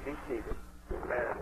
be seated. Amen.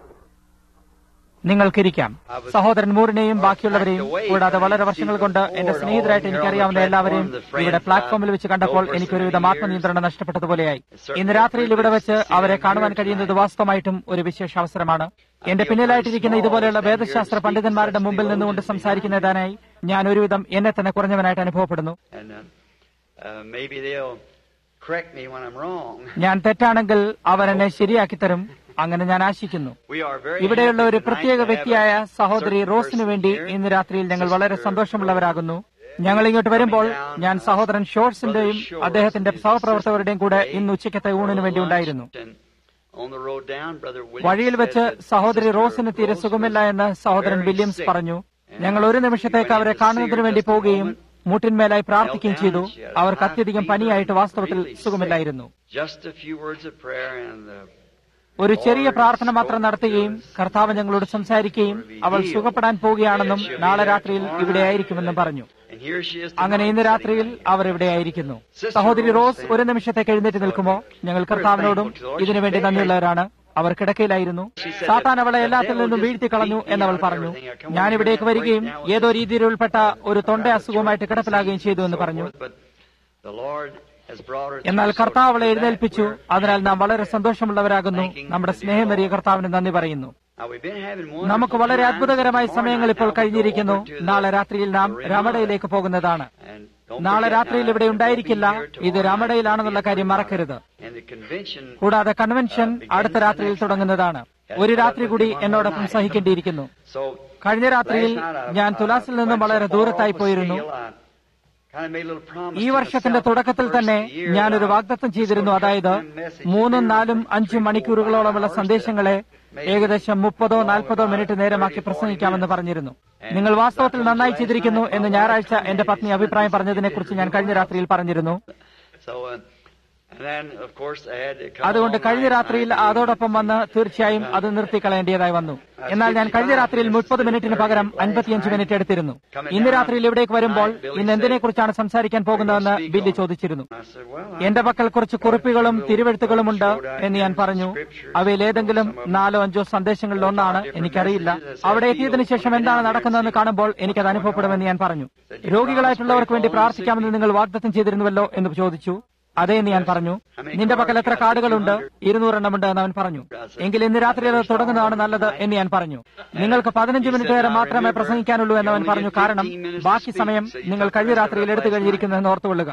നിങ്ങൾക്കിരിക്കാം സഹോദരൻ മൂറിനെയും ബാക്കിയുള്ളവരെയും കൂടാതെ വളരെ വർഷങ്ങൾ കൊണ്ട് എന്റെ സ്നേഹിതരായിട്ട് എനിക്കറിയാവുന്ന എല്ലാവരെയും ഇവിടെ പ്ലാറ്റ്ഫോമിൽ വെച്ച് കണ്ടപ്പോൾ എനിക്കൊരുവിധം ആത്മനിയന്ത്രണം നഷ്ടപ്പെട്ടതുപോലെയായി ഇന്ന് രാത്രിയിൽ ഇവിടെ വെച്ച് അവരെ കാണുവാൻ കഴിയുന്നത് വാസ്തവമായിട്ടും ഒരു വിശേഷ അവസരമാണ് എന്റെ പിന്നിലായിട്ടിരിക്കുന്ന ഇതുപോലെയുള്ള വേദശാസ്ത്ര പണ്ഡിതന്മാരുടെ മുമ്പിൽ നിന്നുകൊണ്ട് സംസാരിക്കുന്നതിനായി ഞാൻ ഒരുവിധം എന്നെ തന്നെ കുറഞ്ഞവനായിട്ട് അനുഭവപ്പെടുന്നു And uh, uh, maybe they'll correct me when I'm wrong. ഞാൻ തെറ്റാണെങ്കിൽ അവർ എന്നെ ശരിയാക്കി തരും അങ്ങനെ ഞാൻ ആശിക്കുന്നു We are very ഇവിടെയുള്ള happy ഒരു tonight പ്രത്യേക to have വ്യക്തിയായ a സഹോദരി certain റോസിനു person വേണ്ടി here. ഇന്ന് രാത്രിയിൽ ഞങ്ങൾ വളരെ സന്തോഷമുള്ളവരാകുന്നു ഞങ്ങൾ ഇങ്ങോട്ട് വരുമ്പോൾ ഞാൻ സഹോദരൻ ഷോർട്സിന്റെയും അദ്ദേഹത്തിന്റെ സഹപ്രവർത്തകരുടെയും കൂടെ ഇന്ന് ഉച്ചയ്ക്കത്തെ ഊണിന് വേണ്ടി ഉണ്ടായിരുന്നു And on the road down, Brother Williams വഴിയിൽ വെച്ച് said that സഹോദരി Sister റോസിന് തീരെ Rose സുഖമില്ല was എന്ന് സഹോദരൻ very വില്യംസ് sick. പറഞ്ഞു And ഞങ്ങൾ ഒരു നിമിഷത്തേക്ക് അവരെ കാണുന്നതിന് വേണ്ടി പോവുകയും മുട്ടിന്മേലായി പ്രാർത്ഥിക്കുകയും ചെയ്തു അവർക്ക് അത്യധികം പനിയായിട്ട് വാസ്തവത്തിൽ സുഖമില്ലായിരുന്നു Just a few words of prayer and uh, ഒരു ചെറിയ പ്രാർത്ഥന മാത്രം നടത്തുകയും കർത്താവ് ഞങ്ങളോട് സംസാരിക്കുകയും അവൾ സുഖപ്പെടാൻ പോവുകയാണെന്നും നാളെ രാത്രിയിൽ ഇവിടെ ആയിരിക്കുമെന്നും പറഞ്ഞു and here she is അങ്ങനെ tonight ഇന്ന് sitting രാത്രിയിൽ back. അവർ ഇവിടെ ആയിരിക്കുന്നു സഹോദരി റോസ് ഒരു നിമിഷത്തേക്ക് എഴുന്നേറ്റ് നിൽക്കുമോ ഞങ്ങൾ കർത്താവിനോടും ഇതിനുവേണ്ടി നന്ദിയുള്ളവരാണ് അവർ കിടക്കയിലായിരുന്നു സാത്താൻ അവളെ എല്ലാത്തിൽ നിന്നും വീഴ്ത്തി കളഞ്ഞു എന്നവൾ പറഞ്ഞു ഞാൻ ഇവിടേക്ക് വരികയും ഏതോ രീതിയിൽ ഉൾപ്പെട്ട ഒരു തൊണ്ട അസുഖവുമായിട്ട് കിടപ്പിലാകുകയും ചെയ്തു എന്ന് പറഞ്ഞു But the Lord has brought her എന്നാൽ through. So കർത്താവ് അവളെ for that, എഴുന്നേൽപ്പിച്ചു we're അതിനാൽ നാം വളരെ സന്തോഷമുള്ളവരാകുന്നു നമ്മുടെ സ്നേഹമേറിയ കർത്താവിന് നന്ദി പറയുന്നു Now, we've been having wonderful നമുക്ക് വളരെ times. അത്ഭുതകരമായ Tomorrow സമയങ്ങൾ night ഇപ്പോൾ now we go കഴിഞ്ഞിരിക്കുന്നു over to the നാളെ രാത്രിയിൽ നാം Ramada. രാമടയിലേക്ക് പോകുന്നതാണ് And don't നാളെ forget രാത്രിയിൽ now, ഇവിടെ it won't be ഉണ്ടായിരിക്കില്ല here tomorrow ഇത് night. രാമടയിലാണെന്നുള്ള It'll be കാര്യം at മറക്കരുത് And the convention കൂടാതെ കൺവെൻഷൻ അടുത്ത രാത്രിയിൽ തുടങ്ങുന്നതാണ് ഒരു രാത്രി കൂടി എന്നോടൊപ്പം സഹിക്കേണ്ടിയിരിക്കുന്നു So, കഴിഞ്ഞ രാത്രിയിൽ last night I- ഞാൻ I തുലാസിൽ നിന്നും went വളരെ so far ദൂരത്തായി off the പോയിരുന്നു scale, I kinda made a little promise ഈ to വർഷത്തിന്റെ myself തുടക്കത്തിൽ the first തന്നെ of the year ഞാനൊരു that I വാഗ്ദത്തം was ചെയ്തിരുന്നു gonna cut അതായത് my messages മൂന്നും down നാലും from അഞ്ചും three, four, മണിക്കൂറുകളോളമുള്ള five hours സന്ദേശങ്ങളെ to ഏകദേശം മുപ്പതോ maybe നാൽപ്പതോ about മിനിറ്റ് 30, നേരമാക്കി 40 പ്രസംഗിക്കാമെന്ന് minutes. പറഞ്ഞിരുന്നു And നിങ്ങൾ വാസ്തവത്തിൽ that was നന്നായി last ചെയ്തിരിക്കുന്നു night. എന്ന് My ഞായറാഴ്ച wife എന്റെ പത്നി commented അഭിപ്രായം something പറഞ്ഞതിനെ കുറിച്ച് ഞാൻ കഴിഞ്ഞ രാത്രിയിൽ പറഞ്ഞിരുന്നു So, uh, and then, of course, I had to come അതുകൊണ്ട് all കഴിഞ്ഞ night രാത്രിയിൽ tonight. അതോടൊപ്പം വന്ന് തീർച്ചയായും അത് നിർത്തിക്കളയേണ്ടതായി വന്നു എന്നാൽ ഞാൻ കഴിഞ്ഞ രാത്രിയിൽ മുപ്പത് മിനിറ്റിന് പകരം അൻപത്തിയഞ്ച് മിനിറ്റ് എടുത്തിരുന്നു ഇന്ന് രാത്രിയിൽ ഇവിടേക്ക് വരുമ്പോൾ ഇന്ന് എന്തിനെ കുറിച്ചാണ് സംസാരിക്കാൻ പോകുന്നതെന്ന് ബില്ലി ചോദിച്ചിരുന്നു I said, well, I- എന്റെ പക്കൽ കുറച്ച് കുറിപ്പുകളും തിരുവെഴുത്തുകളുമുണ്ട് എന്ന് ഞാൻ പറഞ്ഞു അവയിൽ ഏതെങ്കിലും നാലോ അഞ്ചോ സന്ദേശങ്ങളിൽ ഒന്നാണ് എനിക്കറിയില്ല അവിടെ എത്തിയതിനു ശേഷം എന്താണ് നടക്കുന്നതെന്ന് കാണുമ്പോൾ എനിക്കത് അനുഭവപ്പെടുമെന്ന് ഞാൻ പറഞ്ഞു രോഗികളായിട്ടുള്ളവർക്ക് വേണ്ടി പ്രാർത്ഥിക്കാമെന്ന് നിങ്ങൾ വാഗ്ദത്തം ചെയ്തിരുന്നുവല്ലോ എന്ന് ചോദിച്ചു അതെ എന്ന് ഞാൻ പറഞ്ഞു നിന്റെ പക്കൽ എത്ര കാർഡുകളുണ്ട് ഇരുന്നൂറെണ്ണമുണ്ട് എന്ന് അവൻ പറഞ്ഞു എങ്കിൽ ഇന്ന് രാത്രി അത് തുടങ്ങുന്നതാണ് നല്ലത് എന്ന് ഞാൻ പറഞ്ഞു നിങ്ങൾക്ക് പതിനഞ്ച് മിനിറ്റ് നേരം മാത്രമേ പ്രസംഗിക്കാനുള്ളൂ എന്ന് അവൻ പറഞ്ഞു കാരണം ബാക്കി സമയം നിങ്ങൾ കഴിഞ്ഞ രാത്രിയിൽ എടുത്തു കഴിഞ്ഞിരിക്കുന്നു എന്ന് ഓർത്തുകൊള്ളുക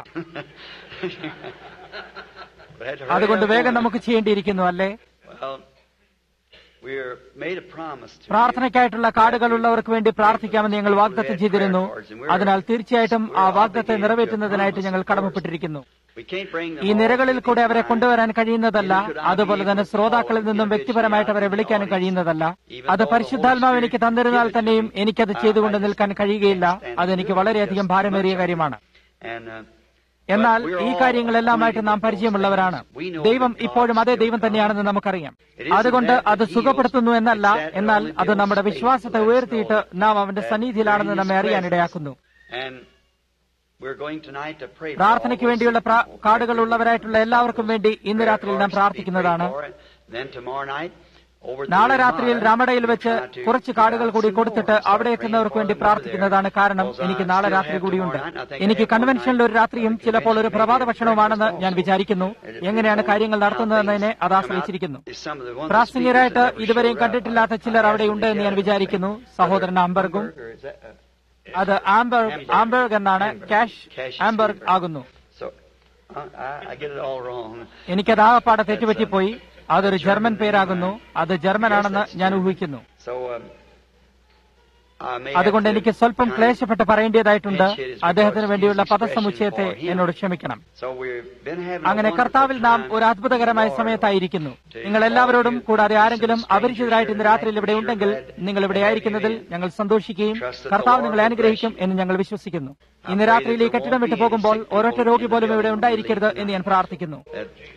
but I had to hurry അതുകൊണ്ട് up വേഗം on it. നമുക്ക് ചെയ്യേണ്ടിയിരിക്കുന്നു അല്ലേ Well, we're made a promise to you. പ്രാർത്ഥനയ്ക്കായിട്ടുള്ള കാർഡുകൾ ഉള്ളവർക്ക് വേണ്ടി പ്രാർത്ഥിക്കാമെന്ന് ഞങ്ങൾ വാഗ്ദത്തം ചെയ്തിരുന്നു അതിനാൽ തീർച്ചയായും ആ വാഗ്ദത്തെ നിറവേറ്റുന്നതിനായിട്ട് ഞങ്ങൾ കടമപ്പെട്ടിരിക്കുന്നു We can't bring them ഈ all നിരകളിൽ to the കൂടെ അവരെ time. കൊണ്ടുവരാൻ കഴിയുന്നതല്ല അതുപോലെ തന്നെ ശ്രോതാക്കളിൽ നിന്നും വ്യക്തിപരമായിട്ട് അവരെ വിളിക്കാനും കഴിയുന്നതല്ല അത് പരിശുദ്ധാത്മാവ് എനിക്ക് തന്നിരുന്നാൽ തന്നെയും എനിക്കത് ചെയ്തുകൊണ്ട് നിൽക്കാൻ കഴിയുകയില്ല അതെനിക്ക് വളരെയധികം ഭാരമേറിയ കാര്യമാണ് And, uh, എന്നാൽ ഈ കാര്യങ്ങളെല്ലാമായിട്ട് നാം പരിചയമുള്ളവരാണ് ദൈവം ഇപ്പോഴും അതേ ദൈവം തന്നെയാണെന്ന് നമുക്കറിയാം അതുകൊണ്ട് അത് സുഖപ്പെടുത്തുന്നു എന്നല്ല എന്നാൽ അത് നമ്മുടെ വിശ്വാസത്തെ ഉയർത്തിയിട്ട് നാം അവന്റെ സന്നിധിയിലാണെന്ന് നമ്മെ അറിയാനിടയാക്കുന്നു and we're going tonight to pray for all പ്രാർത്ഥനയ്ക്ക് those വേണ്ടിയുള്ള sick പ്രാ- people. കാർഡുകൾ ഉള്ളവരായിട്ടുള്ള എല്ലാവർക്കും വേണ്ടി ഇന്ന് Prayer രാത്രിയിൽ നാം cards to be പ്രാർത്ഥിക്കുന്നതാണ് prayed for. Then tomorrow night, over to നാളെ Ramada, രാത്രിയിൽ രാമടയിൽ വെച്ച് we'll try to കുറച്ച് give കാർഡുകൾ out കൂടി some കൊടുത്തിട്ട് more and അവിടെ start എത്തുന്നവർക്ക് praying വേണ്ടി for them over പ്രാർത്ഥിക്കുന്നതാണ് there. കാരണം Because I എനിക്ക് നാളെ still രാത്രി have കൂടിയുണ്ട് tomorrow night. I think I എനിക്ക് have one കൺവെൻഷനിൽ ഒരു night. രാത്രിയും The ചിലപ്പോൾ ഒരു convention പ്രഭാത may be ഭക്ഷണവുമാണെന്ന് breakfast ഞാൻ also. വിചാരിക്കുന്നു And if എങ്ങനെയാണ് we കാര്യങ്ങൾ don't നടത്തുന്നതെന്നതിനെ now അത് things ആശ്രയിച്ചിരിക്കുന്നു come out, some of the ones that പ്രാസംഗികരായിട്ട് speakers that never ഇതുവരെയും showed up, കണ്ടിട്ടില്ലാത്ത I- ചിലർ I അവിടെ asked ഉണ്ട് them എന്ന് ഞാൻ together. വിചാരിക്കുന്നു സഹോദരൻ ആംബർഗും Hamburger, is that, uh, അത് ആംബർഗ് ആംബർഗ് എന്നാണ് ക്യാഷ് Cash ആംബർഗ് Speaker. ആകുന്നു So, I, I- I get it all wrong. എനിക്കത് ആകപ്പാടെ തെറ്റുപറ്റിപ്പോയി അതൊരു ജർമ്മൻ പേരാകുന്നു അത് ജർമ്മൻ ആണെന്ന് ഞാൻ ഊഹിക്കുന്നു So, um, I may അതുകൊണ്ട് have to എനിക്ക് സ്വല്പം kind of ക്ലേശപ്പെട്ട് പറയേണ്ടതായിട്ടുണ്ട് pinch hit his അദ്ദേഹത്തിന് regards, വേണ്ടിയുള്ള his expression പദസമുച്ചയത്തെ for him. എന്നോട് ക്ഷമിക്കണം So we've been having a അങ്ങനെ wonderful കർത്താവിൽ നാം time ഒരു അത്ഭുതകരമായ in the Lord. സമയത്തായിരിക്കുന്നു നിങ്ങൾ എല്ലാവരോടും കൂടാതെ ആരെങ്കിലും അപരിചിതരായിട്ട് ഇന്ന് രാത്രിയിൽ ഇവിടെ ഉണ്ടെങ്കിൽ നിങ്ങൾ ഇവിടെ ആയിരിക്കുന്നതിൽ ഞങ്ങൾ സന്തോഷിക്കുകയും കർത്താവ് നിങ്ങളെ അനുഗ്രഹിക്കും എന്ന് ഞങ്ങൾ വിശ്വസിക്കുന്നു ഇന്ന് രാത്രിയിൽ ഈ കെട്ടിടം വിട്ടു പോകുമ്പോൾ ഒരൊറ്റ രോഗി പോലും ഇവിടെ ഉണ്ടായിരിക്കരുത് എന്ന് ഞാൻ പ്രാർത്ഥിക്കുന്നു That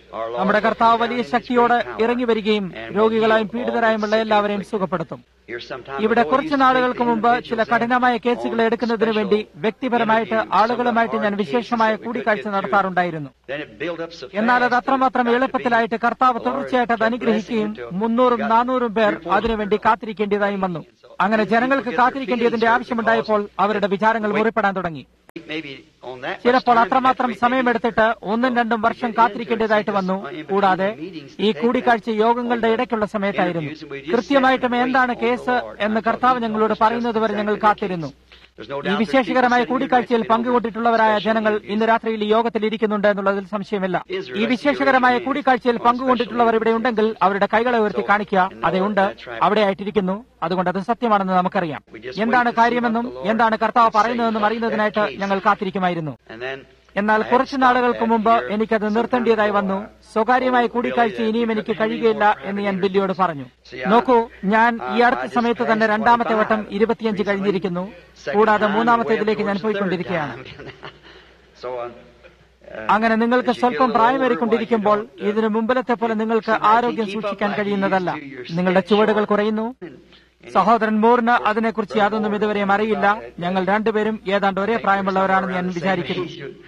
our Lord നമ്മുടെ will കർത്താവ് come വലിയ down in His ശക്തിയോടെ great power ഇറങ്ങി വരികയും and will രോഗികളായും heal all പീഡിതരായുമുള്ള the sick എല്ലാവരെയും and സുഖപ്പെടുത്തും Here sometime ഇവിടെ ago, കുറച്ച് used to നാളുകൾക്ക് take മുമ്പ് ചില individuals കഠിനമായ in കേസുകൾ on എടുക്കുന്നതിന് special വേണ്ടി വ്യക്തിപരമായിട്ട് interviews, some ആളുകളുമായിട്ട് of ഞാൻ our വിശേഷമായ cases that we could കൂടിക്കാഴ്ച get നടത്താറുണ്ടായിരുന്നു Then it built up so എന്നാൽ അത് fast അത്രമാത്രം that it got to എളുപ്പത്തിലായിട്ട് be- കർത്താവ് the Lord തുടർച്ചയായിട്ട് അത് kept അനുഗ്രഹിക്കുകയും blessing until മുന്നൂറും we got നാനൂറും പേർ three or four അതിനുവേണ്ടി hundred. കാത്തിരിക്കേണ്ടതായും വന്നു അങ്ങനെ ജനങ്ങൾക്ക് കാത്തിരിക്കേണ്ടതിന്റെ ആവശ്യമുണ്ടായപ്പോൾ അവരുടെ വിചാരങ്ങൾ മുറിപ്പെടാൻ തുടങ്ങി Maybe on that much ചിലപ്പോൾ time, അത്രമാത്രം we had to സമയമെടുത്തിട്ട് ഒന്നും രണ്ടും വർഷം കാത്തിരിക്കേണ്ടതായിട്ട് വന്നു കൂടാതെ ഈ കൂടിക്കാഴ്ച യോഗങ്ങളുടെ ഇടയ്ക്കുള്ള സമയത്തായിരുന്നു കൃത്യമായിട്ടും എന്താണ് കേസ് എന്ന് കർത്താവ് ഞങ്ങളോട് പറയുന്നതുവരെ ഞങ്ങൾ കാത്തിരുന്നു There's no ഈ doubt they're വിശേഷകരമായ sitting കൂടിക്കാഴ്ചയിൽ here next to me പങ്കുകൊണ്ടിട്ടുള്ളവരായ special ജനങ്ങൾ interviews. ഇന്ന് രാത്രിയിൽ ഈ യോഗത്തിൽ ഇരിക്കുന്നുണ്ട് എന്നുള്ളതിൽ സംശയമില്ല ഈ വിശേഷകരമായ കൂടിക്കാഴ്ചയിൽ പങ്കുകൊണ്ടിട്ടുള്ളവർ ഇവിടെ ഉണ്ടെങ്കിൽ അവരുടെ കൈകളെ ഉയർത്തി കാണിക്കുക അതെ ഉണ്ട് അവിടെ ആയിട്ടിരിക്കുന്നു അതുകൊണ്ട് അത് സത്യമാണെന്ന് നമുക്കറിയാം എന്താണ് കാര്യമെന്നും എന്താണ് കർത്താവ് പറയുന്നതെന്നും അറിയുന്നതിനായിട്ട് ഞങ്ങൾ കാത്തിരിക്കുമായിരുന്നു And then എന്നാൽ കുറച്ചു നാളുകൾക്ക് മുമ്പ് എനിക്കത് നിർത്തേണ്ടതായി വന്നു സ്വകാര്യമായ കൂടിക്കാഴ്ച ഇനിയും എനിക്ക് കഴിയുകയില്ല എന്ന് ഞാൻ ബില്ലിയോട് പറഞ്ഞു നോക്കൂ ഞാൻ ഈ അടുത്ത സമയത്ത് തന്നെ രണ്ടാമത്തെ വട്ടം ഇരുപത്തിയഞ്ച് കഴിഞ്ഞിരിക്കുന്നു കൂടാതെ മൂന്നാമത്തേതിലേക്ക് ഞാൻ പോയിക്കൊണ്ടിരിക്കുകയാണ് So, uh, അങ്ങനെ നിങ്ങൾക്ക് സ്വല്പം പ്രായമേറിക്കൊണ്ടിരിക്കുമ്പോൾ ഇതിനു മുമ്പിലത്തെ പോലെ നിങ്ങൾക്ക് ആരോഗ്യം സൂക്ഷിക്കാൻ കഴിയുന്നതല്ല നിങ്ങളുടെ ചുവടുകൾ കുറയുന്നു സഹോദരൻ മോറിന് അതിനെക്കുറിച്ച് യാതൊന്നും ഇതുവരെയും അറിയില്ല ഞങ്ങൾ രണ്ടുപേരും ഏതാണ്ട് ഒരേ പ്രായമുള്ളവരാണെന്ന് ഞാൻ വിചാരിക്കുന്നു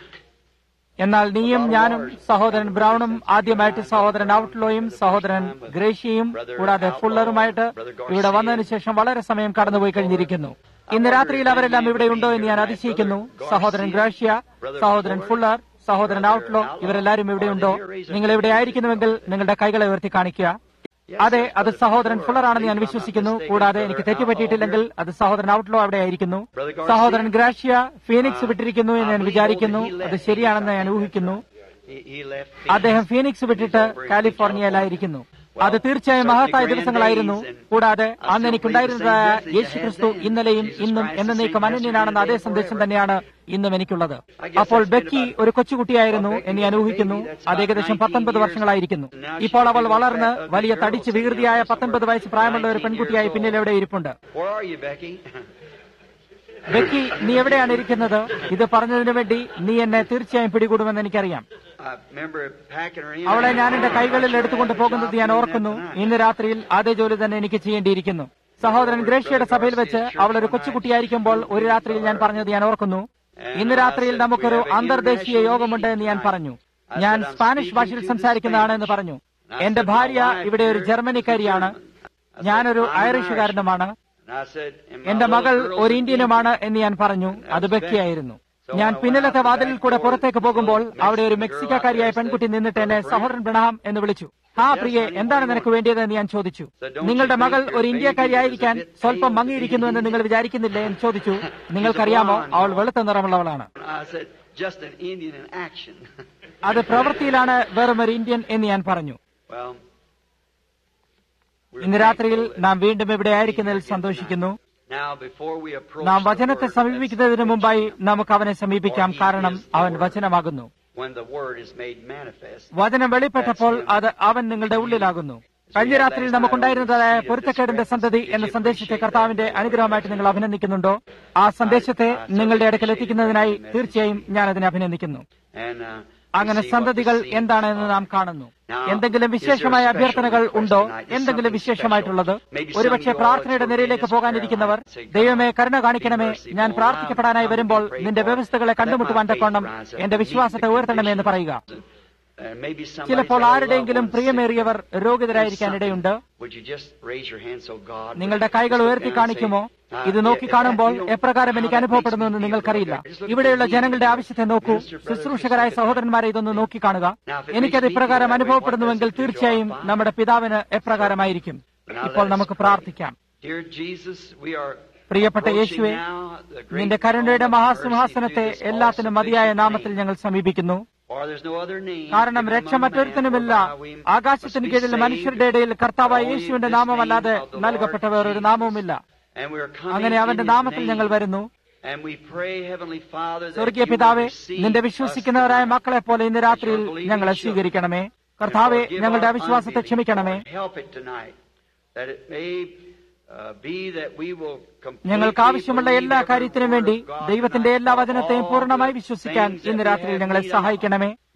എന്നാൽ നീയും ഞാനും സഹോദരൻ ബ്രൗണും ആദ്യമായിട്ട് സഹോദരൻ ഔട്ട്ലോയും സഹോദരൻ ഗ്രേഷ്യയും കൂടാതെ ഫുള്ളറുമായിട്ട് ഇവിടെ വന്നതിന് ശേഷം വളരെ സമയം കടന്നുപോയി കഴിഞ്ഞിരിക്കുന്നു ഇന്ന് രാത്രിയിൽ അവരെല്ലാം ഇവിടെ ഉണ്ടോ എന്ന് ഞാൻ അതിശയിക്കുന്നു സഹോദരൻ ഗ്രേഷ്യ സഹോദരൻ ഫുള്ളർ സഹോദരൻ ഔട്ട്ലോ ഇവരെല്ലാവരും ഇവിടെ ഉണ്ടോ നിങ്ങൾ ഇവിടെ ആയിരിക്കുന്നുവെങ്കിൽ നിങ്ങളുടെ കൈകളെ ഉയർത്തി കാണിക്കുക അതെ അത് സഹോദരൻ ഫുള്ളർ ആണെന്ന് ഞാൻ വിശ്വസിക്കുന്നു കൂടാതെ എനിക്ക് തെറ്റുപറ്റിയിട്ടില്ലെങ്കിൽ അത് സഹോദരൻ ഔട്ട്ലോ അവിടെ ആയിരിക്കുന്നു സഹോദരൻ ഗ്രാഷ്യ ഫീനിക്സ് വിട്ടിരിക്കുന്നു എന്ന് ഞാൻ വിചാരിക്കുന്നു അത് ശരിയാണെന്ന് ഞാൻ ഊഹിക്കുന്നു he, he left അദ്ദേഹം ഫീനിക്സ് വിട്ടിട്ട് കാലിഫോർണിയയിലായിരിക്കുന്നു അത് തീർച്ചയായും മഹത്തായ ദിവസങ്ങളായിരുന്നു കൂടാതെ അന്ന് എനിക്കുണ്ടായിരുന്നതായ യേശു ക്രിസ്തു ഇന്നലെയും ഇന്നും എന്നേക്കും അനന്യനാണെന്ന അതേ സന്ദേശം തന്നെയാണ് ഇന്നും എനിക്കുള്ളത് അപ്പോൾ ബെക്കി ഒരു കൊച്ചുകുട്ടിയായിരുന്നു എന്ന് ഞാൻ ഊഹിക്കുന്നു അത് ഏകദേശം പത്തൊൻപത് വർഷങ്ങളായിരിക്കുന്നു ഇപ്പോൾ അവൾ വളർന്ന് വലിയ തടിച്ച് വികൃതിയായ പത്തൊൻപത് വയസ്സ് പ്രായമുള്ള ഒരു പെൺകുട്ടിയായി പിന്നിൽ എവിടെ ഇരിപ്പുണ്ട് Where are you, Becky? Becky നീ എവിടെയാണ് ഇരിക്കുന്നത് ഇത് പറഞ്ഞതിനു വേണ്ടി നീ എന്നെ തീർച്ചയായും പിടികൂടുമെന്ന് എനിക്കറിയാം I remember packing her in. അവളെ ഞാൻ എന്റെ കൈകളിൽ എടുത്തുകൊണ്ട് പോകുന്നത് ഞാൻ ഓർക്കുന്നു ഇന്ന് രാത്രിയിൽ അതേ ജോലി തന്നെ എനിക്ക് ചെയ്യേണ്ടിയിരിക്കുന്നു സഹോദരൻ ഗ്രേഷ്യയുടെ സഭയിൽ വെച്ച് അവൾ ഒരു കൊച്ചുകുട്ടിയായിരിക്കുമ്പോൾ ഒരു രാത്രിയിൽ ഞാൻ പറഞ്ഞത് ഞാൻ ഓർക്കുന്നു ഇന്ന് രാത്രിയിൽ നമുക്കൊരു അന്തർദേശീയ യോഗമുണ്ട് എന്ന് ഞാൻ പറഞ്ഞു ഞാൻ സ്പാനിഷ് ഭാഷയിൽ സംസാരിക്കുന്നതാണ് എന്ന് പറഞ്ഞു എന്റെ ഭാര്യ ഇവിടെ ഒരു ജർമ്മനിക്കാരിയാണ് ഞാനൊരു ഐറിഷുകാരനുമാണ് And I said, and my എന്റെ little മകൾ girl's ഒരു a ഇന്ത്യനുമാണ് എന്ന് ഞാൻ പറഞ്ഞു അത് ബെക്കിയായിരുന്നു ഞാൻ പിന്നിലത്തെ വാതിലിൽ കൂടെ പുറത്തേക്ക് പോകുമ്പോൾ അവിടെ ഒരു മെക്സിക്കക്കാരിയായ പെൺകുട്ടി നിന്നിട്ട് എന്നെ സഹോദരൻ ബ്രണഹാം എന്ന് വിളിച്ചു ആ പ്രിയെ എന്താണ് നിനക്ക് വേണ്ടിയത് എന്ന് ഞാൻ ചോദിച്ചു നിങ്ങളുടെ മകൾ ഒരു ഇന്ത്യക്കാരിയായിരിക്കാൻ സ്വല്പം മങ്ങിയിരിക്കുന്നു എന്ന് നിങ്ങൾ വിചാരിക്കുന്നില്ലേ എന്ന് ചോദിച്ചു നിങ്ങൾക്കറിയാമോ അവൾ വെളുത്ത നിറമുള്ളവളാണ് I said, just an Indian in action. അത് പ്രവൃത്തിയിലാണ് വെറും ഒരു ഇന്ത്യൻ എന്ന് ഞാൻ പറഞ്ഞു well, we're ഇന്ന് രാത്രിയിൽ thankful നാം വീണ്ടും ഇവിടെ ആയിരിക്കുന്നതിൽ സന്തോഷിക്കുന്നു Now, before we approach നാം the വചനത്തെ word, സമീപിക്കുന്നതിന് മുമ്പായി നമുക്ക് അവനെ സമീപിക്കാം കാരണം അവൻ വചനമാകുന്നു when the word is made manifest, വചനം വെളിപ്പെട്ടപ്പോൾ അത് അവൻ നിങ്ങളുടെ ഉള്ളിലാകുന്നു കഴിഞ്ഞ രാത്രിയിൽ നമുക്കുണ്ടായിരുന്നതായ പൊരുത്തക്കേടിന്റെ സന്തതി എന്ന സന്ദേശത്തെ കർത്താവിന്റെ അനുഗ്രഹമായിട്ട് നിങ്ങൾ അഭിനന്ദിക്കുന്നുണ്ടോ ആ സന്ദേശത്തെ നിങ്ങളുടെ അടുക്കൽ എത്തിക്കുന്നതിനായി തീർച്ചയായും ഞാൻ അതിനെ അഭിനന്ദിക്കുന്നു and uh, അങ്ങനെ സന്തതികൾ എന്താണെന്ന് നാം കാണുന്നു എന്തെങ്കിലും വിശേഷമായ അഭ്യർത്ഥനകൾ ഉണ്ടോ എന്തെങ്കിലും വിശേഷമായിട്ടുള്ളത് ഒരുപക്ഷെ പ്രാർത്ഥനയുടെ നിരയിലേക്ക് പോകാനിരിക്കുന്നവർ ദൈവമേ കരുണ കാണിക്കണമേ ഞാൻ പ്രാർത്ഥിക്കപ്പെടാനായി വരുമ്പോൾ നിന്റെ വ്യവസ്ഥകളെ കണ്ടുമുട്ടുവാൻ തക്കോണം എന്റെ വിശ്വാസത്തെ ഉയർത്തണമേ എന്ന് പറയുക uh, maybe somebody ചിലപ്പോൾ said, "Oh, ആരുടെയെങ്കിലും loved ones പ്രിയമേറിയവർ രോഗിതരായിരിക്കാൻ ഇടയുണ്ട് Would you just raise your hand so God? നിങ്ങളുടെ കൈകൾ ഉയർത്തി കാണിക്കുമോ ഇത് നോക്കി കാണുമ്പോൾ എപ്രകാരം എനിക്ക് അനുഭവപ്പെടുന്നു എന്ന് നിങ്ങൾക്കറിയില്ല ഇവിടെയുള്ള ജനങ്ങളുടെ ആവശ്യത്തെ നോക്കൂ ശുശ്രൂഷകരായ സഹോദരന്മാരെ ഇതൊന്ന് നോക്കി കാണുക എനിക്കത് ഇപ്രകാരം അനുഭവപ്പെടുന്നുവെങ്കിൽ തീർച്ചയായും നമ്മുടെ പിതാവിന് എപ്രകാരമായിരിക്കും ഇപ്പോൾ നമുക്ക് പ്രാർത്ഥിക്കാം Dear Jesus, we are പ്രിയപ്പെട്ട approaching യേശുവെ now the great നിന്റെ കരുണയുടെ throne of മഹാസിംഹാസനത്തെ mercy through this എല്ലാത്തിനും all-sufficient മതിയായ നാമത്തിൽ name. ഞങ്ങൾ സമീപിക്കുന്നു For there's no other name കാരണം given രക്ഷ among മറ്റൊരുത്തനുമില്ല men whereby we must ആകാശത്തിന് be കീഴിൽ saved. മനുഷ്യരുടെ ഇടയിൽ കർത്താവായ Only യേശുവിന്റെ this നാമമല്ലാതെ name of the Lord നൽകപ്പെട്ട വേറൊരു Jesus. നാമവുമില്ല And we are coming അങ്ങനെ അവന്റെ in His നാമത്തിൽ ഞങ്ങൾ name. വരുന്നു And we pray, Heavenly Father, that സ്വർഗീയ you will പിതാവെ receive നിന്റെ us വിശ്വസിക്കുന്നവരായ tonight. മക്കളെ പോലെ ഇന്ന് രാത്രിയിൽ ഞങ്ങളെ സ്വീകരിക്കണമേ കർത്താവെ ഞങ്ങളുടെ അവിശ്വാസത്തെ ക്ഷമിക്കണമേ Help it tonight, that it may uh, be that we will completely ഞങ്ങൾക്ക് ആവശ്യമുള്ള believe എല്ലാ every കാര്യത്തിനും word വേണ്ടി of God ദൈവത്തിന്റെ tonight എല്ലാ for വചനത്തെയും all പൂർണ്ണമായി the വിശ്വസിക്കാൻ things that ഇന്ന് we രാത്രിയിൽ have ഞങ്ങളെ need of. സഹായിക്കണമേ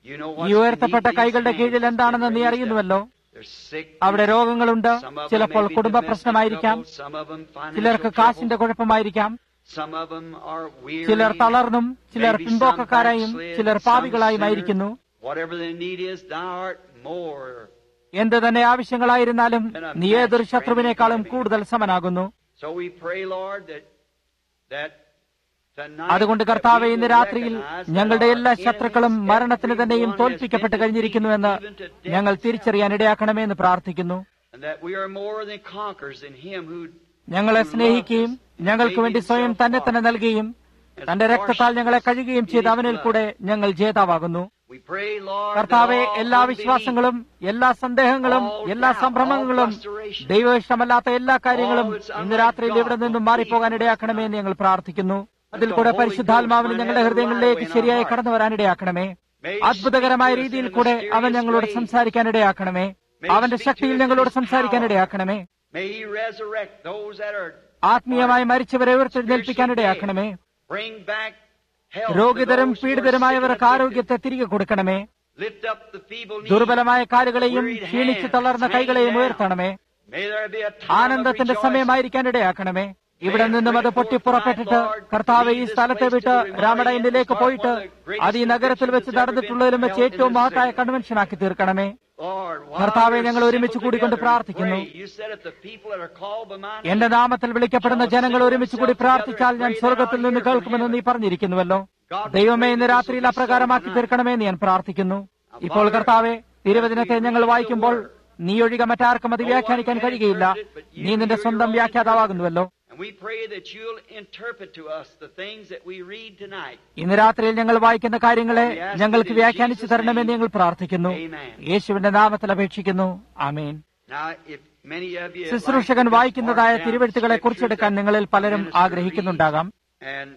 You know ഈ what's ഉയർത്തപ്പെട്ട beneath these കൈകളുടെ hands കീഴിൽ എന്താണെന്ന് നീ that അറിയുന്നുവല്ലോ There's sick അവിടെ രോഗങ്ങളുണ്ട് Some of them ചിലപ്പോൾ may be കുടുംബ domestic പ്രശ്നമായിരിക്കാം trouble, some of them financial ചിലർക്ക് trouble, കാശിന്റെ കുഴപ്പമായിരിക്കാം some of them are weary, ചിലർ തളർന്നും ചിലർ maybe പിമ്പോക്കക്കാരായും some backslid, ചിലർ some പാപികളായുമായിരിക്കുന്നു sinner. Whatever the need is, thou art more. എന്ത് തന്നെ ആവശ്യങ്ങളായിരുന്നാലും നീ ഏതൊരു ശത്രുവിനേക്കാളും കൂടുതൽ സമനാകുന്നു So we pray, Lord, that that tonight അതുകൊണ്ട് that കർത്താവെ we ഇന്ന് will രാത്രിയിൽ recognize that ഞങ്ങളുടെ our എല്ലാ enemies, ശത്രുക്കളും മരണത്തിന് every തന്നെയും one has തോൽപ്പിക്കപ്പെട്ട് been കഴിഞ്ഞിരിക്കുന്നുവെന്ന് defeated even to death ഞങ്ങൾ itself. തിരിച്ചറിയാൻ ഇടയാക്കണമേ എന്ന് പ്രാർത്ഥിക്കുന്നു and that we are more than conquerors in Him who ഞങ്ങളെ സ്നേഹിക്കുകയും ഞങ്ങൾക്ക് വേണ്ടി സ്വയം തന്നെ തന്നെ നൽകുകയും തന്റെ രക്തത്താൽ ഞങ്ങളെ കഴുകുകയും ചെയ്ത അവനിൽ കൂടെ ഞങ്ങൾ ജേതാവാകുന്നു we pray, Lord, കർത്താവെ that all എല്ലാ unbelief, വിശ്വാസങ്ങളും എല്ലാ സന്ദേഹങ്ങളും എല്ലാ സംഭ്രമങ്ങളും ദൈവഇഷ്ടമല്ലാത്ത എല്ലാ കാര്യങ്ങളും ഇന്ന് രാത്രിയിൽ ഇവിടെ നിന്നും മാറിപ്പോകാൻ ഇടയാക്കണമേ എന്ന് ഞങ്ങൾ പ്രാർത്ഥിക്കുന്നു അതിൽ കൂടെ പരിശുദ്ധാത്മാവിന് ഞങ്ങളുടെ ഹൃദയങ്ങളിലേക്ക് ശരിയായി കടന്നു വരാൻ ഇടയാക്കണമേ അത്ഭുതകരമായ രീതിയിൽ കൂടെ അവൻ ഞങ്ങളോട് സംസാരിക്കാൻ ഇടയാക്കണമേ അവന്റെ ശക്തിയിൽ ഞങ്ങളോട് സംസാരിക്കാൻ ഇടയാക്കണമേ May He resurrect those that are ആത്മീയമായി മരിച്ചവരെ ഉയർത്തെഴുന്നേൽപ്പിക്കാൻ ഇടയാക്കണമേ bring back health to രോഗിതരും those who are പീഡിതരുമായവർക്ക് sick and ആരോഗ്യത്തെ തിരികെ കൊടുക്കണമേ afflicted. Lift up the feeble knees, ദുർബലമായ കാലുകളെയും wearied ക്ഷീണിച്ച് hands, തളർന്ന hang കൈകളെയും down. ഉയർത്തണമേ May there be a time of ആനന്ദത്തിന്റെ rejoicing. സമയമായിരിക്കാൻ ഇടയാക്കണമേ ഇവിടെ നിന്നും അത് പൊട്ടിപ്പുറപ്പെട്ടിട്ട് കർത്താവ് ഈ സ്ഥലത്തെ വിട്ട് രാമടൈനിലേക്ക് പോയിട്ട് അത് ഈ നഗരത്തിൽ വെച്ച് നടന്നിട്ടുള്ളതിലും വെച്ച് ഏറ്റവും മഹത്തായ കൺവെൻഷനാക്കി തീർക്കണമേ Lord, while കർത്താവെ we're ഞങ്ങൾ ഒരുമിച്ച് assembled കൂടിക്കൊണ്ട് together പ്രാർത്ഥിക്കുന്നു. and pray, you said if the people that are called by my name എന്റെ നാമത്തിൽ വിളിക്കപ്പെടുന്ന ജനങ്ങൾ ഒരുമിച്ച് കൂടി പ്രാർത്ഥിച്ചാൽ ഞാൻ സ്വർഗത്തിൽ നിന്ന് കേൾക്കുമെന്ന് നീ പറഞ്ഞിരിക്കുന്നുവല്ലോ ദൈവമേ ഇന്ന് രാത്രിയിൽ അപ്രകാരമാക്കി തീർക്കണമേ എന്ന് ഞാൻ പ്രാർത്ഥിക്കുന്നു ഇപ്പോൾ കർത്താവെ തിരുവചനത്തെ ഞങ്ങൾ വായിക്കുമ്പോൾ നീ ഒഴികെ മറ്റാർക്കും അത് വ്യാഖ്യാനിക്കാൻ കഴിയുകയില്ല നീ നിന്റെ സ്വന്തം വ്യാഖ്യാതാവാകുന്നുവല്ലോ And we pray that you'll interpret to us the things that we read tonight. ഇന്ന് രാത്രിയിൽ ഞങ്ങൾ വായിക്കുന്ന കാര്യങ്ങളെ ഞങ്ങൾക്ക് വ്യാഖ്യാനിച്ചു തരണമെന്ന് ഞങ്ങൾ പ്രാർത്ഥിക്കുന്നു യേശുവിന്റെ നാമത്തിൽ അപേക്ഷിക്കുന്നു ആമേൻ Now, if many of you ശുശ്രൂഷകൻ വായിക്കുന്നതായ തിരുവെഴുത്തുകളെ കുറിച്ചെടുക്കാൻ നിങ്ങളിൽ പലരും ആഗ്രഹിക്കുന്നുണ്ടാകാം And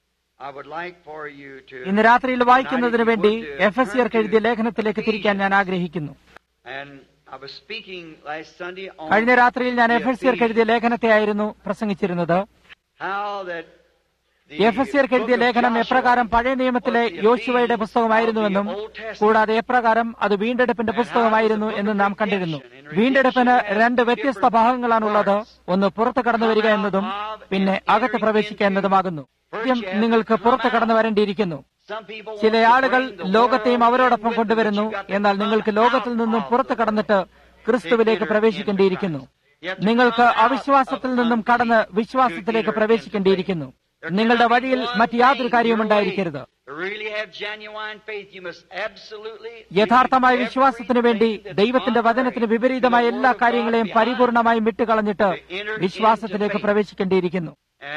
I would like for you to ഇന്ന് രാത്രിയിൽ വായിക്കുന്നതിന് വേണ്ടി എഫ് എസ് സിയർക്ക് എഴുതിയ ലേഖനത്തിലേക്ക് തിരിക്കാൻ ഞാൻ ആഗ്രഹിക്കുന്നു And I was speaking last Sunday on കഴിഞ്ഞ രാത്രിയിൽ ഞാൻ the എഫ് എസ് സിയർക്ക് എഴുതിയ Ephesians, ലേഖനത്തെ ആയിരുന്നു പ്രസംഗിച്ചിരുന്നത് how that the എഫ് എസ് സിയർക്ക് എഴുതിയ book of ലേഖനം Joshua എപ്രകാരം പഴയ നിയമത്തിലെ was the യോശുവയുടെ Ephesians പുസ്തകമായിരുന്നുവെന്നും of the Old Testament. കൂടാതെ എപ്രകാരം അത് വീണ്ടെടുപ്പിന്റെ പുസ്തകമായിരുന്നു എന്നും നാം കണ്ടിരുന്നു വീണ്ടെടുപ്പിന് രണ്ട് വ്യത്യസ്ത ഭാഗങ്ങളാണുള്ളത് ഒന്ന് പുറത്ത് കടന്നു വരിക എന്നതും പിന്നെ അകത്ത് പ്രവേശിക്കുക എന്നതുമാകുന്നു ആദ്യം നിങ്ങൾക്ക് പുറത്ത് കടന്നു വരേണ്ടിയിരിക്കുന്നു Some people ചില want to ആളുകൾ bring the ലോകത്തെയും world അവരോടൊപ്പം with them, കൊണ്ടുവരുന്നു but you've got to എന്നാൽ come നിങ്ങൾക്ക് ലോകത്തിൽ out നിന്നും of പുറത്ത് the കടന്നിട്ട് ക്രിസ്തുവിലേക്ക് പ്രവേശിക്കേണ്ടിയിരിക്കുന്നു നിങ്ങൾക്ക് അവിശ്വാസത്തിൽ നിന്നും കടന്ന് വിശ്വാസത്തിലേക്ക് പ്രവേശിക്കേണ്ടിയിരിക്കുന്നു നിങ്ങളുടെ വഴിയിൽ മറ്റ് യാതൊരു കാര്യവും ഉണ്ടായിരിക്കരുത് യഥാർത്ഥമായ വിശ്വാസത്തിനു വേണ്ടി ദൈവത്തിന്റെ വചനത്തിന് വിപരീതമായ എല്ലാ കാര്യങ്ങളെയും പരിപൂർണമായും വിട്ടുകളഞ്ഞിട്ട് വിശ്വാസത്തിലേക്ക് പ്രവേശിക്കേണ്ടിയിരിക്കുന്നു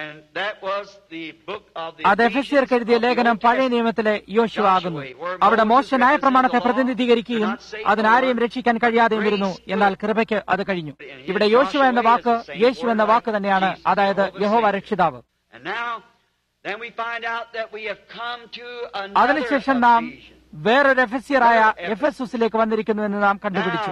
അത് എഫെസ്യർക്ക് എഴുതിയ ലേഖനം പഴയ നിയമത്തിലെ യോശുവ ആകുന്നു അവിടെ മോശ ന്യായപ്രമാണത്തെ പ്രതിനിധീകരിക്കുകയും അതിനാരെയും രക്ഷിക്കാൻ കഴിയാതെയും ഇരുന്നു എന്നാൽ കൃപയ്ക്ക് അത് കഴിഞ്ഞു ഇവിടെ യോശുവ എന്ന വാക്ക് യേശു എന്ന വാക്ക് തന്നെയാണ് അതായത് യഹോവ രക്ഷിതാവ് അതിനുശേഷം നാം വേറൊരു എഫെസ്യറായ എഫെസുസിലേക്ക് വന്നിരിക്കുന്നു എന്ന് നാം കണ്ടുപിടിച്ചു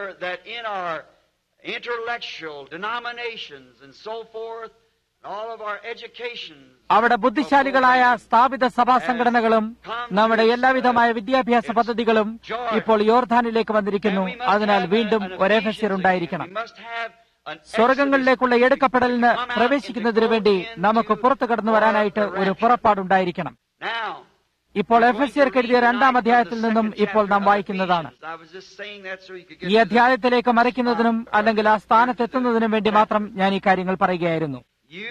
intellectual denominations and so forth, all of our education. അവിടെ ബുദ്ധിശാലികളായ സ്ഥാപിത സഭാ സംഘടനകളും നമ്മുടെ എല്ലാവിധമായ വിദ്യാഭ്യാസ പദ്ധതികളും ഇപ്പോൾ യോർധാനിലേക്ക് വന്നിരിക്കുന്നു അതിനാൽ വീണ്ടും ഒരേഫസ്യർ ഉണ്ടായിരിക്കണം സ്വർഗങ്ങളിലേക്കുള്ള എടുക്കപ്പെടലിന് പ്രവേശിക്കുന്നതിന് വേണ്ടി നമുക്ക് പുറത്തു കടന്നു വരാനായിട്ട് ഒരു പുറപ്പാടുണ്ടായിരിക്കണം ഇപ്പോൾ എഫ് എസ് സിയർക്ക് എഴുതിയ രണ്ടാം അധ്യായത്തിൽ നിന്നും ഇപ്പോൾ നാം വായിക്കുന്നതാണ് ഈ അധ്യായത്തിലേക്ക് മറിക്കുന്നതിനും അല്ലെങ്കിൽ ആ സ്ഥാനത്തെത്തുന്നതിനും വേണ്ടി മാത്രം ഞാൻ ഈ കാര്യങ്ങൾ പറയുകയായിരുന്നു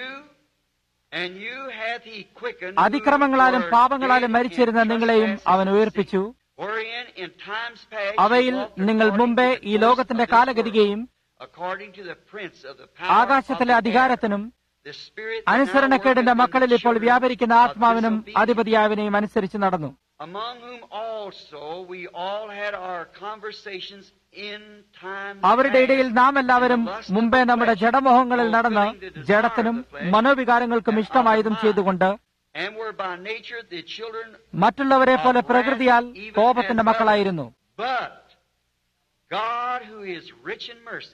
അതിക്രമങ്ങളാലും പാപങ്ങളാലും മരിച്ചിരുന്ന നിങ്ങളെയും അവൻ ഉയർപ്പിച്ചു അവയിൽ നിങ്ങൾ മുമ്പേ ഈ ലോകത്തിന്റെ കാലഗതികയും ആകാശത്തിലെ അധികാരത്തിനും അനുസരണക്കേടിന്റെ മക്കളിൽ ഇപ്പോൾ വ്യാപരിക്കുന്ന ആത്മാവിനും അധിപതിയാവിനെയും അനുസരിച്ച് നടന്നു അവരുടെ ഇടയിൽ നാം എല്ലാവരും മുമ്പേ നമ്മുടെ ജഡമോഹങ്ങളിൽ നടന്ന് ജഡത്തിനും മനോവികാരങ്ങൾക്കും ഇഷ്ടമായതും ചെയ്തുകൊണ്ട് മറ്റുള്ളവരെ പോലെ പ്രകൃതിയാൽ കോപത്തിന്റെ മക്കളായിരുന്നു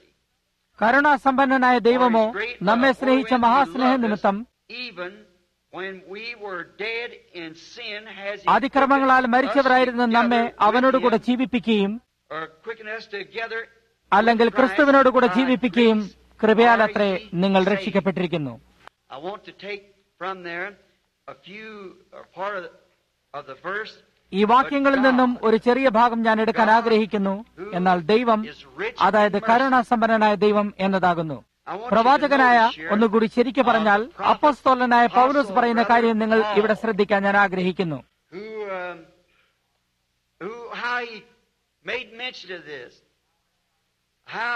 കരുണാസമ്പന്നനായ ദൈവമോ നമ്മെ സ്നേഹിച്ച മഹാസ്നേഹ നിമിത്തം when we were dead in sin, has He അതിക്രമങ്ങളാൽ quickened us മരിച്ചവരായിരുന്ന നമ്മെ together അവനോടുകൂടെ with Him, ജീവിപ്പിക്കുകയും or quickened us together അല്ലെങ്കിൽ with Christ. ക്രിസ്തുവിനോടുകൂടെ By ജീവിപ്പിക്കുകയും grace കൃപയാലത്രേ are ye നിങ്ങൾ saved. രക്ഷിക്കപ്പെട്ടിരിക്കുന്നു I want to take from there a few, or part of the, of the verse. ഈ വാക്യങ്ങളിൽ നിന്നും ഒരു ചെറിയ ഭാഗം ഞാൻ എടുക്കാൻ ആഗ്രഹിക്കുന്നു എന്നാൽ ദൈവം അതായത് കരുണാസമ്പന്നനായ ദൈവം എന്നതാകുന്നു I want you to പ്രവാചകനായ notice here ഒന്നുകൂടി ശരിക്കു പറഞ്ഞാൽ അപ്പസ്തോലനായ പൗലോസ് പറയുന്ന കാര്യം നിങ്ങൾ ഇവിടെ ശ്രദ്ധിക്കാൻ ഞാൻ ആഗ്രഹിക്കുന്നു who, um, who, how he made mention of this. How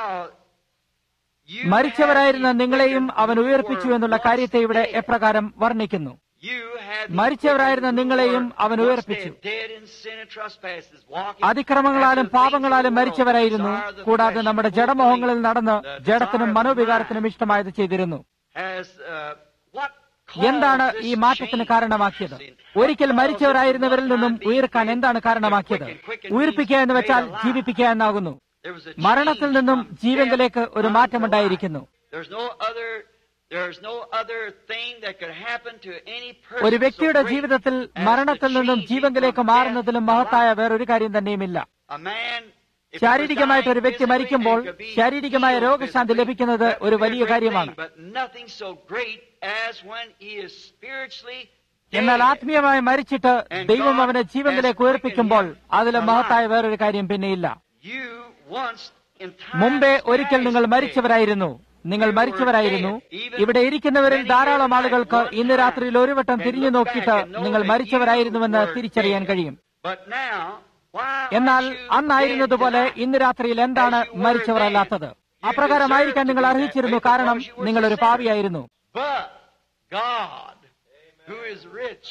you മരിച്ചവരായിരുന്ന had നിങ്ങളെയും quickened അവൻ who ഉയർപ്പിച്ചു were എന്നുള്ള കാര്യത്തെ ഇവിടെ once dead. എപ്രകാരം വർണ്ണിക്കുന്നു You had മരിച്ചവരായിരുന്ന quickened who നിങ്ങളെയും were അവൻ once ഉയർപ്പിച്ചു. dead, dead in sin and trespasses, walking അതിക്രമങ്ങളാലും after the പാപങ്ങളാലും things of the മരിച്ചവരായിരുന്നു world, desire of the കൂടാതെ flesh, നമ്മുടെ fulfilling ജഡമോഹങ്ങളിൽ നടന്ന് the ജഡത്തിനും desire of the മനോവികാരത്തിനും mind. ഇഷ്ടമായത് ചെയ്തിരുന്നു Has, uh, what എന്താണ് caused ഈ this മാറ്റത്തിന് change? കാരണമാക്കിയത് ഒരിക്കൽ മരിച്ചവരായിരുന്നവരിൽ നിന്നും ഉയർക്കാൻ എന്താണ് കാരണമാക്കിയത് ഉയർപ്പിക്കുക എന്ന് വെച്ചാൽ ജീവിപ്പിക്കുക എന്നാകുന്നു There was a മരണത്തിൽ change നിന്നും from ജീവങ്കിലേക്ക് death ഒരു unto മാറ്റമുണ്ടായിരിക്കുന്നു life. There's no other there's no other thing that could happen to any person ഒരു വ്യക്തിയുടെ so great ജീവിതത്തിൽ as the മരണത്തിൽ നിന്നും changing ജീവങ്കിലേക്ക് from മാറുന്നതിലും death to മഹത്തായ life. വേറൊരു കാര്യം തന്നെയുമില്ല A man, if he was ശാരീരികമായിട്ട് ഒരു dying വ്യക്തി physically, മരിക്കുമ്പോൾ it could be ശാരീരികമായ healed രോഗശാന്തി physically. ലഭിക്കുന്നത് That would ഒരു be a വലിയ great കാര്യമാണ് thing, but nothing so great as when he is spiritually എന്നാൽ dead. ആത്മീയമായി മരിച്ചിട്ട് ദൈവം അവനെ ജീവങ്കിലേക്ക് ഉയർപ്പിക്കുമ്പോൾ അതിലും മഹത്തായ വേറൊരു കാര്യം പിന്നെയില്ല You once in time മുമ്പേ ഒരിക്കൽ നിങ്ങൾ past മരിച്ചവരായിരുന്നു നിങ്ങൾ മരിച്ചവരായിരുന്നു ഇവിടെ ഇരിക്കുന്നവരിൽ ധാരാളം ആളുകൾക്ക് ഇന്ന് രാത്രിയിൽ ഒരു വട്ടം തിരിഞ്ഞു നോക്കിയിട്ട് നിങ്ങൾ മരിച്ചവരായിരുന്നുവെന്ന് തിരിച്ചറിയാൻ കഴിയും But now, why എന്നാൽ aren't you അന്നായിരുന്നതുപോലെ dead tonight? ഇന്ന് രാത്രിയിൽ എന്താണ് മരിച്ചവരല്ലാത്തത് അപ്രകാരമായിരിക്കാൻ നിങ്ങൾ അർഹിച്ചിരുന്നു കാരണം നിങ്ങൾ ഒരു പാവിയായിരുന്നു But God, who is rich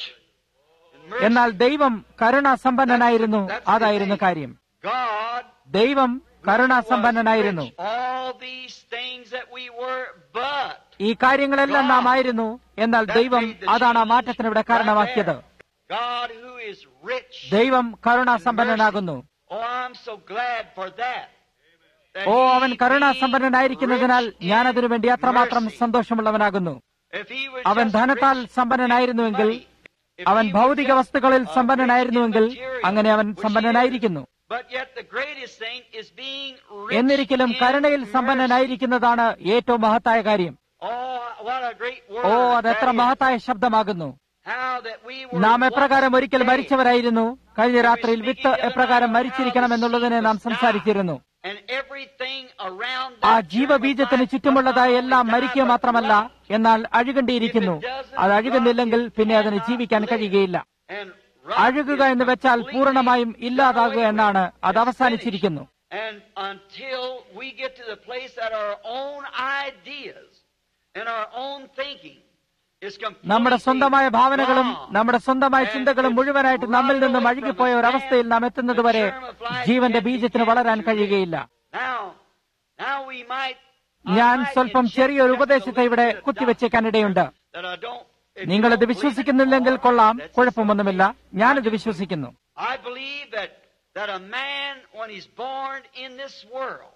in mercy, എന്നാൽ ദൈവം കരുണാസമ്പന്നനായിരുന്നു അതായിരുന്നു കാര്യം God ദൈവം was കരുണാസമ്പന്നനായിരുന്നു rich. All these things that we were, but ഈ കാര്യങ്ങളെല്ലാം നാം ആയിരുന്നു എന്നാൽ ദൈവം അതാണ് ആ മാറ്റത്തിന് ഇവിടെ കാരണമാക്കിയത് God who is rich. ദൈവം കരുണാസമ്പന്നനാകുന്നു Oh, I'm so glad for that. That oh he അവൻ കരുണാസമ്പന്നനായിരിക്കുന്നതിനാൽ being rich ഞാൻ in അതിനുവേണ്ടി അത്രമാത്രം mercy. സന്തോഷമുള്ളവനാകുന്നു If he was അവൻ just ധനത്താൽ rich സമ്പന്നനായിരുന്നുവെങ്കിൽ in money, if അവൻ he was ഭൗതിക just, വസ്തുക്കളിൽ uh, സമ്പന്നനായിരുന്നുവെങ്കിൽ rich in material, അങ്ങനെ അവൻ which he സമ്പന്നനായിരിക്കുന്നു is. But yet the greatest thing is being rich എന്നിരിക്കലും in കരുണയിൽ mercy. സമ്പന്നനായിരിക്കുന്നതാണ് ഏറ്റവും മഹത്തായ കാര്യം Oh, what a great word ഓ അതെത്ര that is. മഹത്തായ ശബ്ദമാകുന്നു How that we were നാം എപ്രകാരം once ഒരിക്കൽ dead. മരിച്ചവരായിരുന്നു കഴിഞ്ഞ രാത്രിയിൽ വിത്ത് എപ്രകാരം മരിച്ചിരിക്കണം എന്നുള്ളതിനെ നാം സംസാരിച്ചിരുന്നു And everything around ആ that ജീവബീജത്തിന് germ of ചുറ്റുമുള്ളതായ life എല്ലാം not only മരിക്കുക died, but മാത്രമല്ല rot. എന്നാൽ അഴുകേണ്ടിയിരിക്കുന്നു അത് അഴുകുന്നില്ലെങ്കിൽ പിന്നെ അതിന് ജീവിക്കാൻ കഴിയുകയില്ല And rot അഴുകുക is എന്ന് വെച്ചാൽ completely പൂർണ്ണമായും ഇല്ലാതാകുക done away എന്നാണ് with. അത് It's അവസാനിച്ചിരിക്കുന്നു finished. And until we get to the place that our own ideas and our own thinking is completely നമ്മുടെ സ്വന്തമായ ഭാവനകളും gone. നമ്മുടെ സ്വന്തമായ ചിന്തകളും മുഴുവനായിട്ട് നമ്മിൽ നിന്നും അഴുകിപ്പോയ ഒരവസ്ഥയിൽ നാം എത്തുന്നതുവരെ ജീവന്റെ ബീജത്തിന് വളരാൻ കഴിയുകയില്ല Now, now we might, ഞാൻ I might സ്വല്പം inject ചെറിയൊരു just a ഉപദേശത്തെ little ഇവിടെ bit of കുത്തിവെച്ചേക്കാനിടയുണ്ട് doubt that I don't- if you നിങ്ങളിത് don't believe it, വിശ്വസിക്കുന്നില്ലെങ്കിൽ all right, കൊള്ളാം that's കുഴപ്പമൊന്നുമില്ല okay. ഞാനിത് വിശ്വസിക്കുന്നു I believe that, that a man, when he's born in this world,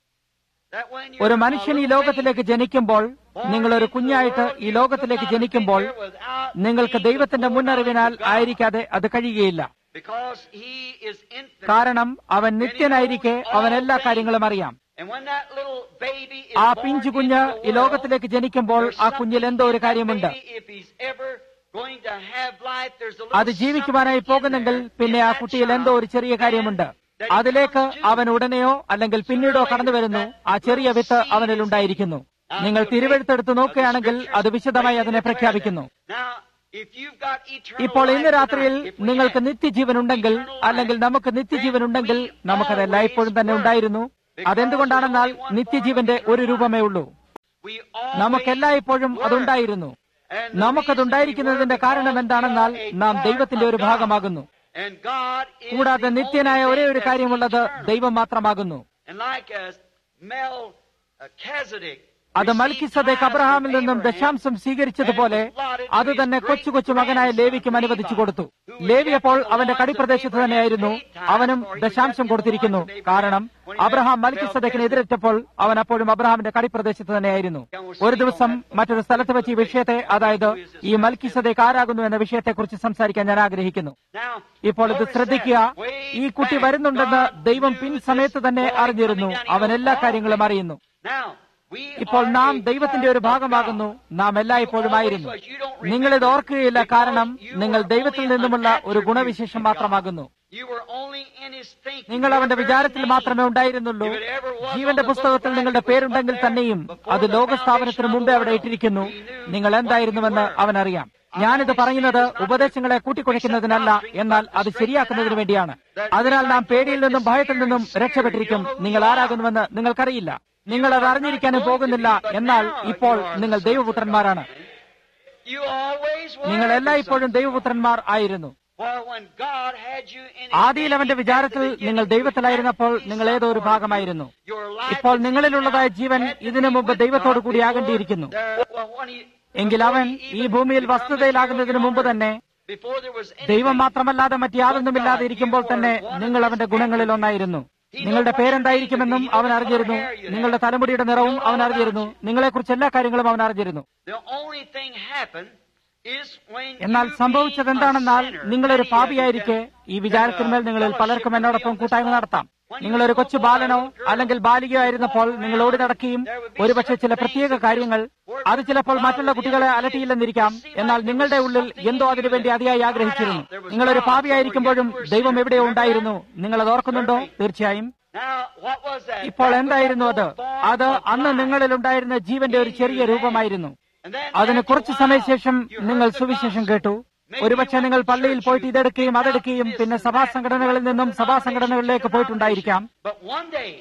that when you're ഒരു a മനുഷ്യൻ ഈ little ലോകത്തിലേക്ക് ജനിക്കുമ്പോൾ baby, നിങ്ങൾ ഒരു born കുഞ്ഞായിട്ട് into the ഈ world, ലോകത്തിലേക്ക് you could not ജനിക്കുമ്പോൾ have been there without നിങ്ങൾക്ക് being ദൈവത്തിന്റെ the മുന്നറിവിനാൽ foreknowledge of God. ആയിരിക്കാതെ അത് കഴിയുകയില്ല Because he is infinite. കാരണം അവൻ നിത്യനായിരിക്കെ അവൻ എല്ലാ കാര്യങ്ങളും അറിയാം And when that little baby is ആ born പിഞ്ചു കുഞ്ഞ് into the ഈ world, ലോകത്തിലേക്ക് ജനിക്കുമ്പോൾ there's ആ കുഞ്ഞിൽ എന്തോ ഒരു something in that കാര്യമുണ്ട് baby, if he's ever going to have life, there's a little അത് ജീവിക്കുവാനായി something in പോകുന്നെങ്കിൽ there, പിന്നെ in ആ that കുട്ടിയിൽ എന്തോ ഒരു ചെറിയ child, കാര്യമുണ്ട് and that he അതിലേക്ക് comes to. അവൻ ഉടനെയോ അല്ലെങ്കിൽ പിന്നീടോ കടന്നു വരുന്നു ആ ചെറിയ വിത്ത് അവനിൽ ഉണ്ടായിരിക്കുന്നു നിങ്ങൾ തിരുവെഴുത്തെടുത്ത് നോക്കുകയാണെങ്കിൽ അത് വിശദമായി അതിനെ പ്രഖ്യാപിക്കുന്നു Now, if you've got eternal ഇപ്പോൾ ഇന്ന് life രാത്രിയിൽ tonight, if we നിങ്ങൾക്ക് have നിത്യജീവൻ ഉണ്ടെങ്കിൽ അല്ലെങ്കിൽ നമുക്ക് നിത്യജീവൻ ഉണ്ടെങ്കിൽ നമുക്കത് എല്ലായ്പ്പോഴും തന്നെ ഉണ്ടായിരുന്നു അതെന്തുകൊണ്ടാണെന്നാൽ നിത്യജീവന്റെ ഒരു രൂപമേ ഉള്ളൂ we always നമുക്കെല്ലായ്പ്പോഴും were. അതുണ്ടായിരുന്നു And the നമുക്കതുണ്ടായിരിക്കുന്നതിന്റെ reason we were കാരണം because എന്താണെന്നാൽ we are a നാം part ദൈവത്തിന്റെ of ഒരു God. ഭാഗമാകുന്നു And God is കൂടാതെ the നിത്യനായ only ഒരേ thing ഒരു that's കാര്യമുള്ളത് eternal. ദൈവം മാത്രമാകുന്നു And like as Melchizedek അത് മൽക്കിസദേക്ക് അബ്രഹാമിൽ നിന്നും ദശാംശം സ്വീകരിച്ചതുപോലെ അത് തന്നെ കൊച്ചു കൊച്ചു മകനായ ലേവിക്കും അനുവദിച്ചു കൊടുത്തു ലേവി അപ്പോൾ അവന്റെ കടിപ്രദേശത്ത് തന്നെയായിരുന്നു അവനും ദശാംശം കൊടുത്തിരിക്കുന്നു കാരണം അബ്രഹാം മൽക്കിസദേക്കിന് എതിരേറ്റപ്പോൾ അവൻ അപ്പോഴും അബ്രഹാമിന്റെ കടിപ്രദേശത്ത് തന്നെയായിരുന്നു ഒരു ദിവസം മറ്റൊരു സ്ഥലത്ത് വെച്ച് ഈ വിഷയത്തെ അതായത് ഈ മൽക്കിസദേക്ക് ആരാകുന്നു എന്ന വിഷയത്തെക്കുറിച്ച് സംസാരിക്കാൻ ഞാൻ ആഗ്രഹിക്കുന്നു Now, ഇപ്പോൾ ഇത് notice ശ്രദ്ധിക്കുക that way ഈ കുട്ടി back, വരുന്നുണ്ടെന്ന് God ദൈവം knew പിൻ this സമയത്ത് തന്നെ boy അറിഞ്ഞിരുന്നു coming down. He അവൻ knows എല്ലാ all കാര്യങ്ങളും things. അറിയുന്നു Now, we ഇപ്പോൾ are നാം a ദൈവത്തിന്റെ ഒരു part of ഭാഗമാകുന്നു God. നാം എല്ലായ്പ്പോഴും ആയിരുന്നു നിങ്ങൾ ഇത് ഓർക്കുകയില്ല കാരണം നിങ്ങൾ ദൈവത്തിൽ നിന്നുമുള്ള ഒരു ഗുണവിശേഷം മാത്രമാകുന്നു You were only in his thinking. നിങ്ങൾ അവന്റെ വിചാരത്തിൽ മാത്രമേ ഉണ്ടായിരുന്നുള്ളൂ ജീവന്റെ പുസ്തകത്തിൽ നിങ്ങളുടെ പേരുണ്ടെങ്കിൽ തന്നെയും അത് ലോകസ്ഥാപനത്തിന് മുമ്പേ അവിടെ ഇട്ടിരിക്കുന്നു നിങ്ങൾ എന്തായിരുന്നുവെന്ന് അവനറിയാം ഞാനിത് പറയുന്നത് ഉപദേശങ്ങളെ കൂട്ടിക്കുഴയ്ക്കുന്നതിനല്ല എന്നാൽ അത് ശരിയാക്കുന്നതിന് വേണ്ടിയാണ് അതിനാൽ നാം പേടിയിൽ നിന്നും ഭയത്തിൽ നിന്നും രക്ഷപ്പെട്ടിരിക്കും നിങ്ങൾ ആരാകുന്നുവെന്ന് നിങ്ങൾക്കറിയില്ല നിങ്ങൾ അത് അറിഞ്ഞിരിക്കാനും പോകുന്നില്ല എന്നാൽ ഇപ്പോൾ നിങ്ങൾ ദൈവപുത്രന്മാരാണ് You always were നിങ്ങൾ the എല്ലായ്പ്പോഴും ദൈവപുത്രന്മാർ ആയിരുന്നു For when God had you in his ആദിയിൽ അവന്റെ വിചാരത്തിൽ നിങ്ങൾ ദൈവത്തിലായിരുന്നപ്പോൾ നിങ്ങൾ ഏതോ ഒരു ഭാഗമായിരുന്നു your life ഇപ്പോൾ നിങ്ങളിലുള്ളതായ ജീവൻ ഇതിനു മുമ്പ് ദൈവത്തോടു കൂടി ആകേണ്ടിയിരിക്കുന്നു എങ്കിൽ അവൻ ഈ ഭൂമിയിൽ വസ്തുതയിലാകുന്നതിന് മുമ്പ് തന്നെ Before there was ദൈവം മാത്രമല്ലാതെ മറ്റാതൊന്നുമില്ലാതെ ഇരിക്കുമ്പോൾ തന്നെ നിങ്ങൾ അവന്റെ ഗുണങ്ങളിൽ ഒന്നായിരുന്നു നിങ്ങളുടെ പേരെന്തായിരിക്കുമെന്നും അവൻ അറിഞ്ഞിരുന്നു നിങ്ങളുടെ തലമുടിയുടെ നിറവും അവൻ അറിഞ്ഞിരുന്നു നിങ്ങളെക്കുറിച്ച് എല്ലാ കാര്യങ്ങളും അവൻ അറിഞ്ഞിരുന്നു The only thing happened is when എന്നാൽ you സംഭവിച്ചത് being a എന്താണെന്നാൽ sinner, നിങ്ങളൊരു many of you പാപിയായിരിക്കെ can- ഈ വിചാരത്തിന്മേൽ നിങ്ങളിൽ പലർക്കും എന്നോടൊപ്പം കൂട്ടായ്മ നടത്താം നിങ്ങളൊരു കൊച്ചു ബാലനോ അല്ലെങ്കിൽ ബാലികയോ ആയിരുന്നപ്പോൾ നിങ്ങൾ ഓടി നടക്കുകയും ഒരുപക്ഷെ ചില പ്രത്യേക കാര്യങ്ങൾ അത് ചിലപ്പോൾ മറ്റുള്ള കുട്ടികളെ അലട്ടിയില്ലെന്നിരിക്കാം എന്നാൽ നിങ്ങളുടെ ഉള്ളിൽ എന്തോ അതിനുവേണ്ടി അതിയായി ആഗ്രഹിച്ചിരുന്നു നിങ്ങളൊരു പാപിയായിരിക്കുമ്പോഴും ദൈവം എവിടെയോ ഉണ്ടായിരുന്നു നിങ്ങൾ അത് ഓർക്കുന്നുണ്ടോ തീർച്ചയായും Now, what was that? ഇപ്പോൾ എന്തായിരുന്നു അത് അത് അന്ന് നിങ്ങളിൽ ഉണ്ടായിരുന്ന ജീവന്റെ ഒരു ചെറിയ രൂപമായിരുന്നു And then അതിന് after കുറച്ചു a while, സമയശേഷം you നിങ്ങൾ heard the സുവിശേഷം gospel. കേട്ടു ഒരുപക്ഷെ നിങ്ങൾ പള്ളിയിൽ പോയിട്ട് ഇതെടുക്കുകയും അതെടുക്കുകയും പിന്നെ സഭാ സംഘടനകളിൽ നിന്നും സഭാ സംഘടനകളിലേക്ക് പോയിട്ടുണ്ടായിരിക്കാം But one day,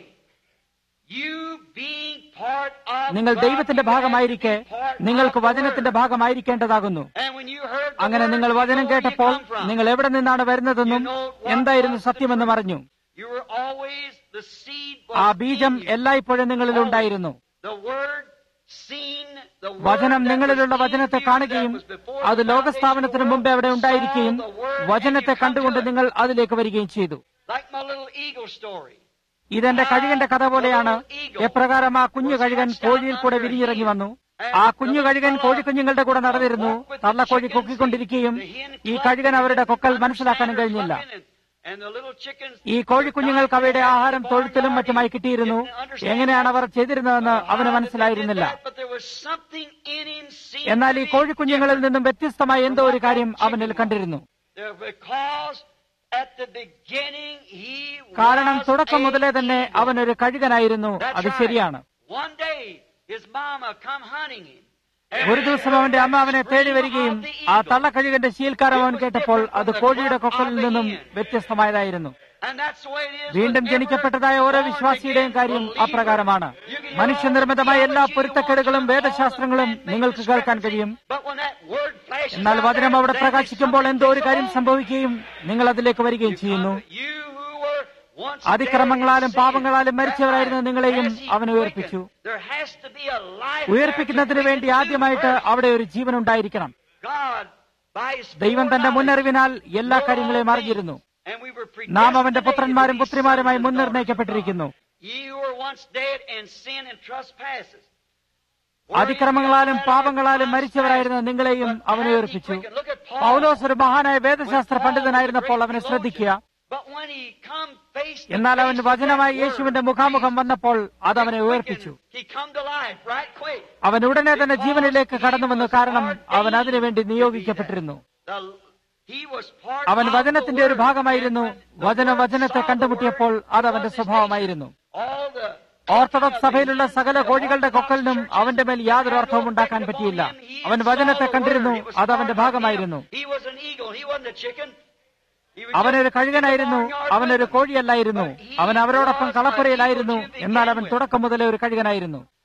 you being part of നിങ്ങൾ God, ദൈവത്തിന്റെ you had to ഭാഗമായിരിക്കെ be part of നിങ്ങൾക്ക് the വചനത്തിന്റെ Word. ഭാഗമായിരിക്കേണ്ടതാകുന്നു And when you heard the അങ്ങനെ word, നിങ്ങൾ you വചനം know where you കേട്ടപ്പോൾ come from. നിങ്ങൾ എവിടെ നിന്നാണ് വരുന്നതെന്നും എന്തായിരുന്നു സത്യമെന്നും അറിഞ്ഞു You were always the seed ആ was ബീജം in you. എല്ലായ്പ്പോഴും നിങ്ങളിൽ ഉണ്ടായിരുന്നു The word seen, the word വചനം that നിങ്ങളിലുള്ള was in വചനത്തെ you, കാണുകയും that was before അത് the ലോകസ്ഥാപനത്തിന് foundation of മുമ്പേ അവിടെ the world, ഉണ്ടായിരിക്കുകയും saw the word, വചനത്തെ and you come കണ്ടുകൊണ്ട് to it. നിങ്ങൾ അതിലേക്ക് വരികയും ചെയ്തു Like my little eagle story. ഇതെന്റെ കഴുകന്റെ കഥ പോലെയാണ് എപ്രകാരം ആ കുഞ്ഞു കഴുകൻ കോഴിയിൽ കൂടെ വിരിഞ്ഞിറങ്ങി വന്നു ആ കുഞ്ഞു കഴുകൻ കോഴിക്കുഞ്ഞുങ്ങളുടെ കൂടെ നടന്നിരുന്നു തള്ളക്കോഴി കൊക്കിക്കൊണ്ടിരിക്കുകയും ഈ കഴുകൻ അവരുടെ കൊക്കൽ മനസ്സിലാക്കാനും കഴിഞ്ഞില്ല And the little chickens ഈ കോഴിക്കുഞ്ഞുങ്ങൾക്ക് അവയുടെ ആഹാരം തൊഴുത്തിലും മറ്റുമായി കിട്ടിയിരുന്നു എങ്ങനെയാണ് അവർ ചെയ്തിരുന്നതെന്ന് അവന് മനസ്സിലായിരുന്നില്ല But there was something in him seen എന്നാൽ ഈ to be കോഴിക്കുഞ്ഞുങ്ങളിൽ നിന്നും വ്യത്യസ്തമായ എന്തോ ഒരു കാര്യം അവനിൽ കണ്ടിരുന്നു There- Because at the beginning he കാരണം was തുടക്കം a മുതലേ തന്നെ eagle. അവനൊരു കഴുകനായിരുന്നു That's അത് right. ശരിയാണ് One day his mama come hunting him. ഒരു ദിവസം അവന്റെ അമ്മ അവനെ തേടി വരികയും ആ തള്ളക്കഴുകന്റെ ശീൽക്കാരം അവൻ കേട്ടപ്പോൾ അത് കോഴിയുടെ കൊക്കലിൽ നിന്നും വ്യത്യസ്തമായതായിരുന്നു And that's the way it is വീണ്ടും with ജനിക്കപ്പെട്ടതായ ഓരോ every വിശ്വാസിയുടെയും കാര്യം born-again അപ്രകാരമാണ് believer. മനുഷ്യനിർമ്മിതമായ എല്ലാ പൊരുത്തക്കേടുകളും വേദശാസ്ത്രങ്ങളും നിങ്ങൾക്ക് കേൾക്കാൻ കഴിയും But when that word flashes എന്നാൽ out വചനം there, അവിടെ then പ്രകാശിക്കുമ്പോൾ there's എന്തോ ഒരു കാര്യം something സംഭവിക്കുകയും നിങ്ങൾ അതിലേക്ക് വരികയും ചെയ്യുന്നു You who were once അതിക്രമങ്ങളാലും dead in പാപങ്ങളാലും sin, മരിച്ചവരായിരുന്ന that നിങ്ങളെയും has he അവൻ ഉയർപ്പിച്ചു quickened. There has to be a life ഉയർപ്പിക്കുന്നതിന് there to വേണ്ടി quicken ആദ്യമായിട്ട് first. അവിടെ ഒരു ജീവൻ ഉണ്ടായിരിക്കണം God, by his ദൈവം തന്റെ foreknowledge, മുന്നറിവിനാൽ എല്ലാ know കാര്യങ്ങളെയും all അറിഞ്ഞിരുന്നു things. And we were നാം അവന്റെ predestinated പുത്രന്മാരും to be പുത്രിമാരുമായി sons and മുൻനിർണയിക്കപ്പെട്ടിരിക്കുന്നു daughters of God. Ye who were once dead in sin and trespasses. അതിക്രമങ്ങളാലും പാപങ്ങളാലും മരിച്ചവരായിരുന്ന നിങ്ങളെയും അവൻ ഉയർപ്പിച്ചു പൗലോസ് ഒരു മഹാനായ വേദശാസ്ത്ര പണ്ഡിതനായിരുന്നപ്പോൾ അവനെ ശ്രദ്ധിക്കുക എന്നാൽ അവൻ വചനമായി യേശുവിന്റെ മുഖാമുഖം വന്നപ്പോൾ അത് അവനെ ഉയർപ്പിച്ചു അവൻ ഉടനെ തന്നെ ജീവനിലേക്ക് കടന്നുവന്നു കാരണം അവൻ അതിനുവേണ്ടി നിയോഗിക്കപ്പെട്ടിരുന്നു അവൻ വചനത്തിന്റെ ഒരു ഭാഗമായിരുന്നു വചന വചനത്തെ കണ്ടുമുട്ടിയപ്പോൾ അത് അവന്റെ സ്വഭാവമായിരുന്നു ഓർത്തഡോക്സ് സഭയിലുള്ള സകല കോഴികളുടെ കൊക്കലിനും അവന്റെ മേൽ യാതൊരു അർത്ഥവും ഉണ്ടാക്കാൻ പറ്റിയില്ല അവൻ വചനത്തെ കണ്ടിരുന്നു അത് അവന്റെ ഭാഗമായിരുന്നു അവനൊരു കഴുകനായിരുന്നു അവനൊരു കോഴിയല്ലായിരുന്നു അവൻ അവരോടൊപ്പം കളപ്പുരയിലായിരുന്നു എന്നാൽ അവൻ തുടക്കം മുതലേ ഒരു കഴുകനായിരുന്നു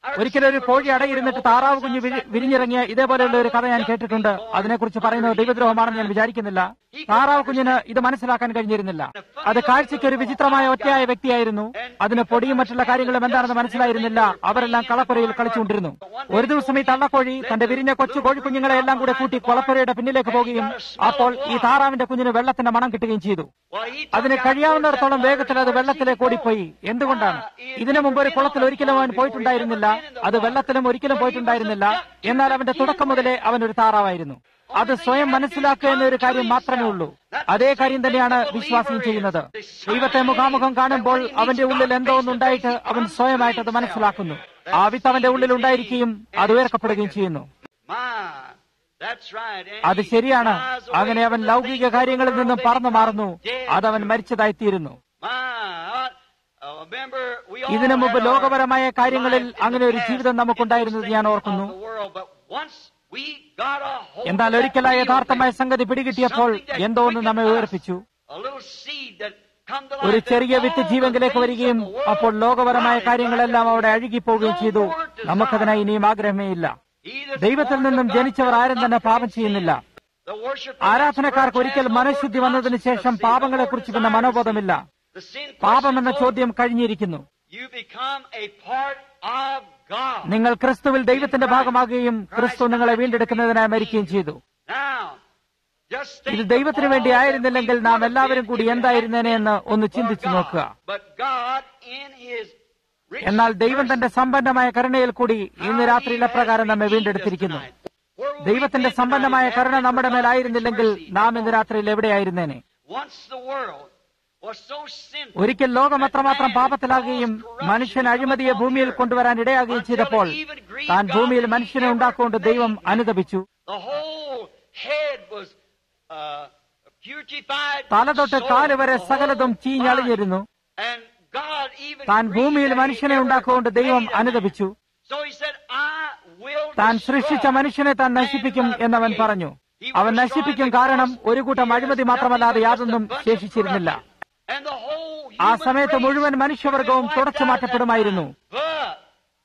ഒരിക്കലും ഒരു കോഴി അടയിരുന്നിട്ട് താറാവ് കുഞ്ഞ് വിരി- വിരിഞ്ഞിറങ്ങിയ ഇതേപോലെയുള്ള ഒരു കഥ ഞാൻ കേട്ടിട്ടുണ്ട് അതിനെക്കുറിച്ച് പറയുന്നത് ദൈവദ്രോഹമാണെന്ന് ഞാൻ വിചാരിക്കുന്നില്ല താറാവ് കുഞ്ഞിന് ഇത് മനസ്സിലാക്കാൻ കഴിഞ്ഞിരുന്നില്ല അത് കാഴ്ചയ്ക്ക് ഒരു വിചിത്രമായ ഒറ്റയായ വ്യക്തിയായിരുന്നു അതിന് പൊടിയും മറ്റുള്ള കാര്യങ്ങളും എന്താണെന്ന് മനസ്സിലായിരുന്നില്ല അവരെല്ലാം കളപ്പുരയിൽ കളിച്ചുകൊണ്ടിരുന്നു ഒരു ദിവസം ഈ തള്ളക്കോഴി തന്റെ വിരിഞ്ഞ കൊച്ചു കോഴിക്കുഞ്ഞുങ്ങളെ എല്ലാം കൂടെ കൂട്ടി കൊളപ്പുരയുടെ പിന്നിലേക്ക് പോകുകയും അപ്പോൾ ഈ താറാവിന്റെ കുഞ്ഞിന് വെള്ളത്തിന്റെ മണം കിട്ടുകയും ചെയ്തു Well, he took അതിന് out കഴിയാവുന്നിടത്തോളം വേഗത്തിൽ അത് വെള്ളത്തിലേക്ക് ഓടിപ്പോയി എന്തുകൊണ്ടാണ് ഇതിനു മുമ്പ് ഒരു കുളത്തിൽ ഒരിക്കലും അവൻ പോയിട്ടുണ്ടായിരുന്നില്ല അത് വെള്ളത്തിലും ഒരിക്കലും പോയിട്ടുണ്ടായിരുന്നില്ല എന്നാൽ അവന്റെ തുടക്കം മുതലേ അവൻ ഒരു താറാവായിരുന്നു അത് സ്വയം മനസ്സിലാക്കുക എന്നൊരു കാര്യം മാത്രമേ ഉള്ളൂ അതേ കാര്യം തന്നെയാണ് വിശ്വാസം ചെയ്യുന്നത് ദൈവത്തെ മുഖാമുഖം കാണുമ്പോൾ അവന്റെ ഉള്ളിൽ എന്തോ ഒന്നുണ്ടായിട്ട് അവൻ സ്വയമായിട്ട് അത് മനസ്സിലാക്കുന്നു ആ വിത്ത് അവന്റെ ഉള്ളിൽ ഉണ്ടായിരിക്കുകയും അത് ഉയർക്കപ്പെടുകയും ചെയ്യുന്നു My, that's right. And അത് he ശരിയാണ് flies away അങ്ങനെ അവൻ from the ലൗകിക things കാര്യങ്ങളിൽ of നിന്നും earth പറന്നു and മാറുന്നു dead. അതവൻ മരിച്ചതായിത്തീരുന്നു My, uh, remember, we all ഇതിനു മുമ്പ് had our ലോകപരമായ കാര്യങ്ങളിൽ life in അങ്ങനെ the ഒരു past ജീവിതം നമുക്കുണ്ടായിരുന്നത് ഞാൻ in those ഓർക്കുന്നു things of the world, but once we got a hold എന്നാൽ of that ഒരിക്കലായ real യഥാർത്ഥമായ thing, സംഗതി പിടികിട്ടിയപ്പോൾ something that എന്തോ ഒന്ന് നമ്മെ quickened us, ഉയർപ്പിച്ചു a little seed that come to ഒരു life, ചെറിയ then with all the ജീവങ്കിലേക്ക് things വരികയും of the world അപ്പോൾ ലോകപരമായ died കാര്യങ്ങളെല്ലാം right അവിടെ there. അഴുകിപ്പോവുകയും No ചെയ്തു more desire. നമുക്കതിനായി ഇനിയും ആഗ്രഹമേ ഇല്ല He that's ദൈവത്തിൽ born നിന്നും of God ജനിച്ചവർ ആരും does തന്നെ not പാപം commit ചെയ്യുന്നില്ല sin. The worshipper ആരാധനക്കാർക്ക് has ഒരിക്കൽ no മനഃശുദ്ധി more വന്നതിന് conscience ശേഷം of sin, no പാപങ്ങളെ more കുറിച്ച് പിന്നെ desire to മനോബോധമില്ല sin. The sin പാപം question എന്ന is ചോദ്യം കഴിഞ്ഞിരിക്കുന്നു You become a part of God. നിങ്ങൾ ക്രിസ്തുവിൽ ദൈവത്തിന്റെ ഭാഗമാകുകയും ക്രിസ്തു നിങ്ങളെ വീണ്ടെടുക്കുന്നതിനായി മരിക്കുകയും ചെയ്തു Now, just think ഇത് of ദൈവത്തിന് all വേണ്ടി that ആയിരുന്നില്ലെങ്കിൽ we നാം would have എല്ലാവരും been കൂടി if it hadn't എന്തായിരുന്നേനെ been എന്ന് ഒന്ന് for ചിന്തിച്ചു God. നോക്കുക But God, in His rich എന്നാൽ ദൈവം mercy, തന്റെ സമ്പന്നമായ കരുണയിൽ കൂടി ഇന്ന് how രാത്രിയിൽ He has അപ്രകാരം നമ്മെ redeemed us വീണ്ടെടുത്തിരിക്കുന്നു tonight. Where would we ദൈവത്തിന്റെ be സമ്പന്നമായ tonight കരുണ if it നമ്മുടെ had മേൽ been for ആയിരുന്നില്ലെങ്കിൽ God's mercy? നാം ഇന്ന് രാത്രിയിൽ എവിടെയായിരുന്നേനെ Once the world was so sinful ഒരിക്കൽ ലോകം അത്രമാത്രം പാപത്തിലാകുകയും മനുഷ്യൻ അഴിമതിയെ ഭൂമിയിൽ കൊണ്ടുവരാൻ ഇടയാകുകയും ചെയ്തപ്പോൾ താൻ ഭൂമിയിൽ മനുഷ്യനെ ഉണ്ടാക്കൊണ്ട് ദൈവം അനുദപിച്ചു The whole head was uh, putrefied. തല തൊട്ട് soul, കാല് വരെ the whole സകലതും ചീഞ്ഞളിഞ്ഞിരുന്നു body. And God even താൻ agreed ഭൂമിയിൽ that he മനുഷ്യനെ ever ഉണ്ടാക്കുകൊണ്ട് ദൈവം made a man. അനുദപിച്ചു So he said, I will താൻ destroy സൃഷ്ടിച്ച മനുഷ്യനെ താൻ man നശിപ്പിക്കും who I എന്നവൻ created. പറഞ്ഞു He will അവൻ destroy നശിപ്പിക്കും because കാരണം ഒരു കൂട്ടം he അഴിമതി has മാത്രമല്ലാതെ nothing but യാതൊന്നും just a bunch of ശേഷിച്ചിരുന്നില്ല corruption. And the whole ആ human സമയത്ത് race മുഴുവൻ മനുഷ്യവർഗവും would be wiped തുടച്ചു out at that മാറ്റപ്പെടുമായിരുന്നു time. But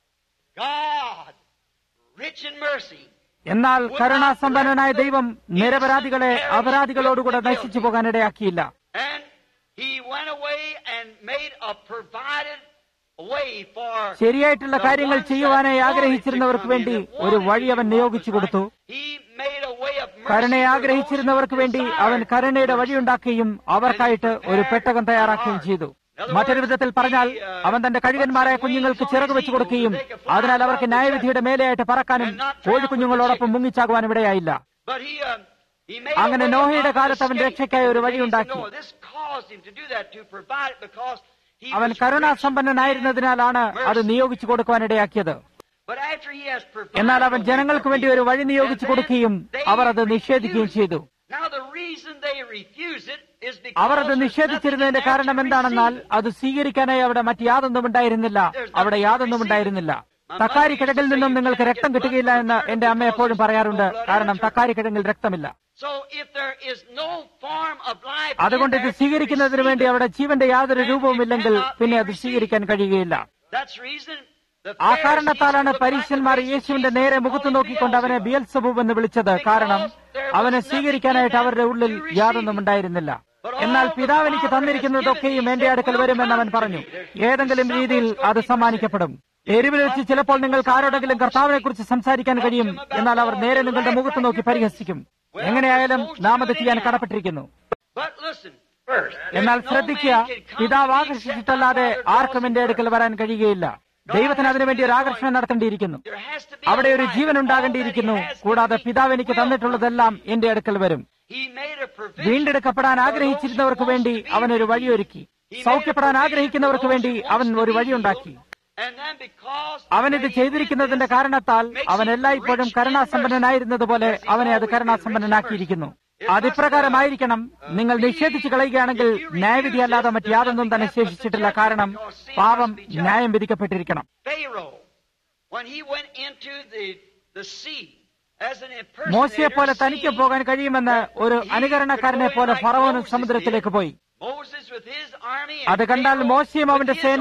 God, rich in mercy, എന്നാൽ കരുണാസമ്പന്നനായ ദൈവം നിരപരാധികളെ അപരാധികളോടുകൂടെ നശിച്ചു പോകാൻ ഇടയാക്കിയില്ല and he went away and made a provided way for ശരിയായിട്ടുള്ള the കാര്യങ്ങൾ ones ചെയ്യുവാനായി that ആഗ്രഹിച്ചിരുന്നവർക്ക് wanted to വേണ്ടി come in, that ഒരു wanted വഴി to അവൻ be നിയോഗിച്ചു right. കൊടുത്തു He made a way of mercy കരുണയെ for ആഗ്രഹിച്ചിരുന്നവർക്ക് those who വേണ്ടി desired അവൻ കരുണയുടെ mercy. വഴിയുണ്ടാക്കുകയും അവർക്കായിട്ട് ഒരു പെട്ടകം തയ്യാറാക്കുകയും ചെയ്തു മറ്റൊരു വിധത്തിൽ പറഞ്ഞാൽ അവൻ തന്റെ കഴുകന്മാരായ കുഞ്ഞുങ്ങൾക്ക് ചിറക് വെച്ചു കൊടുക്കുകയും അതിനാൽ അവർക്ക് ന്യായവിധിയുടെ മേലെയായിട്ട് പറക്കാനും കോഴിക്കുഞ്ഞുങ്ങളോടൊപ്പം മുങ്ങിച്ചാകുവാനും ഇടയായില്ല But he, um, he made a അങ്ങനെ way നോഹയുടെ of കാലത്ത് അവൻ escape. രക്ഷയ്ക്കായി ഒരു And വഴി they said, ഉണ്ടാക്കി "No, this caused him to do that, to provide it because he അവൻ was rich കരുണാസമ്പന്നനായിരുന്നതിനാലാണ് in അത് mercy." നിയോഗിച്ചു കൊടുക്കുവാൻ ഇടയാക്കിയത് But after he has provided എന്നാൽ അവൻ a way ജനങ്ങൾക്ക് for വേണ്ടി ഒരു വഴി people, നിയോഗിച്ചു and then കൊടുക്കുകയും they അവർ അത് നിഷേധിക്കുകയും refused. ചെയ്തു Now the reason they refuse it is because അവർ അത് there's നിഷേധിച്ചിരുന്നതിന്റെ nothing കാരണം there to എന്താണെന്നാൽ receive it. അത് സ്വീകരിക്കാനായി അവിടെ മറ്റ് യാതൊന്നും ഉണ്ടായിരുന്നില്ല അവിടെ യാതൊന്നും ഉണ്ടായിരുന്നില്ല തക്കാരി കിഴങ്ങിൽ നിന്നും നിങ്ങൾക്ക് രക്തം കിട്ടുകയില്ല എന്ന് എന്റെ അമ്മ എപ്പോഴും പറയാറുണ്ട് കാരണം തക്കാരി കിഴങ്ങിൽ രക്തമില്ല So if there is no form of life in അതുകൊണ്ട് ഇത് there to സ്വീകരിക്കുന്നതിന് receive വേണ്ടി it, അവിടെ ജീവന്റെ യാതൊരു രൂപവുമില്ലെങ്കിൽ പിന്നെ അത് സ്വീകരിക്കാൻ കഴിയുകയില്ല that's the reason the ആ Pharisees കാരണത്താലാണ് looked പരീശന്മാർ like the യേശുവിന്റെ race നേരെ Jesus മുഖത്ത് called him നോക്കിക്കൊണ്ട് അവനെ Beelzebub. ബിയൽസബൂബ് എന്ന് വിളിച്ചത് കാരണം അവനെ സ്വീകരിക്കാനായിട്ട് അവരുടെ ഉള്ളിൽ യാതൊന്നും ഉണ്ടായിരുന്നില്ല എന്നാൽ പിതാവ് എനിക്ക് തന്നിരിക്കുന്നതൊക്കെയും എന്റെ അടുക്കൽ വരുമെന്ന് അവൻ പറഞ്ഞു ഏതെങ്കിലും രീതിയിൽ അത് സമ്മാനിക്കപ്പെടും എരിവിൽ വെച്ച് ചിലപ്പോൾ നിങ്ങൾക്ക് ആരോടെങ്കിലും കർത്താവിനെ കുറിച്ച് സംസാരിക്കാൻ കഴിയും എന്നാൽ അവർ നേരെ നിങ്ങളുടെ മുഖത്ത് നോക്കി പരിഹസിക്കും എങ്ങനെയായാലും നാം അത് ചെയ്യാൻ കടപ്പെട്ടിരിക്കുന്നു But listen, first, എന്നാൽ there's no ശ്രദ്ധിക്കുക man can come പിതാവ് to me ആകർഷിച്ചിട്ടല്ലാതെ except ആർക്കും എന്റെ അടുക്കൽ വരാൻ കഴിയുകയില്ല ദൈവത്തിന് അതിനുവേണ്ടി ഒരു ആകർഷണം നടത്തേണ്ടിയിരിക്കുന്നു There has to be അവിടെ a ഒരു life. Jeevan All ഉണ്ടാകേണ്ടിയിരിക്കുന്നു that he has കൂടാതെ given me പിതാവ് എനിക്ക് will തന്നിട്ടുള്ളതെല്ലാം എന്റെ അടുക്കൽ വരും He made a provision വീണ്ടെടുക്കപ്പെടാൻ for those ആഗ്രഹിച്ചിരുന്നവർക്ക് who വേണ്ടി wants to be അവൻ ഒരു redeemed. വഴിയൊരുക്കി He made a സൗഖ്യപ്പെടാൻ provision ആഗ്രഹിക്കുന്നവർക്ക് for those വേണ്ടി who അവൻ wants to ഒരു be വഴിയുണ്ടാക്കി healed. And then because അവൻ ഇത് that he ചെയ്തിരിക്കുന്നതിന്റെ did this, കാരണത്താൽ makes അവൻ him എല്ലായ്പ്പോഴും rich in കരുണാസമ്പന്നനായിരുന്നതുപോലെ mercy, as he's അവനെ അത് always been കരുണാസമ്പന്നനാക്കിയിരിക്കുന്നു rich in mercy. അതിപ്രകാരമായിരിക്കണം നിങ്ങൾ നിഷേധിച്ചു കളയുകയാണെങ്കിൽ ന്യായവിധി അല്ലാതെ മറ്റ് യാതൊന്നും തന്നെ ശേഷിച്ചിട്ടില്ല കാരണം പാപം ന്യായം വിധിക്കപ്പെട്ടിരിക്കണം Pharaoh, when he went into the, the sea as an മോശയെ പോലെ impersonator, തനിക്ക് seeing പോകാൻ കഴിയുമെന്ന് ഒരു അനുകരണക്കാരനെ പോലെ ഫറവോനും സമുദ്രത്തിലേക്ക് പോയി Moses with his army അത് and കണ്ടാൽ Pharaoh മോശയും with അവന്റെ his സേനയും army.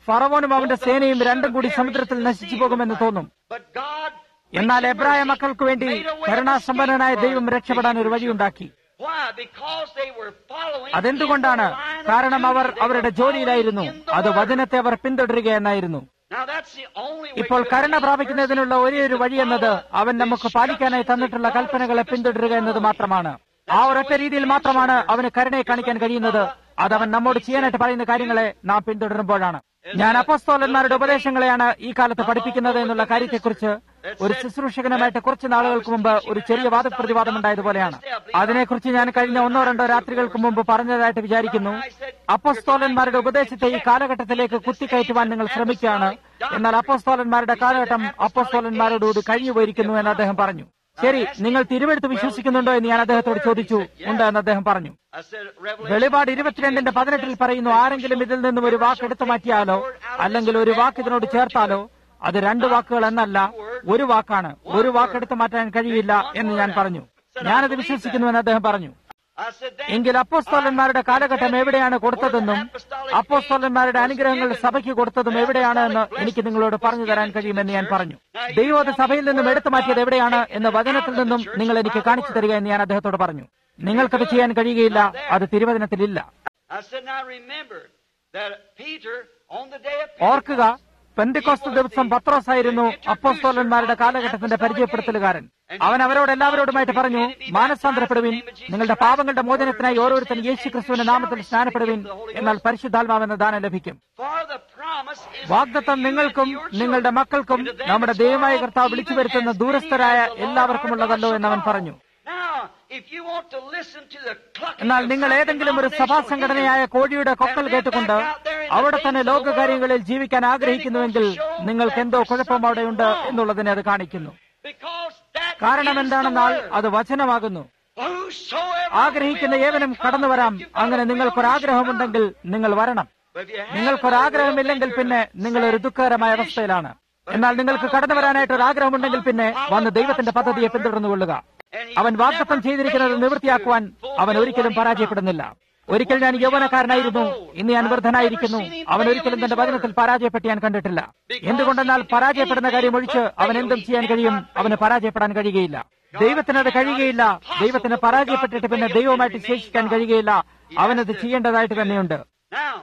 ഫറവോനും അവന്റെ സേനയും രണ്ടും കൂടി സമുദ്രത്തിൽ നശിച്ചു പോകുമെന്ന് തോന്നും But God എന്നാൽ എബ്രായ മക്കൾക്ക് വേണ്ടി കരുണാസമ്പന്നനായ ദൈവം രക്ഷപ്പെടാൻ ഒരു വഴിയുണ്ടാക്കി Why? Because they were following അതെന്തുകൊണ്ടാണ് in the line of കാരണം അവർ duty. They അവരുടെ were ജോലിയിലായിരുന്നു following in the അത് word. വചനത്തെ അവർ പിന്തുടരുകയെന്നായിരുന്നു Now that's the only way ഇപ്പോൾ to കരുണ obtain പ്രാപിക്കുന്നതിനുള്ള mercy ഒരേ ഒരു is to വഴി എന്നത് follow അവൻ the നമുക്ക് പാലിക്കാനായി instructions തന്നിട്ടുള്ള that God കൽപ്പനകളെ has given us പിന്തുടരുക to എന്നത് follow. മാത്രമാണ് ആ ഒരൊറ്റ രീതിയിൽ മാത്രമാണ് അവന് കരുണയെ കാണിക്കാൻ കഴിയുന്നത് അത് അവൻ നമ്മോട് ചെയ്യാനായിട്ട് പറയുന്ന കാര്യങ്ങളെ നാം പിന്തുടരുമ്പോഴാണ് ഞാൻ അപ്പസ്തോലന്മാരുടെ ഉപദേശങ്ങളെയാണ് ഈ കാലത്ത് പഠിപ്പിക്കുന്നത് എന്നുള്ള കാര്യത്തെക്കുറിച്ച് ഒരു ശുശ്രൂഷകനുമായിട്ട് കുറച്ച് നാളുകൾക്ക് മുമ്പ് ഒരു ചെറിയ വാദപ്രതിവാദം ഉണ്ടായതുപോലെയാണ് അതിനെക്കുറിച്ച് ഞാൻ കഴിഞ്ഞ ഒന്നോ രണ്ടോ രാത്രികൾക്ക് മുമ്പ് പറഞ്ഞതായിട്ട് വിചാരിക്കുന്നു അപ്പസ്തോലന്മാരുടെ ഉപദേശത്തെ ഈ കാലഘട്ടത്തിലേക്ക് കുത്തിക്കയറ്റുവാൻ നിങ്ങൾ ശ്രമിക്കുകയാണ് എന്നാൽ അപ്പസ്തോലന്മാരുടെ കാലഘട്ടം അപ്പസ്തോലന്മാരോടുകൂടി കഴിഞ്ഞുപോയിരിക്കുന്നു എന്ന് അദ്ദേഹം പറഞ്ഞു ശരി നിങ്ങൾ തിരുവെടുത്ത് വിശ്വസിക്കുന്നുണ്ടോ എന്ന് ഞാൻ അദ്ദേഹത്തോട് ചോദിച്ചു ഉണ്ട് എന്ന് അദ്ദേഹം പറഞ്ഞു I said, Revelation വെളിപാട് ഇരുപത്തിരണ്ടിന്റെ പതിനെട്ടിൽ പറയുന്നു ആരെങ്കിലും ഇതിൽ നിന്നും ഒരു വാക്ക് എടുത്തു മാറ്റിയാലോ അല്ലെങ്കിൽ ഒരു വാക്ക് ഇതിനോട് ചേർത്താലോ അത് രണ്ട് വാക്കുകൾ എന്നല്ല ഒരു വാക്കാണ് ഒരു വാക്ക് എടുത്തു മാറ്റാൻ കഴിയില്ല എന്ന് ഞാൻ പറഞ്ഞു ഞാനത് വിശ്വസിക്കുന്നുവെന്ന് അദ്ദേഹം പറഞ്ഞു I said, then, എങ്കിൽ അപ്പോസ്തോലന്മാരുടെ കാലഘട്ടം എവിടെയാണ് കൊടുത്തതെന്നും അപ്പോസ്തോലന്മാരുടെ അനുഗ്രഹങ്ങൾ സഭയ്ക്ക് കൊടുത്തതും എവിടെയാണ് എന്ന് എനിക്ക് നിങ്ങളോട് പറഞ്ഞു തരാൻ കഴിയുമെന്ന് ഞാൻ പറഞ്ഞു ദൈവം അത് സഭയിൽ നിന്നും എടുത്തു മാറ്റിയത് എവിടെയാണ് എന്ന് വചനത്തിൽ നിന്നും നിങ്ങൾ എനിക്ക് കാണിച്ചു തരിക എന്ന് ഞാൻ അദ്ദേഹത്തോട് പറഞ്ഞു നിങ്ങൾക്കത് ചെയ്യാൻ കഴിയുകയില്ല അത് തിരുവചനത്തിലില്ല I said, now remember that Peter, on the day of ഓർക്കുക പെന്തിക്കോസ്ത് ദിവസം പത്രോസായിരുന്നു അപ്പോസ്തോലന്മാരുടെ കാലഘട്ടത്തിന്റെ പരിചയപ്പെടുത്തലുകാരൻ അവൻ അവരോട് എല്ലാവരോടുമായിട്ട് പറഞ്ഞു മാനസാന്തരപ്പെടുവിൻ നിങ്ങളുടെ പാപങ്ങളുടെ മോചനത്തിനായി ഓരോരുത്തരും യേശു ക്രിസ്തുവിന്റെ നാമത്തിൽ സ്നാനപ്പെടുവിൻ എന്നാൽ പരിശുദ്ധാത്മാവെന്ന ദാനം ലഭിക്കും For the promise is വാഗ്ദത്തം നിങ്ങൾക്കും നിങ്ങളുടെ മക്കൾക്കും നമ്മുടെ ദൈവമായ കർത്താവ് വിളിച്ചു വരുത്തുന്ന ദൂരസ്ഥരായ എല്ലാവർക്കുമുള്ളതല്ലോ എന്നവൻ പറഞ്ഞു Now, if you want to listen to the clucking എന്നാൽ of നിങ്ങൾ some ഏതെങ്കിലും ഒരു denominational സഭാസംഘടനയായ കോഴിയുടെ കൊക്കൽ കേട്ടുകൊണ്ട് അവിടെ തന്നെ ലോകകാര്യങ്ങളിൽ ജീവിക്കാൻ ആഗ്രഹിക്കുന്നുവെങ്കിൽ നിങ്ങൾക്ക് എന്തോ കുഴപ്പം അവിടെയുണ്ട് എന്നുള്ളതിനെ അത് കാണിക്കുന്നു Because that കാരണം is the എന്താണെന്നാൽ word. അത് വചനമാകുന്നു Whosoever ആഗ്രഹിക്കുന്ന will, ഏവനും കടന്നു വരാം അങ്ങനെ നിങ്ങൾക്കൊരാഗ്രഹമുണ്ടെങ്കിൽ നിങ്ങൾ വരണം But if you have നിങ്ങൾക്കൊരാഗ്രഹമില്ലെങ്കിൽ പിന്നെ നിങ്ങൾ ഒരു ദുഃഖകരമായ അവസ്ഥയിലാണ് എന്നാൽ നിങ്ങൾക്ക് കടന്നു വരാനായിട്ട് ഒരു ആഗ്രഹമുണ്ടെങ്കിൽ പിന്നെ വന്ന് ദൈവത്തിന്റെ പദ്ധതിയെ പിന്തുടർന്നുകൊള്ളുക അവൻ വാഗ്ദത്തം ചെയ്തിരിക്കുന്നത് നിവൃത്തിയാക്കുവാൻ അവൻ ഒരിക്കലും പരാജയപ്പെടുന്നില്ല ഒരിക്കൽ ഞാൻ യൗവനക്കാരനായിരുന്നു ഇന്ന് ഞാൻ വൃദ്ധനായിരിക്കുന്നു അവൻ ഒരിക്കലും തന്റെ വചനത്തിൽ പരാജയപ്പെട്ട് ഞാൻ കണ്ടിട്ടില്ല എന്തുകൊണ്ടെന്നാൽ പരാജയപ്പെടുന്ന കാര്യം ഒഴിച്ച് അവൻ എന്തും ചെയ്യാൻ കഴിയും അവന് പരാജയപ്പെടാൻ കഴിയുകയില്ല ദൈവത്തിന് അത് കഴിയുകയില്ല ദൈവത്തിന് പരാജയപ്പെട്ടിട്ട് പിന്നെ ദൈവമായിട്ട് ശേഷിക്കാൻ കഴിയുകയില്ല അവനത് ചെയ്യേണ്ടതായിട്ട് തന്നെയുണ്ട് Now,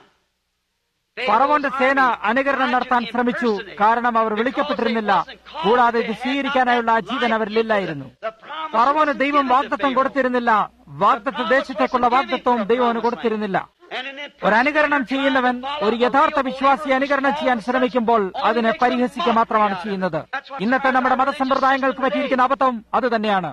ഫറവോന്റെ സേന അനുകരണം നടത്താൻ ശ്രമിച്ചു കാരണം അവർ വിളിക്കപ്പെട്ടിരുന്നില്ല കൂടാതെ ഇത് സ്വീകരിക്കാനായുള്ള ആ ജീവൻ അവരിലില്ലായിരുന്നു ഫറവോന് ദൈവം വാഗ്ദത്വം കൊടുത്തിരുന്നില്ല വാഗ്ദത്ത ദേശത്തേക്കുള്ള വാഗ്ദത്വവും ദൈവം അവന് കൊടുത്തിരുന്നില്ല ഒരു അനുകരണം ചെയ്യുന്നവൻ ഒരു യഥാർത്ഥ വിശ്വാസി അനുകരണം ചെയ്യാൻ ശ്രമിക്കുമ്പോൾ അതിനെ പരിഹസിക്കുക മാത്രമാണ് ചെയ്യുന്നത് ഇന്നത്തെ നമ്മുടെ മതസമ്പ്രദായങ്ങൾക്ക് പറ്റിയിരിക്കുന്ന അബദ്ധം അത് തന്നെയാണ്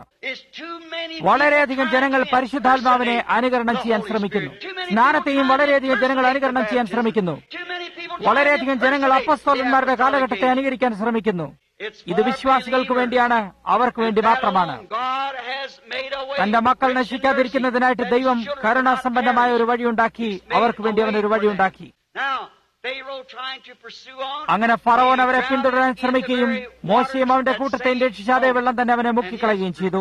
വളരെയധികം ജനങ്ങൾ പരിശുദ്ധാത്മാവിനെ അനുകരണം ചെയ്യാൻ ശ്രമിക്കുന്നു സ്നാനത്തെയും വളരെയധികം ജനങ്ങൾ അനുകരണം ചെയ്യാൻ ശ്രമിക്കുന്നു വളരെയധികം ജനങ്ങൾ അപ്പസ്തോലന്മാരുടെ കാലഘട്ടത്തെ അനുകരിക്കാൻ ശ്രമിക്കുന്നു ഇത് വിശ്വാസികൾക്ക് വേണ്ടിയാണ് അവർക്ക് വേണ്ടി മാത്രമാണ് തന്റെ മക്കൾ നശിക്കാതിരിക്കുന്നതിനായിട്ട് ദൈവം കരുണാസമ്പന്നമായ ഒരു വഴിയുണ്ടാക്കി അവർക്ക് വേണ്ടി അവൻ ഒരു വഴിയുണ്ടാക്കി അങ്ങനെ ഫറവോൻ അവരെ പിന്തുടരാൻ ശ്രമിക്കുകയും മോശയും അവന്റെ കൂട്ടത്തെയും രക്ഷിച്ചാതെ വെള്ളം തന്നെ അവനെ മുക്കിക്കളയുകയും ചെയ്തു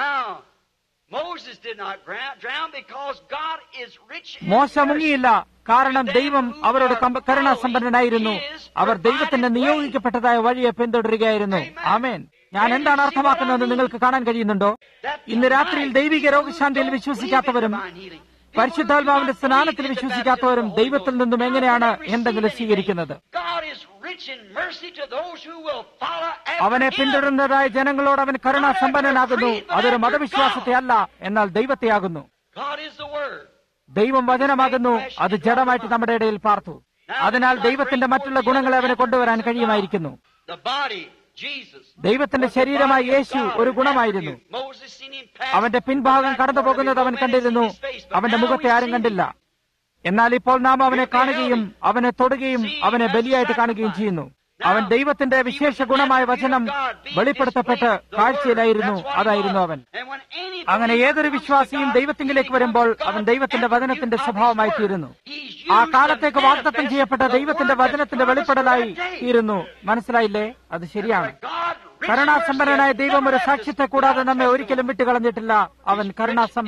മോശ മുങ്ങിയില്ല കാരണം ദൈവം അവരോട് കരുണാസമ്പന്നനായിരുന്നു അവർ ദൈവത്തിന്റെ നിയോഗിക്കപ്പെട്ടതായ വഴിയെ പിന്തുടരുകയായിരുന്നു ആമേൻ ഞാൻ എന്താണ് അർത്ഥമാക്കുന്നതെന്ന് നിങ്ങൾക്ക് കാണാൻ കഴിയുന്നുണ്ടോ ഇന്ന് രാത്രിയിൽ ദൈവിക രോഗശാന്തിയിൽ വിശ്വസിക്കാത്തവരും പരിശുദ്ധാത്മാവിന്റെ സ്നാനത്തിൽ വിശ്വസിക്കാത്തവരും ദൈവത്തിൽ നിന്നും എങ്ങനെയാണ് എന്തെങ്കിലും സ്വീകരിക്കുന്നത് അവനെ പിന്തുടരുന്നതായ ജനങ്ങളോട് അവൻ കരുണാസമ്പന്നനാകുന്നു അതൊരു മതവിശ്വാസത്തെ അല്ല എന്നാൽ ദൈവത്തെയാകുന്നു ദൈവം വചനമാകുന്നു അത് ജഡമായിട്ട് നമ്മുടെ ഇടയിൽ പാർത്തു അതിനാൽ ദൈവത്തിന്റെ മറ്റുള്ള ഗുണങ്ങളെ അവന് കൊണ്ടുവരാൻ കഴിയുമായിരിക്കുന്നു ദൈവത്തിന്റെ ശരീരമായി യേശു ഒരു ഗുണമായിരുന്നു അവന്റെ പിൻഭാഗം കടന്നു പോകുന്നത് അവൻ കണ്ടിരുന്നു അവന്റെ മുഖത്തെ ആരും കണ്ടില്ല എന്നാൽ ഇപ്പോൾ നാം അവനെ കാണുകയും അവനെ തൊടുകയും അവനെ ബലിയായിട്ട് കാണുകയും ചെയ്യുന്നു അവൻ ദൈവത്തിന്റെ വിശേഷ ഗുണമായ വചനം വെളിപ്പെടുത്തപ്പെട്ട് കാഴ്ചയിലായിരുന്നു അതായിരുന്നു അവൻ അങ്ങനെ ഏതൊരു വിശ്വാസിയും ദൈവത്തിങ്കിലേക്ക് വരുമ്പോൾ അവൻ ദൈവത്തിന്റെ വചനത്തിന്റെ സ്വഭാവമായി തീരുന്നു ആ കാലത്തേക്ക് വാഗ്ദത്തം ചെയ്യപ്പെട്ട ദൈവത്തിന്റെ വചനത്തിന്റെ വെളിപ്പെടലായി തീരുന്നു മനസ്സിലായില്ലേ അത് ശരിയാണ് കരുണാസമ്പന്നനായ ദൈവം ഒരു സാക്ഷ്യത്തെ കൂടാതെ നമ്മെ ഒരിക്കലും വിട്ടുകളഞ്ഞിട്ടില്ല അവൻ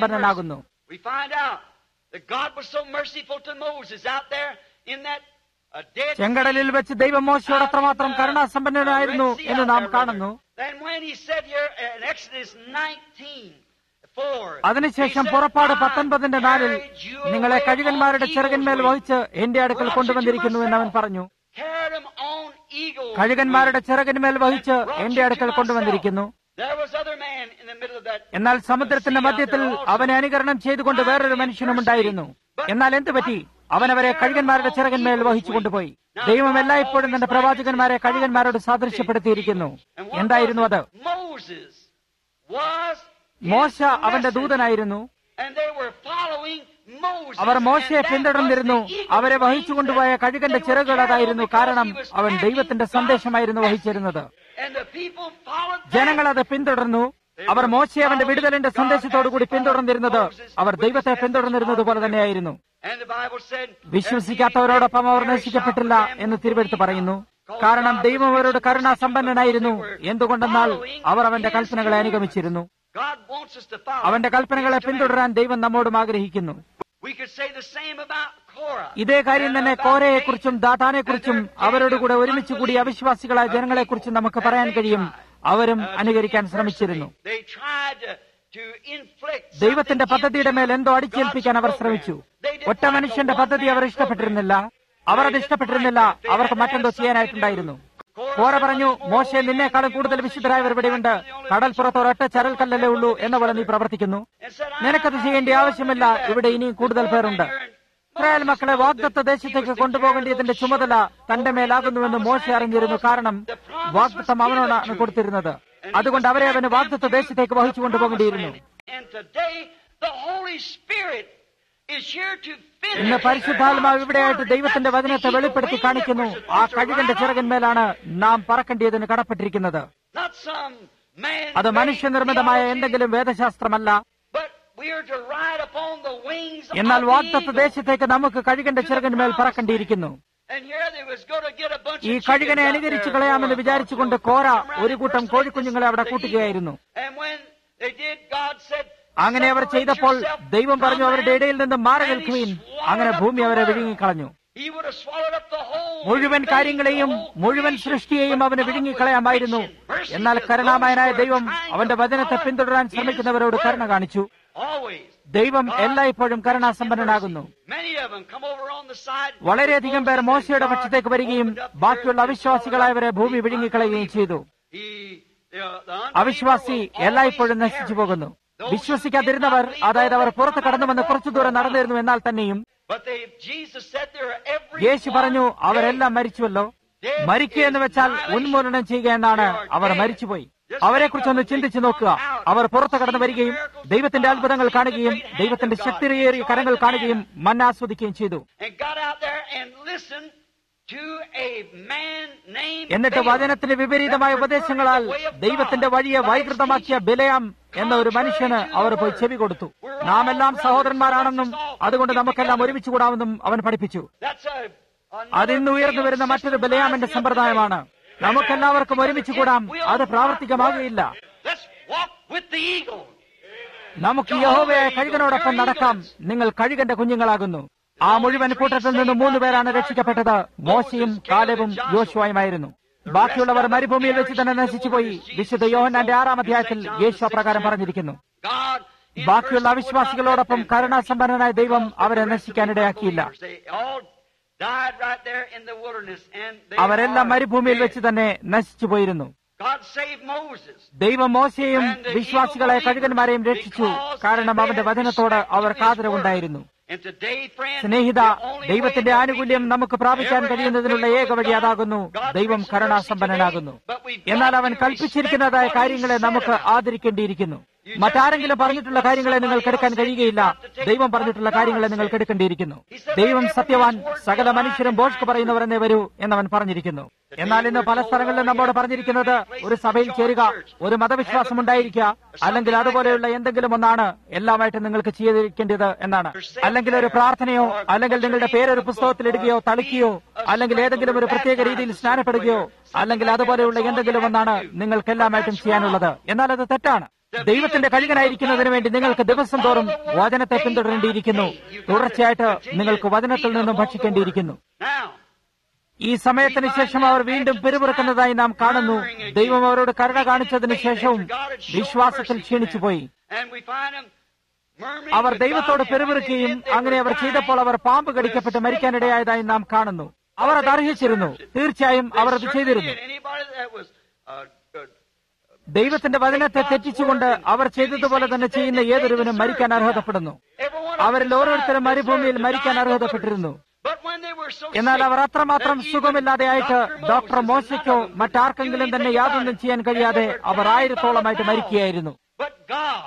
കരുണാസമ്പന്നനാകുന്നു a dead ചെങ്കടലിൽ വെച്ച് ദൈവം മോശയോട് അത്രമാത്രം കരുണാസമ്പന്നനായിരുന്നു എന്ന് നാം കാണുന്നു Then when he said here in Exodus 19, 4, അതിനുശേഷം പുറപ്പാട് പത്തൊൻപതിന്റെ നാലിൽ നിങ്ങളെ കഴുകന്മാരുടെ ചെറുകന്മേൽ വഹിച്ച് എന്റെ അടുക്കൽ കൊണ്ടുവന്നിരിക്കുന്നു എന്ന് അവൻ പറഞ്ഞു carried him on eagles. കഴുകന്മാരുടെ ചിറകിന്മേൽ വഹിച്ച് എന്റെ അടുക്കൽ കൊണ്ടുവന്നിരിക്കുന്നു There was other man in the middle of that. എന്നാൽ സമുദ്രത്തിന്റെ മധ്യത്തിൽ അവനെ അനുകരണം ചെയ്തുകൊണ്ട് വേറൊരു മനുഷ്യനും ഉണ്ടായിരുന്നു എന്നാൽ എന്തു പറ്റി അവനവരെ കഴുകന്മാരുടെ ചിറകന്മേൽ വഹിച്ചു കൊണ്ടുപോയി ദൈവം എല്ലായ്പ്പോഴും തന്റെ പ്രവാചകന്മാരെ കഴുകന്മാരോട് സാദൃശ്യപ്പെടുത്തിയിരിക്കുന്നു And what എന്തായിരുന്നു അത് was it? Moses was his മോശ അവന്റെ messenger. ദൂതനായിരുന്നു And they were following Moses. അവർ മോശയെ And that പിന്തുടർന്നിരുന്നു was the eagle's അവരെ wings വഹിച്ചുകൊണ്ടുപോയ that കഴുകന്റെ they were ചിറകുകൾ carrying അതായിരുന്നു because കാരണം he was അവൻ carrying ദൈവത്തിന്റെ God's സന്ദേശമായിരുന്നു message. വഹിച്ചിരുന്നത് And the people followed that. ജനങ്ങൾ അത് പിന്തുടർന്നു അവർ മോശയെ അവന്റെ വിടുതലിന്റെ സന്ദേശത്തോടുകൂടി പിന്തുടർന്നിരുന്നത് അവർ ദൈവത്തെ പിന്തുടർന്നിരുന്നത് പോലെ തന്നെയായിരുന്നു And the Bible said, വിശ്വസിക്കാത്തവരോടൊപ്പം അവർ നശിക്കപ്പെട്ടില്ല എന്ന് തിരുവെടുത്ത് പറയുന്നു കാരണം ദൈവം അവരോട് കരുണാസമ്പന്നനായിരുന്നു എന്തുകൊണ്ടെന്നാൽ അവർ അവന്റെ കൽപ്പനകളെ അനുഗമിച്ചിരുന്നു God wants us to follow. അവന്റെ കൽപ്പനകളെ His പിന്തുടരാൻ ദൈവം നമ്മോടും ആഗ്രഹിക്കുന്നു command. We could say the same about Korah. ഇതേ കാര്യം തന്നെ കോരയെക്കുറിച്ചും ദാതാനെക്കുറിച്ചും അവരോടുകൂടെ ഒരുമിച്ച് കൂടി അവിശ്വാസികളായ ജനങ്ങളെക്കുറിച്ചും നമുക്ക് പറയാൻ കഴിയും അവരും അനുകരിക്കാൻ ശ്രമിച്ചിരുന്നു They tried to, to inflict ദൈവത്തിന്റെ something പദ്ധതിയുടെ മേൽ into എന്തോ അടിച്ചേൽപ്പിക്കാൻ അവർ God's ശ്രമിച്ചു program. They didn't ഒറ്റ like മനുഷ്യന്റെ the one പദ്ധതി അവർ man's ഇഷ്ടപ്പെട്ടിരുന്നില്ല അവർ അത് ഇഷ്ടപ്പെട്ടിരുന്നില്ല അവർക്ക് മറ്റെന്തോ ചെയ്യാനായിട്ടുണ്ടായിരുന്നു കോര പറഞ്ഞു മോശെ നിന്നേക്കാളും കൂടുതൽ വിശുദ്ധരായവർ ഇവിടെയുണ്ട് കടൽപ്പുറത്ത് ഒരൊറ്റ ചരൽക്കല്ലല്ലേ ഉള്ളൂ എന്ന പോലെ നീ പ്രവർത്തിക്കുന്നു നിനക്കത് ചെയ്യേണ്ട ആവശ്യമില്ല ഇവിടെ ഇനിയും കൂടുതൽ പേരുണ്ട് ഇസ്രായേൽ മക്കളെ വാഗ്ദത്ത ദേശത്തേക്ക് കൊണ്ടുപോകേണ്ടതിന്റെ ചുമതല തന്റെ മേലാകുന്നുവെന്ന് മോശ അറിഞ്ഞിരുന്നു കാരണം വാഗ്ദത്തം അവനോടാണ് കൊടുത്തിരുന്നത് അതുകൊണ്ട് അവരെ അവന് വാഗ്ദത്ത ദേശത്തേക്ക് വഹിച്ചു കൊണ്ടുപോകേണ്ടിയിരുന്നു And today, the Holy Spirit is here to finish ഇന്ന് പരിശുദ്ധാത്മാവ് ഇവിടെയായിട്ട് ദൈവത്തിന്റെ വചനത്തെ വെളിപ്പെടുത്തി കാണിക്കുന്നു ആ കഴുകന്റെ ചിറകന്മേലാണ് നാം പറക്കേണ്ടതിന് കടപ്പെട്ടിരിക്കുന്നത് Not some man അത് മനുഷ്യനിർമ്മിതമായ എന്തെങ്കിലും വേദശാസ്ത്രമല്ല but we are to ride upon the wings എന്നാൽ of the വാഗ്ദത്ത eagle. ദേശത്തേക്ക് നമുക്ക് കഴുകന്റെ ചിറകന്മേൽ പറക്കേണ്ടിയിരിക്കുന്നു And here they was going to get a bunch ഈ of കഴുകനെ chickens out അനുകരിച്ചു there കളയാമെന്ന് for a വിചാരിച്ചുകൊണ്ട് while. കോര Come around ഒരു and കൂട്ടം first കോഴിക്കുഞ്ഞുങ്ങളെ അവിടെ let the കൂട്ടുകയായിരുന്നു eagle. And when they did, God said, അങ്ങനെ അവർ "Separate ചെയ്തപ്പോൾ yourself ദൈവം from പറഞ്ഞു അവരുടെ man." ഇടയിൽ നിന്ന് മാറി And he നിൽക്കുവീൻ swallowed അങ്ങനെ up ഭൂമി the അവരെ world. വിഴുങ്ങിക്കളഞ്ഞു He would have swallowed up the whole മുഴുവൻ thing, കാര്യങ്ങളെയും the whole മുഴുവൻ creation. സൃഷ്ടിയെയും But അവന് God വിഴുങ്ങിക്കളയാമായിരുന്നു was rich in mercy എന്നാൽ to കരുണാമയനായ those who are ദൈവം trying to അവന്റെ വചനത്തെ follow പിന്തുടരാൻ His ശ്രമിക്കുന്നവരോട് word. കരുണ കാണിച്ചു Always. ദൈവം God എല്ലായ്പ്പോഴും is കരുണാസമ്പന്നനാകുന്നു mercy. Many of them come over on the side. വളരെയധികം പേർ മോശയുടെ പക്ഷത്തേക്ക് വരികയും ബാക്കിയുള്ള അവിശ്വാസികളായവരെ ഭൂമി വിഴുങ്ങിക്കളയുകയും ചെയ്തു He, the, the അവിശ്വാസി എല്ലായ്പ്പോഴും നശിച്ചു പോകുന്നു വിശ്വസിക്കാതിരുന്നവർ അതായത് അവർ പുറത്ത് കടന്നുവന്ന് കുറച്ചു ദൂരം നടന്നിരുന്നു എന്നാൽ തന്നെയും But they, Jesus said there are every യേശു പറഞ്ഞു one അവരെല്ലാം മരിച്ചുവല്ലോ മരിക്കുക എന്ന് വെച്ചാൽ ഉന്മൂലനം ചെയ്യുക എന്നാണ് അവർ മരിച്ചുപോയി അവരെക്കുറിച്ചൊന്ന് ചിന്തിച്ചു നോക്കുക അവർ പുറത്തു കടന്നു വരികയും ദൈവത്തിന്റെ അത്ഭുതങ്ങൾ കാണുകയും ദൈവത്തിന്റെ ശക്തിയേറിയ കരങ്ങൾ കാണുകയും മന്നാസ്വദിക്കുകയും ചെയ്തു and got out there and listened to a man named എന്നിട്ട് Balaam. വചനത്തിന് വിപരീതമായ ഉപദേശങ്ങളാൽ ദൈവത്തിന്റെ വഴിയെ വൈകൃതമാക്കിയ ബിലയാം എന്ന ഒരു മനുഷ്യന് അവർ പോയി ചെവി കൊടുത്തു നാം എല്ലാം സഹോദരന്മാരാണെന്നും അതുകൊണ്ട് നമുക്കെല്ലാം ഒരുമിച്ച് കൂടാമെന്നും അവൻ പഠിപ്പിച്ചു That's a, അതിന്ന് ഉയർന്നു വരുന്ന മറ്റൊരു ബലയാമന്റെ സമ്പ്രദായമാണ് നമുക്കെല്ലാവർക്കും ഒരുമിച്ച് കൂടാം അത് പ്രാവർത്തികമാകുകയില്ല Let's walk with the eagle. നമുക്ക് യഹോവയായ കഴുകനോടൊപ്പം നടക്കാം നിങ്ങൾ കഴുകന്റെ കുഞ്ഞുങ്ങളാകുന്നു ആ മുഴുവൻ കൂട്ടത്തിൽ നിന്ന് മൂന്ന് പേരാണ് രക്ഷിക്കപ്പെട്ടത് മോശയും കാലവും യോശുവായുമായിരുന്നു ബാക്കിയുള്ളവർ മരുഭൂമിയിൽ വെച്ച് തന്നെ നശിച്ചുപോയി വിശുദ്ധ യോഹന്നാന്റെ ആറാം അധ്യായത്തിൽ യേശു അപ്രകാരം പറഞ്ഞിരിക്കുന്നു God in ബാക്കിയുള്ള verse അവിശ്വാസികളോടൊപ്പം 4, കരുണാസമ്പന്നനായ ദൈവം അവരെ നശിക്കാനിടയാക്കിയില്ല They all died right there in the wilderness and they അവരെല്ലാം are മരുഭൂമിയിൽ dead. വെച്ച് തന്നെ നശിച്ചു പോയിരുന്നു God saved Moses. ദൈവം മോശയെയും വിശ്വാസികളെ കഴുകന്മാരെയും രക്ഷിച്ചു കാരണം അവന്റെ വചനത്തോട് അവർക്ക് ആദരവുണ്ടായിരുന്നു And today, friends, Snehitha the only way ദൈവത്തിന്റെ that we ആനുകൂല്യം can നമുക്ക് പ്രാപിക്കാൻ ever have കഴിയുന്നതിനുള്ള favor ഏക with വഴി God, അതാകുന്നു God's ദൈവം rich mercy കരുണാസമ്പന്നനാകുന്നു today, but we've എന്നാൽ got അവൻ to കൽപ്പിച്ചിരിക്കുന്നതായ respect കാര്യങ്ങളെ what he നമുക്ക് said. ആദരിക്കേണ്ടിയിരിക്കുന്നു മറ്റാരെങ്കിലും പറഞ്ഞിട്ടുള്ള കാര്യങ്ങളെ നിങ്ങൾക്ക് എടുക്കാൻ കഴിയുകയില്ല ദൈവം പറഞ്ഞിട്ടുള്ള കാര്യങ്ങളെ നിങ്ങൾക്ക് എടുക്കേണ്ടിയിരിക്കുന്നു ദൈവം സത്യവാൻ സകല മനുഷ്യരും ബോഷ്ക്ക് പറയുന്നവരെന്നേ വരൂ എന്നവൻ പറഞ്ഞിരിക്കുന്നു എന്നാൽ ഇന്ന് പല സ്ഥലങ്ങളിലും നമ്മോട് പറഞ്ഞിരിക്കുന്നത് ഒരു സഭയിൽ ചേരുക ഒരു മതവിശ്വാസം ഉണ്ടായിരിക്കുക അല്ലെങ്കിൽ അതുപോലെയുള്ള എന്തെങ്കിലും ഒന്നാണ് എല്ലാമായിട്ട് നിങ്ങൾക്ക് ചെയ്തിരിക്കേണ്ടത് എന്നാണ് അല്ലെങ്കിൽ ഒരു പ്രാർത്ഥനയോ അല്ലെങ്കിൽ നിങ്ങളുടെ പേരൊരു പുസ്തകത്തിൽ ഇടുകയോ തളിക്കുകയോ അല്ലെങ്കിൽ ഏതെങ്കിലും ഒരു പ്രത്യേക രീതിയിൽ സ്നാനപ്പെടുകയോ അല്ലെങ്കിൽ അതുപോലെയുള്ള എന്തെങ്കിലും ഒന്നാണ് നിങ്ങൾക്ക് എല്ലാമായിട്ടും ചെയ്യാനുള്ളത് എന്നാൽ അത് തെറ്റാണ് ദൈവത്തിന്റെ കഴുകനായിരിക്കുന്നതിന് വേണ്ടി നിങ്ങൾക്ക് ദിവസം തോറും വചനത്തെ പിന്തുടരേണ്ടിയിരിക്കുന്നു തുടർച്ചയായിട്ട് നിങ്ങൾക്ക് വചനത്തിൽ നിന്നും ഭക്ഷിക്കേണ്ടിയിരിക്കുന്നു Now, ഈ സമയത്തിന് ശേഷം അവർ വീണ്ടും പിറുപിറുക്കുന്നതായി നാം കാണുന്നു ദൈവം അവരോട് കരുണ കാണിച്ചതിന് ശേഷവും വിശ്വാസത്തിൽ ക്ഷീണിച്ചുപോയി And we find them murmuring our to ദൈവത്തോട് God, and പിറുപിറുക്കുകയും when they അങ്ങനെ were അവർ dying, ചെയ്തപ്പോൾ അവർ പാമ്പ് കടിക്കപ്പെട്ട് മരിക്കാനിടയായതായി നാം കാണുന്നു അവർ അത് അർഹിച്ചിരുന്നു തീർച്ചയായും they അവർ അത് certainly ചെയ്തിരുന്നു did. Anybody that was uh, uh, ദൈവത്തിന്റെ വചനത്തെ തെറ്റിച്ചുകൊണ്ട് അവർ ചെയ്തതുപോലെ തന്നെ ചെയ്യുന്ന ഏതൊരുവനും മരിക്കാൻ അർഹതപ്പെടുന്നു everyone അവരിൽ ഓരോരുത്തരും മരുഭൂമിയിൽ മരിക്കാൻ അർഹതപ്പെട്ടിരുന്നു But when they were so എന്നാൽ sick അവർ അത്രമാത്രം that even സുഖമില്ലാതെയായിട്ട് Dr. ഡോക്ടർ Moses മോശയ്ക്കോ and none of them മറ്റാർക്കെങ്കിലും knew തന്നെ anything യാതൊന്നും about it. ചെയ്യാൻ കഴിയാതെ And they were our dying ആയിരത്തോളമായിട്ട് by the മരിക്കുകയായിരുന്നു But God,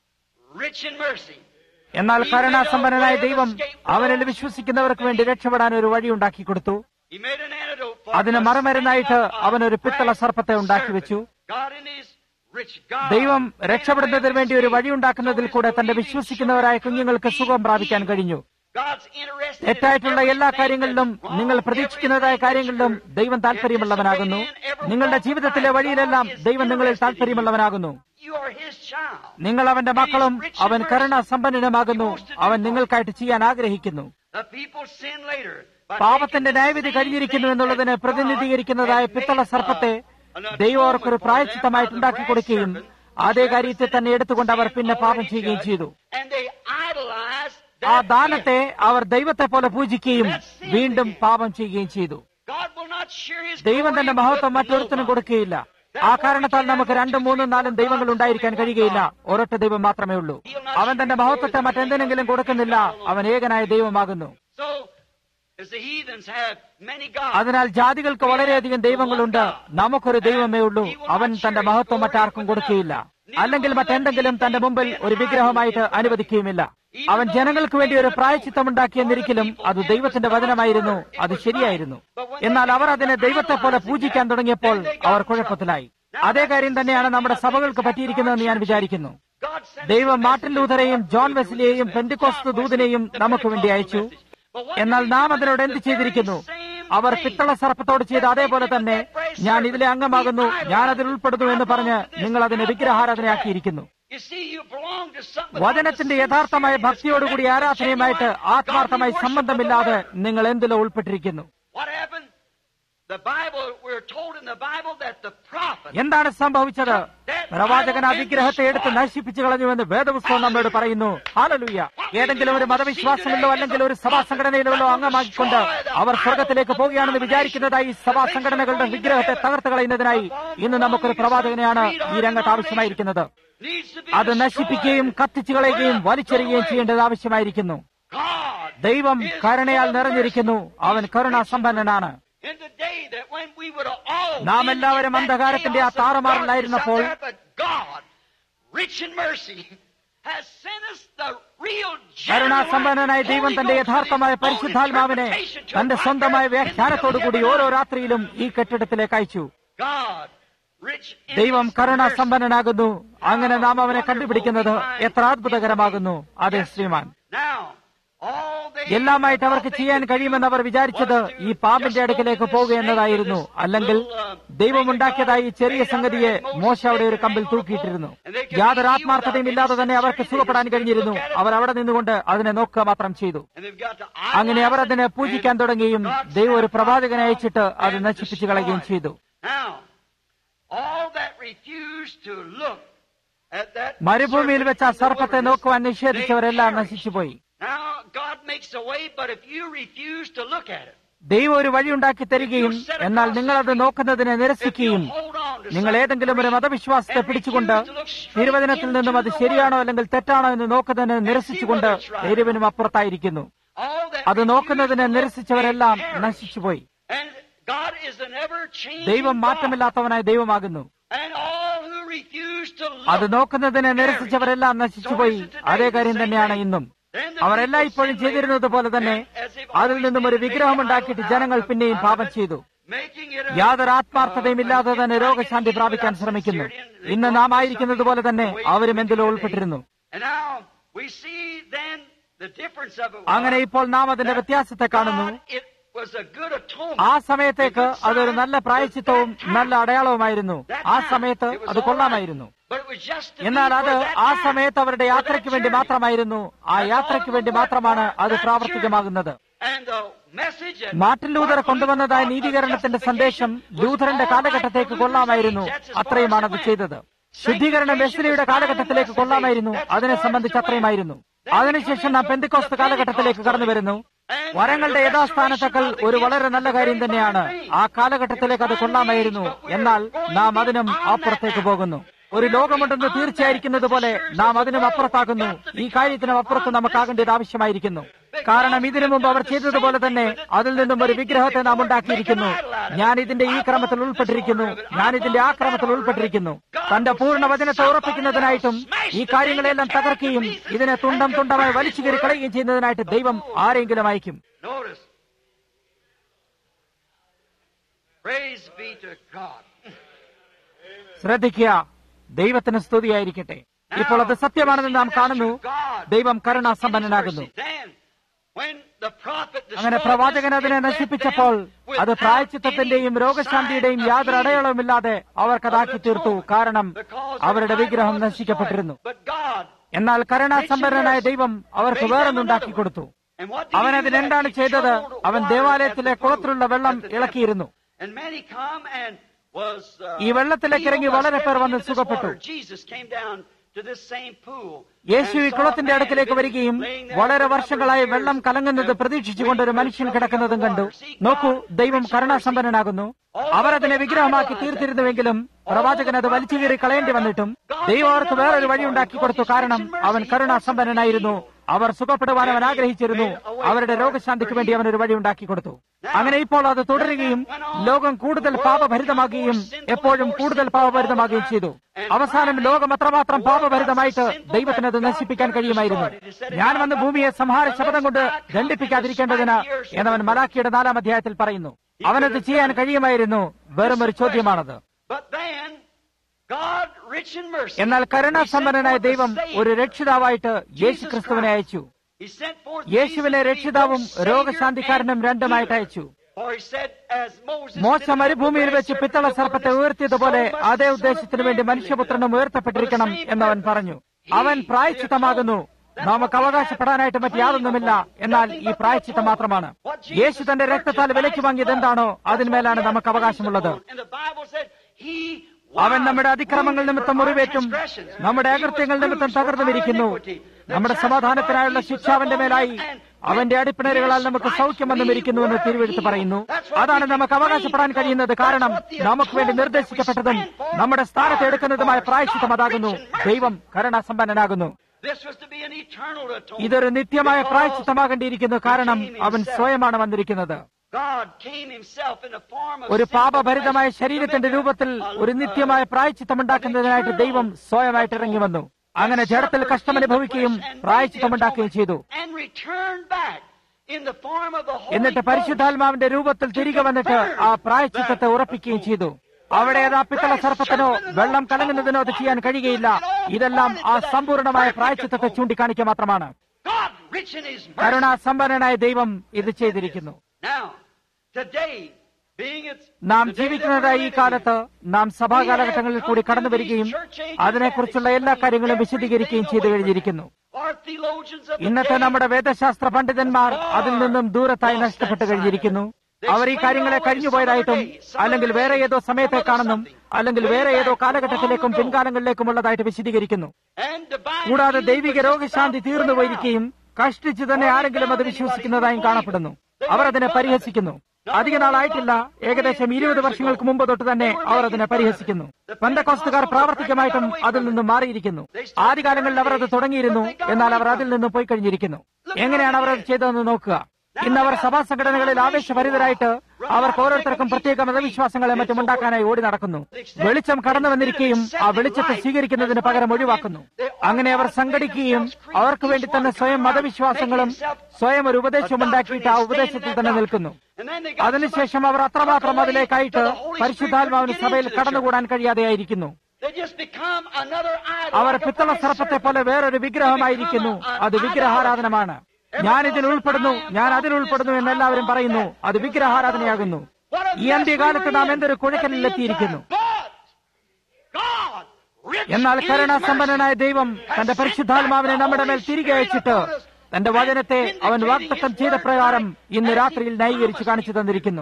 rich in mercy, എന്നാൽ കരുണാസമ്പന്നനായ ദൈവം അവനിൽ വിശ്വസിക്കുന്നവർക്ക് വേണ്ടി രക്ഷപ്പെടാൻ ഒരു വഴി ഉണ്ടാക്കി കൊടുത്തു He made an antidote for അതിന് the മറുമരുന്നായിട്ട് sting of അവൻ ഒരു പിത്തള brass സർപ്പത്തെ ഉണ്ടാക്കി serpent. വെച്ചു God in his rich God ദൈവം made a way രക്ഷപ്പെടുന്നതിന് of വേണ്ടി ഒരു escape. വഴിയുണ്ടാക്കുന്നതിൽ So കൂടെ his തന്റെ believing വിശ്വസിക്കുന്നവരായ children കുഞ്ഞുങ്ങൾക്ക് could സുഖം be പ്രാപിക്കാൻ healed. കഴിഞ്ഞു God's interested in തെറ്റായിട്ടുള്ള എല്ലാ everything കാര്യങ്ങളിലും that's wrong, നിങ്ങൾ പ്രതീക്ഷിക്കുന്നതായ everything കാര്യങ്ങളിലും that you're ദൈവം താല്പര്യമുള്ളവനാകുന്നു anticipating, every നിങ്ങളുടെ walk of ജീവിതത്തിലെ life, വഴിയിലെല്ലാം God is ദൈവം നിങ്ങളിൽ interested in you. താല്പര്യമുള്ളവനാകുന്നു You are his child. നിങ്ങൾ അവന്റെ മക്കളും അവൻ കരുണാസമ്പന്നനുമാകുന്നു അവൻ നിങ്ങൾക്കായിട്ട് ചെയ്യാൻ ആഗ്രഹിക്കുന്നു The people sin later. by പാപത്തിന്റെ taking the ന്യായവിധി same കഴിഞ്ഞിരിക്കുന്നു thing എന്നുള്ളതിനെ that God പ്രതിനിധീകരിക്കുന്നതായ had പിത്തള made, സർപ്പത്തെ uh, an ദൈവം അവർക്കൊരു atonement for പ്രായച്ചിത്തമായിട്ട് them by the ഉണ്ടാക്കി കൊടുക്കുകയും brass serpent, അതേ which കാര്യത്തെ തന്നെ എടുത്തുകൊണ്ട് അവർ represented പിന്നെ sin പാപം already ചെയ്യുകയും judged, ചെയ്തു and they idolized ആ that ദാനത്തെ gift. അവർ ദൈവത്തെ പോലെ പൂജിക്കുകയും വീണ്ടും പാപം ചെയ്യുകയും ചെയ്തു God will not share his ദൈവം glory തന്റെ with മഹത്വം മറ്റൊരുത്തനും nobody. കൊടുക്കുകയില്ല ആ കാരണത്താൽ നമുക്ക് രണ്ടും മൂന്നും നാലും ദൈവങ്ങൾ ഉണ്ടായിരിക്കാൻ കഴിയുകയില്ല ഒരൊറ്റ ദൈവം മാത്രമേ ഉള്ളൂ അവൻ തന്റെ മഹത്വത്തെ മറ്റെന്തിനെങ്കിലും കൊടുക്കുന്നില്ല അവൻ ഏകനായ ദൈവമാകുന്നു So, as the heathens have many gods, അതിനാൽ ജാതികൾക്ക് വളരെയധികം ദൈവങ്ങളുണ്ട് നമുക്കൊരു ദൈവമേ ഉള്ളൂ അവൻ തന്റെ മഹത്വം മറ്റാർക്കും കൊടുക്കുകയില്ല അല്ലെങ്കിൽ മറ്റെന്തെങ്കിലും തന്റെ മുമ്പിൽ ഒരു വിഗ്രഹമായിട്ട് അനുവദിക്കുകയുമില്ല അവൻ ജനങ്ങൾക്ക് വേണ്ടി ഒരു പ്രായച്ചിത്തമുണ്ടാക്കിയെന്നിരിക്കലും അത് ദൈവത്തിന്റെ വചനമായിരുന്നു അത് ശരിയായിരുന്നു എന്നാൽ അവർ അതിനെ ദൈവത്തെ പോലെ പൂജിക്കാൻ തുടങ്ങിയപ്പോൾ അവർ കുഴപ്പത്തിലായി അതേ കാര്യം തന്നെയാണ് നമ്മുടെ സഭകൾക്ക് പറ്റിയിരിക്കുന്നതെന്ന് ഞാൻ വിചാരിക്കുന്നു God sent us ദൈവം a മാർട്ടിൻ message. ലൂഥറെയും ജോൺ വെസ്ലിയെയും പെന്തിക്കോസ്ത് ദൂതനെയും നമുക്ക് വേണ്ടി അയച്ചു എന്നാൽ നാം അതിനോട് എന്ത് ചെയ്തിരിക്കുന്നു അവർ പിത്തള സർപ്പത്തോട് ചെയ്ത അതേപോലെ തന്നെ ഞാൻ ഇതിലെ അംഗമാകുന്നു ഞാൻ അതിൽ ഉൾപ്പെടുന്നു എന്ന് പറഞ്ഞ് നിങ്ങൾ അതിനെ വിഗ്രഹാരാധനയാക്കിയിരിക്കുന്നു You see, you belong to something. വചനത്തിന്റെ യഥാർത്ഥമായ ഭക്തിയോടുകൂടി ആരാധനയുമായിട്ട് ആത്മാർത്ഥമായി സംബന്ധമില്ലാതെ നിങ്ങൾ എന്തിലോ ഉൾപ്പെട്ടിരിക്കുന്നു What happened? The Bible, we're told in the Bible that the prophet എന്താണ് സംഭവിച്ചത് പ്രവാചകൻ ആ വിഗ്രഹത്തെ എടുത്ത് നശിപ്പിച്ചു കളഞ്ഞുവെന്ന് വേദപുസ്തകം നമ്മളോട് പറയുന്നു ഹാലലുയ്യ ഏതെങ്കിലും ഒരു മതവിശ്വാസമില്ലോ അല്ലെങ്കിൽ ഒരു സഭാ സംഘടനയിലോ അംഗമാക്കിക്കൊണ്ട് അവർ സ്വർഗത്തിലേക്ക് പോവുകയാണെന്ന് വിചാരിക്കുന്നതായി സഭാ സംഘടനകളുടെ വിഗ്രഹത്തെ തകർത്ത് കളയുന്നതിനായി ഇന്ന് നമുക്കൊരു പ്രവാചകനെയാണ് ഈ രംഗത്ത് ആവശ്യമായിരിക്കുന്നത് needs to be അത് നശിപ്പിക്കുകയും കത്തിച്ചു കളയുകയും വലിച്ചെറിയുകയും ചെയ്യേണ്ടത് ആവശ്യമായിരിക്കുന്നു God. ദൈവം കരുണയാൽ നിറഞ്ഞിരിക്കുന്നു അവൻ കരുണാസമ്പന്നനാണ് In the day that when we would have all നാം been എല്ലാവരും in that അന്ധകാരത്തിന്റെ ആ chaos of താറുമാറിലായിരുന്നപ്പോൾ darkness out there, but God, rich in mercy, has sent us the real കരുണാസമ്പന്നനായ ദൈവം തന്റെ യഥാർത്ഥമായ പരിശുദ്ധാത്മാവിനെ തന്റെ സ്വന്തമായ വ്യാഖ്യാനത്തോടുകൂടി ഓരോ രാത്രിയിലും ഈ കെട്ടിടത്തിലേക്ക് അയച്ചു God, rich in ദൈവം his mercy. കരുണാസമ്പന്നനാകുന്നു അങ്ങനെ നാം അവനെ കണ്ടുപിടിക്കുന്നത് എത്ര അത്ഭുതകരമാകുന്നു അതെ ശ്രീമാൻ Now, all they എല്ലാമായിട്ട് അവർക്ക് ചെയ്യാൻ കഴിയുമെന്ന് അവർ വിചാരിച്ചത് ഈ പാമ്പിന്റെ അടുക്കിലേക്ക് പോവുക എന്നതായിരുന്നു അല്ലെങ്കിൽ ദൈവമുണ്ടാക്കിയതായി ഈ ചെറിയ സംഗതിയെ മോശ അവിടെ ഒരു കമ്പിൽ തൂക്കിയിട്ടിരുന്നു യാതൊരു ആത്മാർത്ഥതയും ഇല്ലാതെ തന്നെ അവർക്ക് സുഖപ്പെടാൻ കഴിഞ്ഞിരുന്നു അവർ അവിടെ നിന്നുകൊണ്ട് അതിനെ നോക്കുക മാത്രം ചെയ്തു and they've got to അങ്ങനെ അവർ അതിനെ പൂജിക്കാൻ തുടങ്ങുകയും ദൈവം ഒരു പ്രവാചകനെ അയച്ചിട്ട് അത് നശിപ്പിച്ചു കളയുകയും ചെയ്തു Now, all that refused to look at that മരുഭൂമിയിൽ വെച്ച് ആ serpent in the സർപ്പത്തെ wilderness, നോക്കുവാൻ നിഷേധിച്ചവരെല്ലാം they perished. നശിച്ചുപോയി Now, God makes a way, but if you refuse to look at it, ദൈവം ഒരു വഴിയുണ്ടാക്കി തരികയും എന്നാൽ നിങ്ങളത് നോക്കുന്നതിനെ നിരസിക്കുകയും നിങ്ങൾ ഏതെങ്കിലും ഒരു മതവിശ്വാസത്തെ പിടിച്ചുകൊണ്ട് തിരുവചനത്തിൽ നിന്നും അത് ശരിയാണോ അല്ലെങ്കിൽ തെറ്റാണോ എന്ന് നോക്കുന്നതിനെ നിരസിച്ചുകൊണ്ട് എരിവിനും അപ്പുറത്തായിരിക്കുന്നു all that അത് നോക്കുന്നതിനെ നിരസിച്ചവരെല്ലാം നശിച്ചുപോയി And God is an ever-changing ദൈവം God. മാറ്റമില്ലാത്തവനായ ദൈവമാകുന്നു And all who refuse to അത് look, നോക്കുന്നതിനെ നിരസിച്ചവരെല്ലാം നശിച്ചുപോയി അതേ കാര്യം തന്നെയാണ് ഇന്നും then the അവർ people എല്ലായ്പ്പോഴും sin ചെയ്തിരുന്നത് പോലെ തന്നെ later, as they've അതിൽ always നിന്നും ഒരു did, they വിഗ്രഹം made ഉണ്ടാക്കിയിട്ട് idol ജനങ്ങൾ out of- പിന്നെയും out പാപം of it, ചെയ്തു making it a- യാതൊരു ആത്മാർത്ഥതയും ഇല്ലാതെ uh, തന്നെ like രോഗശാന്തി it പ്രാപിക്കാൻ without ശ്രമിക്കുന്നു sincerity, and they ഇന്ന് go നാം through ആയിരിക്കുന്നത് പോലെ തന്നെ something the way അവരും we എന്തിലോ do ഉൾപ്പെട്ടിരുന്നു today. And now we see then the difference of it was അങ്ങനെ ഇപ്പോൾ നാം അതിന്റെ that വ്യത്യാസത്തെ കാണുന്നു God, it was a good atonement. ആ സമയത്തേക്ക് അതൊരു നല്ല പ്രായച്ചിത്തവും നല്ല അടയാളവുമായിരുന്നു ആ സമയത്ത് അത് കൊള്ളാമായിരുന്നു But it was just to എന്നാൽ be അത് for that ആ time, സമയത്ത് അവരുടെ for that യാത്രയ്ക്ക് വേണ്ടി journey. മാത്രമായിരുന്നു ആ യാത്രയ്ക്ക് വേണ്ടി മാത്രമാണ് അത് പ്രാവർത്തികമാകുന്നത് And the message that Martin Luther Martin കൊണ്ടുവന്നതായ Luther brought of നീതീകരണത്തിന്റെ സന്ദേശം justification ലൂഥറിന്റെ was all right കാലഘട്ടത്തേക്ക് for കൊള്ളാമായിരുന്നു Luther's age. That's as far അത്രയുമാണ് as അത് it ചെയ്തത് went. ശുദ്ധീകരണം വെസ്ലിയുടെ കാലഘട്ടത്തിലേക്ക് കൊള്ളാമായിരുന്നു അതിനെ സംബന്ധിച്ച് അത്രയുമായിരുന്നു അതിനുശേഷം നാം പെന്തിക്കോസ്ത് കാലഘട്ടത്തിലേക്ക് കടന്നു വരുന്നു വരങ്ങളുടെ യഥാസ്ഥാനത്തേക്കാൾ ഒരു വളരെ നല്ല കാര്യം തന്നെയാണ് ആ കാലഘട്ടത്തിലേക്ക് അത് കൊള്ളാമായിരുന്നു എന്നാൽ നാം അതിനും അപ്പുറത്തേക്ക് പോകുന്നു ഒരു ലോകമുണ്ടെന്ന് തീർച്ചയായിരിക്കുന്നത് പോലെ നാം അതിനും അപ്പുറത്താകുന്നു ഈ കാര്യത്തിനും അപ്പുറത്ത് നമുക്കാകേണ്ടത് ആവശ്യമായിരിക്കുന്നു കാരണം ഇതിനു മുമ്പ് അവർ ചെയ്തതുപോലെ തന്നെ അതിൽ നിന്നും ഒരു വിഗ്രഹത്തെ നാം ഉണ്ടാക്കിയിരിക്കുന്നു ഞാൻ ഇതിന്റെ ഈ ക്രമത്തിൽ ഉൾപ്പെട്ടിരിക്കുന്നു ഞാൻ ഇതിന്റെ ആ ക്രമത്തിൽ ഉൾപ്പെട്ടിരിക്കുന്നു തന്റെ പൂർണ്ണ വചനത്തെ ഉറപ്പിക്കുന്നതിനായിട്ടും ഈ കാര്യങ്ങളെല്ലാം തകർക്കുകയും ഇതിനെ തുണ്ടം തുണ്ടമായി വലിച്ചു കയറി കളയുകയും ചെയ്യുന്നതിനായിട്ട് ദൈവം ആരെങ്കിലും അയക്കും Notice. Praise be to God. ശ്രദ്ധിക്കുക ദൈവത്തിന് സ്തുതിയായിരിക്കട്ടെ ഇപ്പോൾ അത് സത്യമാണെന്ന് നാം കാണുന്നു ദൈവം കരുണാസമ്പന്നനാകുന്നു Then, when the prophet അങ്ങനെ destroyed പ്രവാചകൻ this, അതിനെ it left നശിപ്പിച്ചപ്പോൾ them without അത് പ്രായച്ചിത്തത്തിന്റെയും any രോഗശാന്തിയുടെയും sign of യാതൊരു healing. അടയാളവുമില്ലാതെ അവർക്കതാക്കി തീർത്തു കാരണം Because അവരുടെ their വിഗ്രഹം idol was നശിക്കപ്പെട്ടിരുന്നു destroyed. But God, എന്നാൽ കരുണാസമ്പന്നനായ ദൈവം അവർക്ക് വേറൊന്നുണ്ടാക്കി കൊടുത്തു and what did he അവൻ do അതിനെന്താണ് next? He ചെയ്തത് troubled അവൻ water ദേവാലയത്തിലെ at the pool, കുളത്തിലുള്ള വെള്ളം at the temple. ഇളക്കിയിരുന്നു And many come and was, uh, ഈ വെള്ളത്തിലേക്ക് ഇറങ്ങി healed by വളരെ പേർ stepping വന്ന് into this സുഖപ്പെട്ടു. water. Jesus came down to this same pool യേശു ഈ and saw കുളത്തിന്റെ a man അടുക്കിലേക്ക് been വരികയും laying there വളരെ for a number വർഷങ്ങളായി of വെള്ളം years കലങ്ങുന്നത് and പ്രതീക്ഷിച്ചുകൊണ്ട് ഒരു waiting for മനുഷ്യൻ the കിടക്കുന്നതും coming of കണ്ടു the water. See, നോക്കൂ God, ദൈവം rich in കരുണാസമ്പന്നനാകുന്നു അവർ അതിനെ വിഗ്രഹമാക്കി തീർത്തിരുന്നുവെങ്കിലും പ്രവാചകൻ അത് വലിച്ചു കീറി കളയേണ്ടി വന്നിട്ടും ദൈവം അവർക്ക് വേറൊരു വഴി ഉണ്ടാക്കി കൊടുത്തു കാരണം അവൻ കരുണാസമ്പന്നനായിരുന്നു അവർ സുഖപ്പെടുവാൻ അവൻ ആഗ്രഹിച്ചിരുന്നു അവരുടെ രോഗശാന്തിക്ക് വേണ്ടി അവൻ ഒരു വഴി ഉണ്ടാക്കി കൊടുത്തു അങ്ങനെ ഇപ്പോൾ അത് തുടരുകയും ലോകം കൂടുതൽ പാപഭരിതമാകുകയും എപ്പോഴും കൂടുതൽ പാപഭരിതമാകുകയും ചെയ്തു അവസാനം ലോകം അത്രമാത്രം പാപഭരിതമായിട്ട് ദൈവത്തിന് അത് നശിപ്പിക്കാൻ കഴിയുമായിരുന്നു ഞാൻ വന്ന് ഭൂമിയെ സംഹാര ശബ്ദം കൊണ്ട് ദണ്ഡിപ്പിക്കാതിരിക്കേണ്ടതിന് എന്നവൻ മലാക്കിയുടെ നാലാം അധ്യായത്തിൽ പറയുന്നു അവനത് ചെയ്യാൻ കഴിയുമായിരുന്നു വെറും ഒരു ചോദ്യമാണത് But then, God, rich in mercy, എന്നാൽ കരുണാസമ്പന്നനായ He sent ദൈവം forth a ഒരു Savior, രക്ഷിതാവായിട്ട് യേശു Jesus ക്രിസ്തുവിനെ Christ. അയച്ചു He sent forth യേശുവിനെ Jesus to be രക്ഷിതാവും both Savior രോഗശാന്തിക്കാരനും and രണ്ടുമായിട്ട് healer. അയച്ചു For he said, as Moses മോശ lifted up the മരുഭൂമിയിൽ brass വെച്ച് serpent പിത്തള in the സർപ്പത്തെ wilderness, ഉയർത്തിയതുപോലെ so must അതേ the Son of ഉദ്ദേശത്തിനു Man വേണ്ടി be മനുഷ്യപുത്രനും lifted up. ഉയർത്തപ്പെട്ടിരിക്കണം For the same എന്നവൻ purpose. പറഞ്ഞു He, അവൻ the പ്രായച്ചിത്തമാകുന്നു atonement. നമുക്ക് അവകാശപ്പെടാനായിട്ട് മറ്റ് യാതൊന്നുമില്ല എന്നാൽ ഈ പ്രായച്ചിത്തം മാത്രമാണ് യേശു തന്റെ രക്തത്താൽ വിലയ്ക്ക് വാങ്ങിയത് എന്താണോ അതിന്മേലാണ് നമുക്ക് അവകാശമുള്ളത് And the Bible said, he അവൻ നമ്മുടെ അതിക്രമങ്ങൾ നിമിത്തം മുറിവേറ്റും നമ്മുടെ അകൃത്യങ്ങൾ നിമിത്തം തകർന്നുമിരിക്കുന്നു നമ്മുടെ സമാധാനത്തിനായുള്ള ശിക്ഷ അവന്റെ മേലായി അവന്റെ അടിപ്പിണരുകളാൽ നമുക്ക് സൗഖ്യം വന്നുമിരിക്കുന്നു എന്ന് തിരുവെടുത്ത് പറയുന്നു അതാണ് നമുക്ക് അവകാശപ്പെടാൻ കഴിയുന്നത് കാരണം നമുക്ക് വേണ്ടി നിർദ്ദേശിക്കപ്പെട്ടതും നമ്മുടെ സ്ഥാനത്ത് എടുക്കുന്നതുമായ പ്രായശ്ചിത്തം അതാകുന്നു ദൈവം കരുണാസമ്പന്നനാകുന്നു This was to be an eternal atonement. ഇതൊരു നിത്യമായ പ്രായശ്ചിത്തമാകേണ്ടിയിരിക്കുന്നു കാരണം അവൻ സ്വയമാണ് വന്നിരിക്കുന്നത് God came himself in the form of ഒരു sinful പാപഭരിതമായ flesh ശരീരത്തിന്റെ to make a- രൂപത്തിൽ a- ഒരു നിത്യമായ പ്രായച്ചിത്തമുണ്ടാക്കുന്നതിനായിട്ട് ദൈവം സ്വയമായിട്ട് ഇറങ്ങി വന്നു അങ്ങനെ ജഡത്തിൽ കഷ്ടമനുഭവിക്കുകയും പ്രായച്ചിത്തമുണ്ടാക്കുകയും ചെയ്തു And returned back in the form of the Holy എന്നിട്ട് Ghost. പരിശുദ്ധാത്മാവിന്റെ രൂപത്തിൽ തിരികെ വന്നിട്ട് ആ പ്രായച്ചിത്തത്തെ ഉറപ്പിക്കുകയും ചെയ്തു അവിടെ ഏതാ പിത്തള സർപ്പത്തിനോ വെള്ളം കലങ്ങുന്നതിനോ അത് ചെയ്യാൻ കഴിയുകയില്ല ഇതെല്ലാം ആ സമ്പൂർണമായ പ്രായച്ചിത്തത്തെ ചൂണ്ടിക്കാണിക്കുക മാത്രമാണ് God, rich in his mercy. കരുണാസമ്പന്നനായ ദൈവം ഇത് ചെയ്തിരിക്കുന്നു Now, today, being it's നാം the day that ജീവിക്കുന്നതായി ഈ we're കാലത്ത് നാം സഭാ കാലഘട്ടങ്ങളിൽ കൂടി കടന്നു വരികയും അതിനെക്കുറിച്ചുള്ള എല്ലാ കാര്യങ്ങളും വിശദീകരിക്കുകയും ചെയ്തു കഴിഞ്ഞിരിക്കുന്നു our theologians of the ഇന്നത്തെ day, നമ്മുടെ വേദശാസ്ത്ര പണ്ഡിതന്മാർ അതിൽ നിന്നും ദൂരത്തായി നഷ്ടപ്പെട്ടു കഴിഞ്ഞിരിക്കുന്നു അവർ ഈ കാര്യങ്ങളെ കഴിഞ്ഞുപോയതായിട്ടും അല്ലെങ്കിൽ വേറെ ഏതോ സമയത്തേക്കാണെന്നും അല്ലെങ്കിൽ വേറെ ഏതോ കാലഘട്ടത്തിലേക്കും പിൻകാലങ്ങളിലേക്കുമുള്ളതായിട്ട് വിശദീകരിക്കുന്നു and divine കൂടാതെ healing ദൈവിക was രോഗശാന്തി without തീർന്നു way പോയിരിക്കുകയും കഷ്ടിച്ചു തന്നെ ആരെങ്കിലും അത് വിശ്വസിക്കുന്നതായും കാണപ്പെടുന്നു അവർ അതിനെ പരിഹസിക്കുന്നു അധിക നാളായിട്ടില്ല ഏകദേശം ഇരുപത് വർഷങ്ങൾക്ക് മുമ്പ് തൊട്ട് തന്നെ അവർ അതിനെ പരിഹസിക്കുന്നു പന്തക്കോസ്തുകാർ പ്രാവർത്തികമായിട്ടും അതിൽ നിന്നും മാറിയിരിക്കുന്നു ആദ്യകാലങ്ങളിൽ അവർ അത് തുടങ്ങിയിരുന്നു എന്നാൽ അവർ അതിൽ നിന്നും പോയി കഴിഞ്ഞിരിക്കുന്നു എങ്ങനെയാണ് അവർ അത് ചെയ്തതെന്ന് നോക്കുക ഇന്ന് അവർ സഭാ സംഘടനകളിൽ ആവേശഭരിതരായിട്ട് അവർക്ക് ഓരോരുത്തർക്കും പ്രത്യേക മതവിശ്വാസങ്ങളെ മറ്റും ഉണ്ടാക്കാനായി ഓടി നടക്കുന്നു വെളിച്ചം കടന്നു വന്നിരിക്കുകയും ആ വെളിച്ചത്തെ സ്വീകരിക്കുന്നതിന് പകരം ഒഴിവാക്കുന്നു അങ്ങനെ അവർ സംഘടിക്കുകയും അവർക്ക് വേണ്ടി തന്നെ സ്വയം മതവിശ്വാസങ്ങളും സ്വയം ഒരു ഉപദേശവും ഉണ്ടാക്കിയിട്ട് ആ ഉപദേശത്തിൽ തന്നെ നിൽക്കുന്നു And then they got അതിനുശേഷം അവർ അത്രമാത്രം അതിലേക്കായിട്ട് പരിശുദ്ധാത്മാവിന് സഭയിൽ കടന്നുകൂടാൻ കഴിയാതെയായിരിക്കുന്നു They just become another idol. Our like a പിത്തള brass സർപ്പത്തെ serpent. പോലെ വേറൊരു വിഗ്രഹമായിരിക്കുന്നു അത് വിഗ്രഹാരാധനമാണ് ഞാൻ ഇതിൽ ഉൾപ്പെടുന്നു ഞാൻ അതിൽ ഉൾപ്പെടുന്നു എന്ന് എല്ലാവരും പറയുന്നു അത് വിഗ്രഹാരാധനയാകുന്നു What a ഈ അന്ത്യകാലത്ത് mess നാം we're in എന്തൊരു at the end കുഴക്കലിലെത്തിയിരിക്കുന്നു time. But God, എന്നാൽ കരുണാസമ്പന്നനായ ദൈവം തന്റെ പരിശുദ്ധാത്മാവിനെ നമ്മുടെ മേൽ തിരികെ അയച്ചിട്ട് തന്റെ വചനത്തെ അവൻ വാഗ്ദത്തം ചെയ്ത പ്രകാരം ഇന്ന് രാത്രിയിൽ ന്യായീകരിച്ച് കാണിച്ചു തന്നിരിക്കുന്നു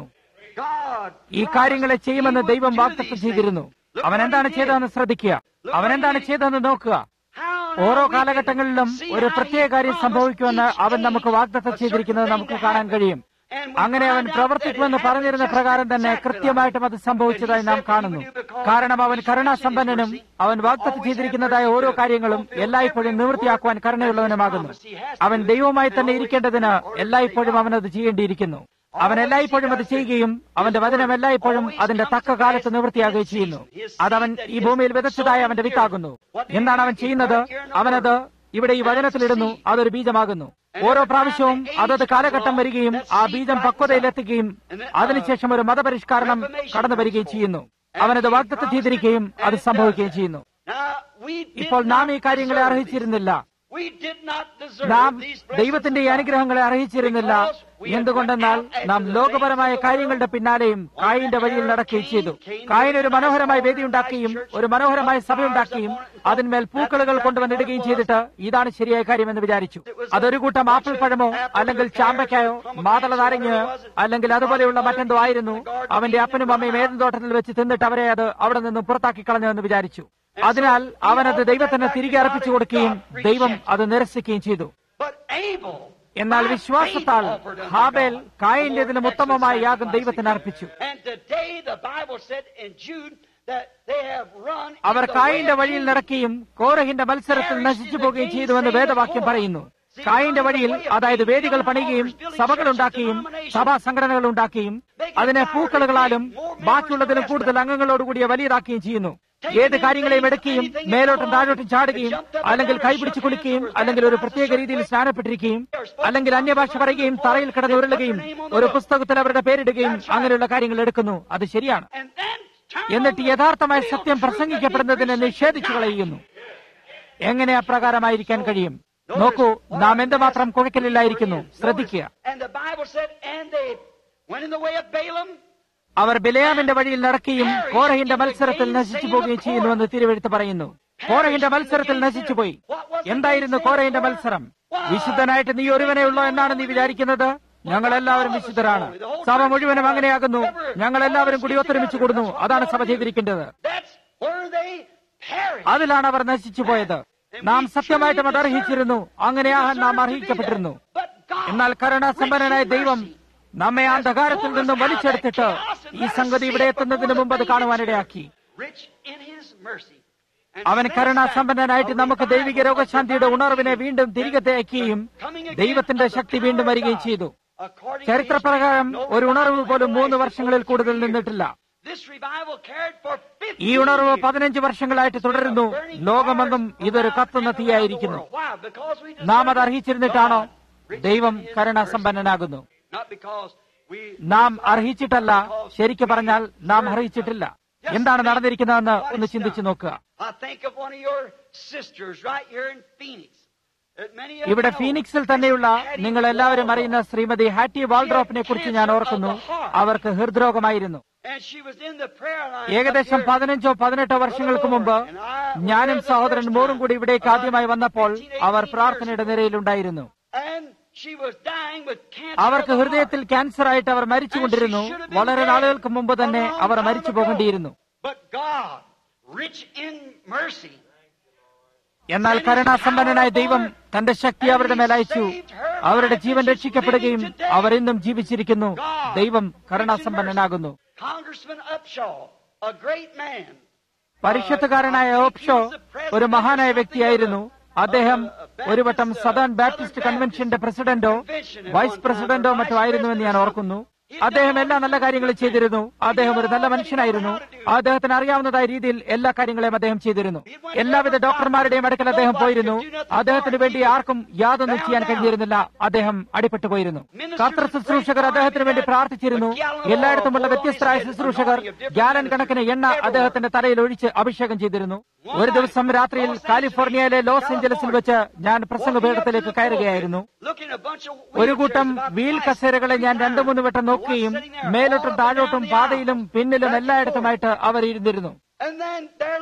God ഈ കാര്യങ്ങളെ ചെയ്യുമെന്ന് ദൈവം വാഗ്ദത്തം ചെയ്തിരുന്നു അവൻ എന്താണ് ചെയ്തതെന്ന് ശ്രദ്ധിക്കുക അവൻ എന്താണ് ചെയ്തതെന്ന് നോക്കുക how ഓരോ കാലഘട്ടങ്ങളിലും ഒരു പ്രത്യേക കാര്യം സംഭവിക്കുമെന്ന് അവൻ നമുക്ക് വാഗ്ദത്തം ചെയ്തിരിക്കുന്നത് നമുക്ക് കാണാൻ കഴിയും അങ്ങനെ അവൻ പ്രവർത്തിക്കുമെന്ന് പറഞ്ഞിരുന്ന പ്രകാരം തന്നെ കൃത്യമായിട്ടും അത് സംഭവിച്ചതായി നാം കാണുന്നു കാരണം അവൻ കരുണാസമ്പന്നനും അവൻ വാഗ്ദത്തം ചെയ്തിരിക്കുന്നതായ ഓരോ കാര്യങ്ങളും എല്ലായ്പ്പോഴും നിവൃത്തിയാക്കുവാൻ കരുണയുള്ളവനുമാകുന്നു അവൻ ദൈവമായി തന്നെ ഇരിക്കേണ്ടതിന് എല്ലായ്പ്പോഴും അവൻ അത് ചെയ്യേണ്ടിയിരിക്കുന്നു അവൻ എല്ലായ്പ്പോഴും അത് ചെയ്യുകയും അവന്റെ വചനം എല്ലായ്പ്പോഴും അതിന്റെ തക്ക കാലത്ത് നിവൃത്തിയാകുകയും ചെയ്യുന്നു അതവൻ ഈ ഭൂമിയിൽ വിതച്ചതായ അവന്റെ വിത്താകുന്നു എന്താണ് അവൻ ചെയ്യുന്നത് അവനത് ഇവിടെ ഈ വചനത്തിലിടുന്നു അതൊരു ബീജമാകുന്നു ഓരോ പ്രാവശ്യവും അതത് കാലഘട്ടം വരികയും ആ ബീജം പക്വതയിലെത്തുകയും അതിനുശേഷം ഒരു മതപരിഷ്കരണം കടന്നു വരികയും ചെയ്യുന്നു അവനത് വാഗ്ദത്തം ചെയ്തിരിക്കുകയും അത് സംഭവിക്കുകയും ചെയ്യുന്നു now we did ഇപ്പോൾ നാം ഈ not കാര്യങ്ങളെ deserve അർഹിച്ചിരുന്നില്ല these. We did not deserve നാം these blessings ദൈവത്തിന്റെ ഈ of God. അനുഗ്രഹങ്ങളെ അർഹിച്ചിരുന്നില്ല എന്തുകൊണ്ടെന്നാൽ നാം ലോകപരമായ കാര്യങ്ങളുടെ പിന്നാലെയും കായിന്റെ വഴിയിൽ നടക്കുകയും ചെയ്തു കായിന് ഒരു മനോഹരമായ വേദി ഉണ്ടാക്കുകയും ഒരു മനോഹരമായ സഭയുണ്ടാക്കുകയും അതിന്മേൽ പൂക്കളുകൾ കൊണ്ടുവന്നിടുകയും ചെയ്തിട്ട് ഇതാണ് ശരിയായ കാര്യമെന്ന് വിചാരിച്ചു അതൊരു കൂട്ടം ആപ്പിൾ പഴമോ അല്ലെങ്കിൽ ചാമ്പയ്ക്കായോ മാതള നാരങ്ങയോ അല്ലെങ്കിൽ അതുപോലെയുള്ള മറ്റെന്തോ ആയിരുന്നു അവന്റെ അപ്പനും അമ്മയും ഏതും തോട്ടത്തിൽ വെച്ച് തിന്നിട്ട് അവരെ അത് അവിടെ നിന്നും പുറത്താക്കി കളഞ്ഞുവെന്ന് വിചാരിച്ചു അതിനാൽ അവനത് ദൈവത്തിന് തിരികെ അർപ്പിച്ചു കൊടുക്കുകയും ദൈവം അത് നിരസിക്കുകയും ചെയ്തു But Abel, എന്നാൽ by വിശ്വാസത്താൽ faith offered unto ഹാബേൽ God കായിന്റേതിലും more ഉത്തമമായ excellent യാഗം ദൈവത്തിന് sacrifice. അർപ്പിച്ചു And today the Bible said in Jude that they have run in our the കായിന്റെ way of വഴിയിൽ Cain. നടക്കുകയും കോരഹിന്റെ മത്സരത്തിൽ നശിച്ചു പോവുകയും ചെയ്തുവെന്ന് വേദവാക്യം പറയുന്നു കായിന്റെ വഴിയിൽ അതായത് വേദികൾ പണിയുകയും സഭകൾ ഉണ്ടാക്കുകയും സഭാ സംഘടനകൾ ഉണ്ടാക്കുകയും അതിനെ പൂക്കളുകളാലും ബാക്കിയുള്ളതിലും കൂടുതൽ അംഗങ്ങളോടുകൂടിയ വലിയതാക്കുകയും ചെയ്യുന്നു ഏത് കാര്യങ്ങളെയും എടുക്കുകയും മേലോട്ടും താഴോട്ടും ചാടുകയും അല്ലെങ്കിൽ കൈപിടിച്ച് കുളിക്കുകയും അല്ലെങ്കിൽ ഒരു പ്രത്യേക രീതിയിൽ സ്നാനപ്പെട്ടിരിക്കുകയും അല്ലെങ്കിൽ അന്യഭാഷ പറയുകയും തറയിൽ കിടന്ന് ഉരുളുകയും ഒരു പുസ്തകത്തിൽ അവരുടെ പേരിടുകയും അങ്ങനെയുള്ള കാര്യങ്ങൾ എടുക്കുന്നു അത് ശരിയാണ് And then turn എന്നിട്ട് on the യഥാർത്ഥമായ real സത്യം പ്രസംഗിക്കപ്പെടുന്നതിനെ നിഷേധിച്ചു കളയുന്നു എങ്ങനെ അപ്രകാരമായിരിക്കാൻ കഴിയും നോക്കൂ നാം എന്തുമാത്രം കുഴക്കലില്ലായിരിക്കുന്നു ശ്രദ്ധിക്കുക And the Bible said, and they went in the way of Balaam. അവർ ബിലയാമിന്റെ വഴിയിൽ നടക്കുകയും കോരഹിന്റെ മത്സരത്തിൽ നശിച്ചു പോവുകയും ചെയ്യുന്നുവെന്ന് തിരുവെഴുത്ത് പറയുന്നു കോരഹിന്റെ മത്സരത്തിൽ നശിച്ചുപോയി എന്തായിരുന്നു കോരഹിന്റെ മത്സരം വിശുദ്ധനായിട്ട് നീ ഒരുവനേ ഉള്ളോ എന്നാണ് നീ വിചാരിക്കുന്നത് ഞങ്ങളെല്ലാവരും വിശുദ്ധരാണ് സഭ മുഴുവനും അങ്ങനെയാകുന്നു ഞങ്ങളെല്ലാവരും കൂടി ഒത്തൊരുമിച്ച് കൂടുന്നു അതാണ് സഭ ചെയ്തിരിക്കേണ്ടത് That's where they perished. അതിലാണ് അവർ നശിച്ചു പോയത് നാം സത്യമായിട്ടും അത് അർഹിച്ചിരുന്നു അങ്ങനെയാകാൻ നാം അർഹിക്കപ്പെട്ടിരുന്നു But God, എന്നാൽ കരുണാസമ്പന്നനായ ദൈവം നമ്മെ അന്ധകാരത്തിൽ നിന്നും വലിച്ചെടുത്തിട്ട് ഈ സംഗതി ഇവിടെ എത്തുന്നതിന് മുമ്പ് അത് കാണുവാനിടയാക്കി rich in His mercy. And അവൻ set us കരുണാസമ്പന്നനായിട്ട് back a നമുക്ക് revival ദൈവിക രോഗശാന്തിയുടെ ഉണർവിനെ വീണ്ടും തിരികെ തേക്കുകയും ദൈവത്തിന്റെ ശക്തി വീണ്ടും വരികയും ചെയ്തു according to ചരിത്രപ്രകാരം history, no ഒരു ഉണർവ് revival പോലും has മൂന്ന് lasted വർഷങ്ങളിൽ over കൂടുതൽ 50 years. നിന്നിട്ടില്ല This revival carried for 50 ഈ ഉണർവ് years. പതിനഞ്ച് വർഷങ്ങളായിട്ട് തുടരുന്നു ലോകമെങ്ങും ഇതൊരു കത്തുന്ന തീയായിരിക്കുന്നു Why? Because we നാം അത് deserve it. അർഹിച്ചിരുന്നിട്ടാണോ God, ദൈവം rich in His കരുണാസമ്പന്നനാകുന്നു mercy. Not because we നാം അർഹിച്ചിട്ടല്ല ശരിക്കു പറഞ്ഞാൽ നാം അർഹിച്ചിട്ടില്ല എന്താണ് നടന്നിരിക്കുന്നതെന്ന് ഒന്ന് ചിന്തിച്ചു നോക്കുക I think of one of your sisters right here in Phoenix. that many of ഇവിടെ you know. ഫീനിക്സിൽ തന്നെയുള്ള നിങ്ങൾ എല്ലാവരും അറിയുന്ന ശ്രീമതി ഹാറ്റി വാൾഡ്രോപ്പിനെ കുറിച്ച് ഞാൻ ഓർക്കുന്നു അവർക്ക് ഹൃദ്രോഗമായിരുന്നു And she was in the prayer line ഏകദേശം up here. പതിനഞ്ചോ പതിനെട്ടോ വർഷങ്ങൾക്ക് മുമ്പ് ഞാനും സഹോദരൻ മോറും കൂടി ഇവിടേക്ക് ആദ്യമായി വന്നപ്പോൾ അവർ പ്രാർത്ഥനയുടെ നിരയിലുണ്ടായിരുന്നു And she was dying with cancer അവർക്ക് of the ഹൃദയത്തിൽ ക്യാൻസർ ആയിട്ട് അവർ മരിച്ചുകൊണ്ടിരുന്നു വളരെ നാളുകൾക്ക് മുമ്പ് തന്നെ അവർ മരിച്ചു പോകേണ്ടിയിരുന്നു heart. But God, rich in mercy, എന്നാൽ കരുണാസമ്പന്നനായ ദൈവം തന്റെ ശക്തി അവരുടെ മേൽ അയച്ചു അവരുടെ ജീവൻ രക്ഷിക്കപ്പെടുകയും അവർ ഇന്നും ജീവിച്ചിരിക്കുന്നു ദൈവം കരുണാസമ്പന്നനാകുന്നു Congressman Upshaw, a great man, പരിശുദ്ധകാരനായ ഓപ്ഷോ ഒരു മഹാനായ വ്യക്തിയായിരുന്നു അദ്ദേഹം ഒരു വട്ടം സദേൺ ബാപ്റ്റിസ്റ്റ് കൺവെൻഷന്റെ പ്രസിഡന്റോ വൈസ് പ്രസിഡന്റോ മറ്റോ ആയിരുന്നുവെന്ന് ഞാൻ ഓർക്കുന്നു അദ്ദേഹം എല്ലാ നല്ല കാര്യങ്ങളും ചെയ്തിരുന്നു അദ്ദേഹം ഒരു നല്ല മനുഷ്യനായിരുന്നു അദ്ദേഹത്തിന് അറിയാവുന്നതായ രീതിയിൽ എല്ലാ കാര്യങ്ങളെയും അദ്ദേഹം ചെയ്തിരുന്നു എല്ലാവിധ ഡോക്ടർമാരുടെയും അടുക്കൽ അദ്ദേഹം പോയിരുന്നു അദ്ദേഹത്തിന് വേണ്ടി ആർക്കും യാതൊന്നും ചെയ്യാൻ കഴിഞ്ഞിരുന്നില്ല അദ്ദേഹം അടിപ്പെട്ടു പോയിരുന്നു കർത്തൃ ശുശ്രൂഷകർ അദ്ദേഹത്തിന് വേണ്ടി പ്രാർത്ഥിച്ചിരുന്നു എല്ലായിടത്തുമുള്ള വ്യത്യസ്തരായ ശുശ്രൂഷകർ ഗ്യാലൻ കണക്കിന് എണ്ണ അദ്ദേഹത്തിന്റെ തലയിൽ ഒഴിച്ച് അഭിഷേകം ചെയ്തിരുന്നു ഒരു ദിവസം രാത്രിയിൽ കാലിഫോർണിയയിലെ ലോസ് ഏഞ്ചലസിൽ വെച്ച് ഞാൻ പ്രസംഗപീഠത്തിലേക്ക് കയറുകയായിരുന്നു looking at a bunch of ഒരു കൂട്ടം wheelchairs about വീൽ five, കസേരകളെ ഞാൻ six രണ്ടു മൂന്ന് times. വട്ടം നോക്കുകയും മേലോട്ടും താഴോട്ടും പാതയിലും പിന്നിലും എല്ലായിടത്തുമായിട്ട് അവർ ഇരുന്നിരുന്നു And then there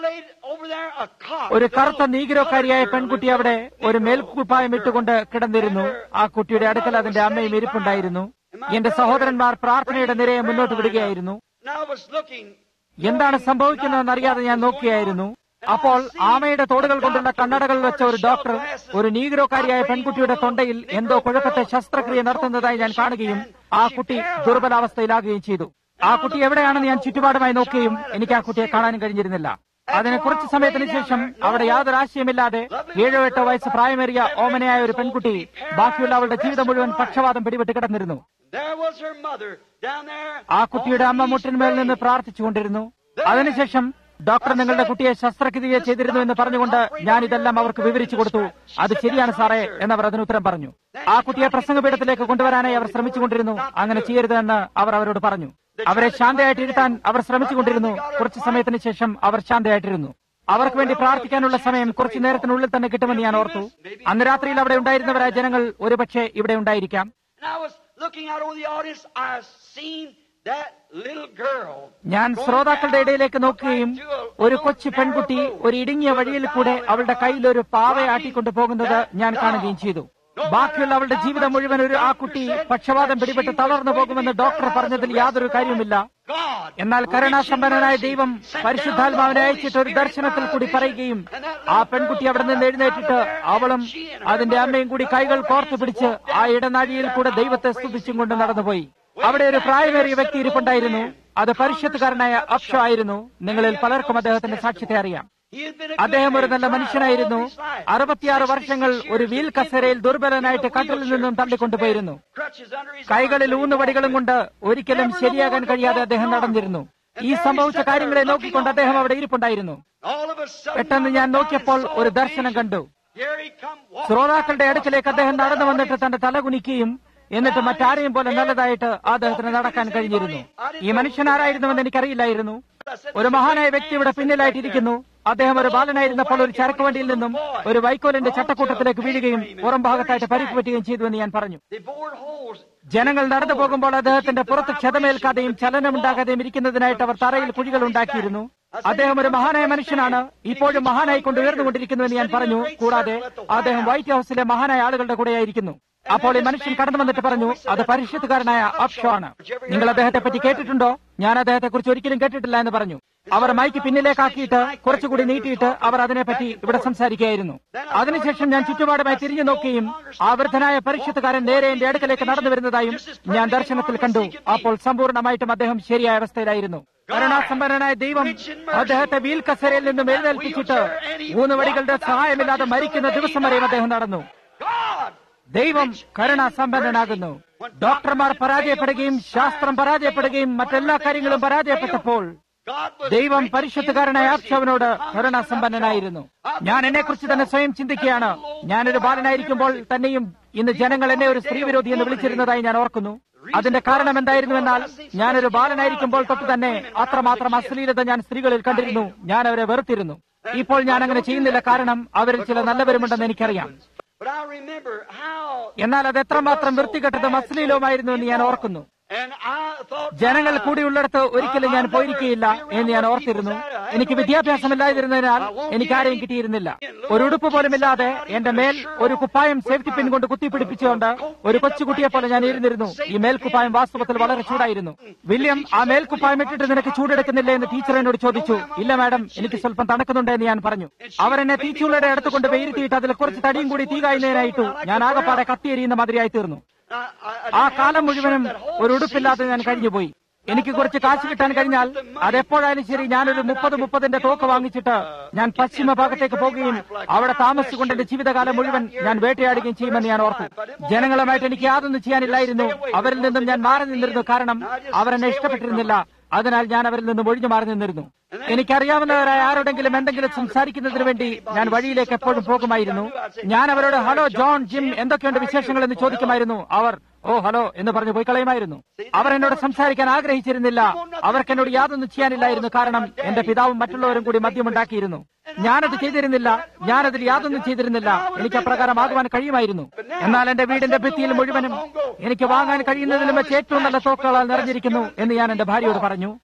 laid over there a cot. ഒരു with a കറുത്ത little നീഗ്രോക്കാരിയായ colored girl പെൺകുട്ടി in അവിടെ her ഒരു big മേൽക്കുപ്പായം ഇട്ടുകൊണ്ട് കിടന്നിരുന്നു ആ കുട്ടിയുടെ അടുക്കൽ അതിന്റെ അമ്മയും ഇരിപ്പുണ്ടായിരുന്നു എന്റെ സഹോദരന്മാർ പ്രാർത്ഥനയുടെ നിരയെ മുന്നോട്ട് വിടുകയായിരുന്നു And I was looking. എന്താണ് സംഭവിക്കുന്നതെന്ന് അറിയാതെ ഞാൻ നോക്കിയായിരുന്നു അപ്പോൾ ആമയുടെ തോടുകൾ കൊണ്ടുള്ള കണ്ണടകൾ വെച്ച ഒരു ഡോക്ടർ ഒരു നീഗ്രോക്കാരിയായ പെൺകുട്ടിയുടെ തൊണ്ടയിൽ എന്തോ കുഴപ്പത്തെ ശസ്ത്രക്രിയ നടത്തുന്നതായി ഞാൻ കാണുകയും ആ കുട്ടി ദുർബലാവസ്ഥയിലാകുകയും ചെയ്തു ആ കുട്ടി എവിടെയാണെന്ന് ഞാൻ ചുറ്റുപാടുമായി നോക്കുകയും എനിക്ക് ആ കുട്ടിയെ കാണാനും കഴിഞ്ഞിരുന്നില്ല അതിന് കുറച്ചു സമയത്തിന് ശേഷം അവിടെ യാതൊരു ആശയമില്ലാതെ ഏഴോ എട്ടോ വയസ്സ് പ്രായമേറിയ ഓമനയായ ഒരു പെൺകുട്ടി ബാക്കിയുള്ള അവളുടെ ജീവിതം മുഴുവൻ പക്ഷവാതം പിടിപെട്ട് കിടന്നിരുന്നു There was her mother down there. ആ കുട്ടിയുടെ അമ്മ മുട്ടിന്മേൽ നിന്ന് പ്രാർത്ഥിച്ചുകൊണ്ടിരുന്നു അതിനുശേഷം ഡോക്ടർ നിങ്ങളുടെ കുട്ടിയെ ശസ്ത്രക്രിയ ചെയ്തിരുന്നു എന്ന് പറഞ്ഞുകൊണ്ട് ഞാൻ ഇതെല്ലാം അവർക്ക് വിവരിച്ചു കൊടുത്തു അത് ശരിയാണ് സാറേ എന്നവർ അതിന് ഉത്തരം പറഞ്ഞു ആ കുട്ടിയെ പ്രസംഗപീഠത്തിലേക്ക് കൊണ്ടുവരാനായി അവർ ശ്രമിച്ചുകൊണ്ടിരുന്നു അങ്ങനെ ചെയ്യരുതെന്ന് അവർ അവരോട് പറഞ്ഞു അവരെ ശാന്തയായിട്ട് ഇരുത്താൻ അവർ ശ്രമിച്ചുകൊണ്ടിരുന്നു കുറച്ചു സമയത്തിന് ശേഷം അവർ ശാന്തയായിട്ടിരുന്നു അവർക്ക് വേണ്ടി പ്രാർത്ഥിക്കാനുള്ള സമയം കുറച്ചു നേരത്തിനുള്ളിൽ തന്നെ കിട്ടുമെന്ന് ഞാൻ ഓർത്തു അന്ന് രാത്രിയിൽ അവിടെ ഉണ്ടായിരുന്നവരായ ജനങ്ങൾ ഒരുപക്ഷെ ഇവിടെ ഉണ്ടായിരിക്കാം And I was looking out over the audience. I seen that little girl. ഞാൻ ശ്രോതാക്കളുടെ ഇടയിലേക്ക് നോക്കുകയും ഒരു കൊച്ചു പെൺകുട്ടി ഒരു ഇടുങ്ങിയ വഴിയിൽ കൂടെ അവളുടെ കയ്യിൽ ഒരു പാവയെ ആട്ടിക്കൊണ്ടു പോകുന്നത് ഞാൻ കാണുകയും ചെയ്തു ബാക്കിയുള്ള അവളുടെ ജീവിതം മുഴുവൻ ഒരു ആ കുട്ടി പക്ഷപാതം പിടിപെട്ട് തളർന്നു പോകുമെന്ന് ഡോക്ടർ പറഞ്ഞതിൽ യാതൊരു കാര്യവുമില്ല God. എന്നാൽ കരുണാസമ്പന്നനായ ദൈവം പരിശുദ്ധാത്മാവിനെ അയച്ചിട്ട് ഒരു ദർശനത്തിൽ കൂടി പറയുകയും ആ പെൺകുട്ടി അവിടെ നിന്ന് എഴുന്നേറ്റിട്ട് അവളും അതിന്റെ അമ്മയും കൂടി കൈകൾ കോർത്തു പിടിച്ച് ആ ഇടനാഴിയിൽ കൂടെ ദൈവത്തെ സ്തുതിച്ചും കൊണ്ട് നടന്നുപോയി അവിടെ ഒരു പ്രായമേറിയ വ്യക്തി ഇരിപ്പുണ്ടായിരുന്നു അത് പരിശുദ്ധക്കാരനായ അപ്ഷ ആയിരുന്നു നിങ്ങളിൽ പലർക്കും അദ്ദേഹത്തിന്റെ സാക്ഷ്യത്തെ അറിയാം He had been a അദ്ദേഹം ഒരു good നല്ല man മനുഷ്യനായിരുന്നു all his life. അറുപത്തിയാറ് വർഷങ്ങൾ ഒരു വീൽ കസേരയിൽ ദുർബലനായിട്ട് കട്ടിലിൽ നിന്നും തള്ളിക്കൊണ്ടുപോയിരുന്നു Crutches under his കൈകളിൽ arms. ഊന്നുവടികളും കൊണ്ട് ഒരിക്കലും ശരിയാകാൻ കഴിയാതെ അദ്ദേഹം നടന്നിരുന്നു ഈ സംഭവിച്ച കാര്യങ്ങളെ നോക്കിക്കൊണ്ട് അദ്ദേഹം അവിടെ ഇരിപ്പുണ്ടായിരുന്നു All of a sudden, പെട്ടെന്ന് ഞാൻ നോക്കിയപ്പോൾ ഒരു ദർശനം കണ്ടു here he come walking ശ്രോതാക്കളുടെ അടുക്കലേക്ക് അദ്ദേഹം നടന്നു വന്നിട്ട് തന്റെ തല കുനിക്കുകയും എന്നിട്ട് മറ്റാരെയും പോലെ നല്ലതായിട്ട് അദ്ദേഹത്തിന് നടക്കാൻ കഴിഞ്ഞിരുന്നു ഈ മനുഷ്യൻ ആരായിരുന്നുവെന്ന് എനിക്കറിയില്ലായിരുന്നു ഒരു മഹാനായ വ്യക്തി ഇവിടെ പിന്നിലായിട്ടിരിക്കുന്നു അദ്ദേഹം ഒരു ബാലനായിരുന്നപ്പോൾ ഒരു ചരക്ക് വണ്ടിയിൽ നിന്നും ഒരു വൈക്കോലിന്റെ ചട്ടക്കൂട്ടത്തിലേക്ക് വീഴുകയും പുറം ഭാഗത്തായിട്ട് പരിക്ക് പറ്റുകയും ചെയ്തു എന്ന് ഞാൻ പറഞ്ഞു They bored holes. ജനങ്ങൾ നടന്നു പോകുമ്പോൾ അദ്ദേഹത്തിന്റെ പുറത്ത് ക്ഷതമേൽക്കാതെയും ചലനമുണ്ടാകാതെയും ഇരിക്കുന്നതിനായിട്ട് അവർ തറയിൽ കുഴികൾ ഉണ്ടാക്കിയിരുന്നു അദ്ദേഹം ഒരു മഹാനായ മനുഷ്യനാണ് ഇപ്പോഴും മഹാനായി കൊണ്ട് ഉയർന്നുകൊണ്ടിരിക്കുന്നു എന്ന് ഞാൻ പറഞ്ഞു കൂടാതെ അദ്ദേഹം വൈറ്റ് ഹൌസിലെ മഹാനായ ആളുകളുടെ കൂടെയായിരിക്കുന്നു അപ്പോൾ ഈ മനുഷ്യൻ കടന്നു വന്നിട്ട് പറഞ്ഞു അത് പരിശുദ്ധക്കാരനായ അപ്ഷോ ആണ് നിങ്ങൾ അദ്ദേഹത്തെ പറ്റി കേട്ടിട്ടുണ്ടോ ഞാൻ അദ്ദേഹത്തെ കുറിച്ച് ഒരിക്കലും കേട്ടിട്ടില്ല എന്ന് പറഞ്ഞു അവർ മൈക്ക് പിന്നിലേക്കാക്കിയിട്ട് കുറച്ചുകൂടി നീട്ടിയിട്ട് അവർ അതിനെപ്പറ്റി ഇവിടെ സംസാരിക്കുകയായിരുന്നു അതിനുശേഷം ഞാൻ ചുറ്റുപാടുമായി തിരിഞ്ഞു നോക്കുകയും ആ വൃദ്ധനായ പരിശുദ്ധക്കാരൻ നേരെ എന്റെ അടുക്കലേക്ക് നടന്നു വരുന്നതായും ഞാൻ ദർശനത്തിൽ കണ്ടു അപ്പോൾ സമ്പൂർണ്ണമായിട്ടും അദ്ദേഹം ശരിയായ അവസ്ഥയിലായിരുന്നു കരുണാസമ്പന്നനായ ദൈവം അദ്ദേഹത്തെ വീൽ കസേരയിൽ നിന്നും എഴുന്നേൽപ്പിച്ചിട്ട് മൂന്ന് വടികളുടെ സഹായമില്ലാതെ മരിക്കുന്ന ദിവസം വരെയും അദ്ദേഹം നടന്നു God! ദൈവം കരുണാസമ്പന്നനാകുന്നു ഡോക്ടർമാർ പരാജയപ്പെടുകയും ശാസ്ത്രം പരാജയപ്പെടുകയും മറ്റെല്ലാ കാര്യങ്ങളും പരാജയപ്പെട്ടപ്പോൾ God was ദൈവം പരിശുദ്ധകാരനായ ആപ്ഷവനോട് കരുണാസമ്പന്നനായിരുന്നു ഞാൻ എന്നെക്കുറിച്ച് തന്നെ സ്വയം ചിന്തിക്കുകയാണ് ഞാനൊരു ബാലനായിരിക്കുമ്പോൾ തന്നെയും ഇന്ന് ജനങ്ങൾ എന്നെ ഒരു സ്ത്രീ വിരോധി എന്ന് വിളിച്ചിരുന്നതായി ഞാൻ ഓർക്കുന്നു അതിന്റെ കാരണം എന്തായിരുന്നുവെന്നാൽ ഞാനൊരു ബാലനായിരിക്കുമ്പോൾ തൊട്ട് തന്നെ അത്രമാത്രം അശ്ലീലത ഞാൻ സ്ത്രീകളിൽ കണ്ടിരുന്നു ഞാൻ അവരെ വെറുത്തിരുന്നു ഇപ്പോൾ ഞാൻ അങ്ങനെ ചെയ്യുന്നില്ല കാരണം അവരിൽ ചില നല്ലവരുമുണ്ടെന്ന് എനിക്കറിയാം But I remember how. എന്നാൽ അത് എത്രമാത്രം വൃത്തികെട്ടതും അശ്ലീലവുമായിരുന്നു എന്ന് ഞാൻ ഓർക്കുന്നു And I thought. ജനങ്ങൾ കൂടിയുള്ളിടത്ത് ഒരിക്കലും ഞാൻ പോയിരിക്കുകയില്ല എന്ന് ഞാൻ ഓർത്തിരുന്നു എനിക്ക് വിദ്യാഭ്യാസമില്ലാതിരുന്നതിനാൽ എനിക്ക് ആരെയും കിട്ടിയിരുന്നില്ല ഒരു ഉടുപ്പ് പോലും ഇല്ലാതെ എന്റെ മേൽ ഒരു കുപ്പായം സേഫ്റ്റി പിൻ കൊണ്ട് കുത്തിപ്പിടിപ്പിച്ചുകൊണ്ട് ഒരു കൊച്ചുകുട്ടിയെ പോലെ ഞാൻ ഇരുന്നിരുന്നു ഈ മേൽക്കുപ്പായം വാസ്തവത്തിൽ വളരെ ചൂടായിരുന്നു വില്യം ആ മേൽക്കുപ്പായം ഇട്ടിട്ട് നിനക്ക് ചൂടെടുക്കുന്നില്ലേ എന്ന് ടീച്ചർ എന്നോട് ചോദിച്ചു ഇല്ല മാഡം എനിക്ക് സ്വല്പം തണുക്കുന്നുണ്ട് എന്ന് ഞാൻ പറഞ്ഞു അവർ എന്നെ തീച്ചൂളയുടെ അടുത്ത് കൊണ്ട് വെയിരുത്തിയിട്ട് അതിൽ കുറച്ച് തടിയും കൂടി തീ കായുന്നതിനായിട്ടു ഞാൻ ആകപ്പാടെ കത്തിയെരിയുന്ന മാതിരിയായി തീർന്നു I, I, I ആ കാലം മുഴുവനും ഒരു ഉടുപ്പില്ലാതെ ഞാൻ കഴിഞ്ഞുപോയി എനിക്ക് കുറച്ച് കാശ് കിട്ടാൻ കഴിഞ്ഞാൽ അതെപ്പോഴായാലും ശരി ഞാനൊരു മുപ്പത് മുപ്പതിന്റെ തോക്ക് വാങ്ങിച്ചിട്ട് ഞാൻ പശ്ചിമ ഭാഗത്തേക്ക് പോകുകയും അവിടെ താമസിച്ചുകൊണ്ട് എന്റെ ജീവിതകാലം മുഴുവൻ ഞാൻ വേട്ടയാടുകയും ചെയ്യുമെന്ന് ഞാൻ ഓർത്തു ജനങ്ങളുമായിട്ട് എനിക്ക് യാതൊന്നും ചെയ്യാനില്ലായിരുന്നു അവരിൽ നിന്നും ഞാൻ മാറി നിന്നിരുന്നു കാരണം അവരെന്നെ ഇഷ്ടപ്പെട്ടിരുന്നില്ല അതിനാൽ ഞാൻ അവരിൽ നിന്നും ഒഴിഞ്ഞു മാറി നിന്നിരുന്നു എനിക്കറിയാവുന്നവരായ ആരോടെങ്കിലും എന്തെങ്കിലും സംസാരിക്കുന്നതിന് വേണ്ടി ഞാൻ വഴിയിലേക്ക് എപ്പോഴും പോകുമായിരുന്നു ഞാൻ അവരോട് ഹലോ ജോൺ ജിം എന്തൊക്കെയുണ്ട് വിശേഷങ്ങൾ എന്ന് ചോദിക്കുമായിരുന്നു അവർ ഓ ഹലോ എന്ന് പറഞ്ഞു പോയി കളയുമായിരുന്നു അവർ എന്നോട് സംസാരിക്കാൻ ആഗ്രഹിച്ചിരുന്നില്ല അവർക്ക് എന്നോട് യാതൊന്നും ചെയ്യാനില്ലായിരുന്നു കാരണം എന്റെ പിതാവും മറ്റുള്ളവരും കൂടി മദ്യമുണ്ടാക്കിയിരുന്നു ഞാനത് ചെയ്തിരുന്നില്ല ഞാനതിൽ യാതൊന്നും ചെയ്തിരുന്നില്ല എനിക്ക് അപ്രകാരം ആകുവാൻ കഴിയുമായിരുന്നു എന്നാൽ എന്റെ വീടിന്റെ ഭിത്തിയിൽ മുഴുവനും എനിക്ക് വാങ്ങാൻ കഴിയുന്നതിലും വെച്ച് ഏറ്റവും നല്ല തോക്കുകളാൽ നിറഞ്ഞിരിക്കുന്നു എന്ന് ഞാൻ എന്റെ ഭാര്യയോട് പറഞ്ഞു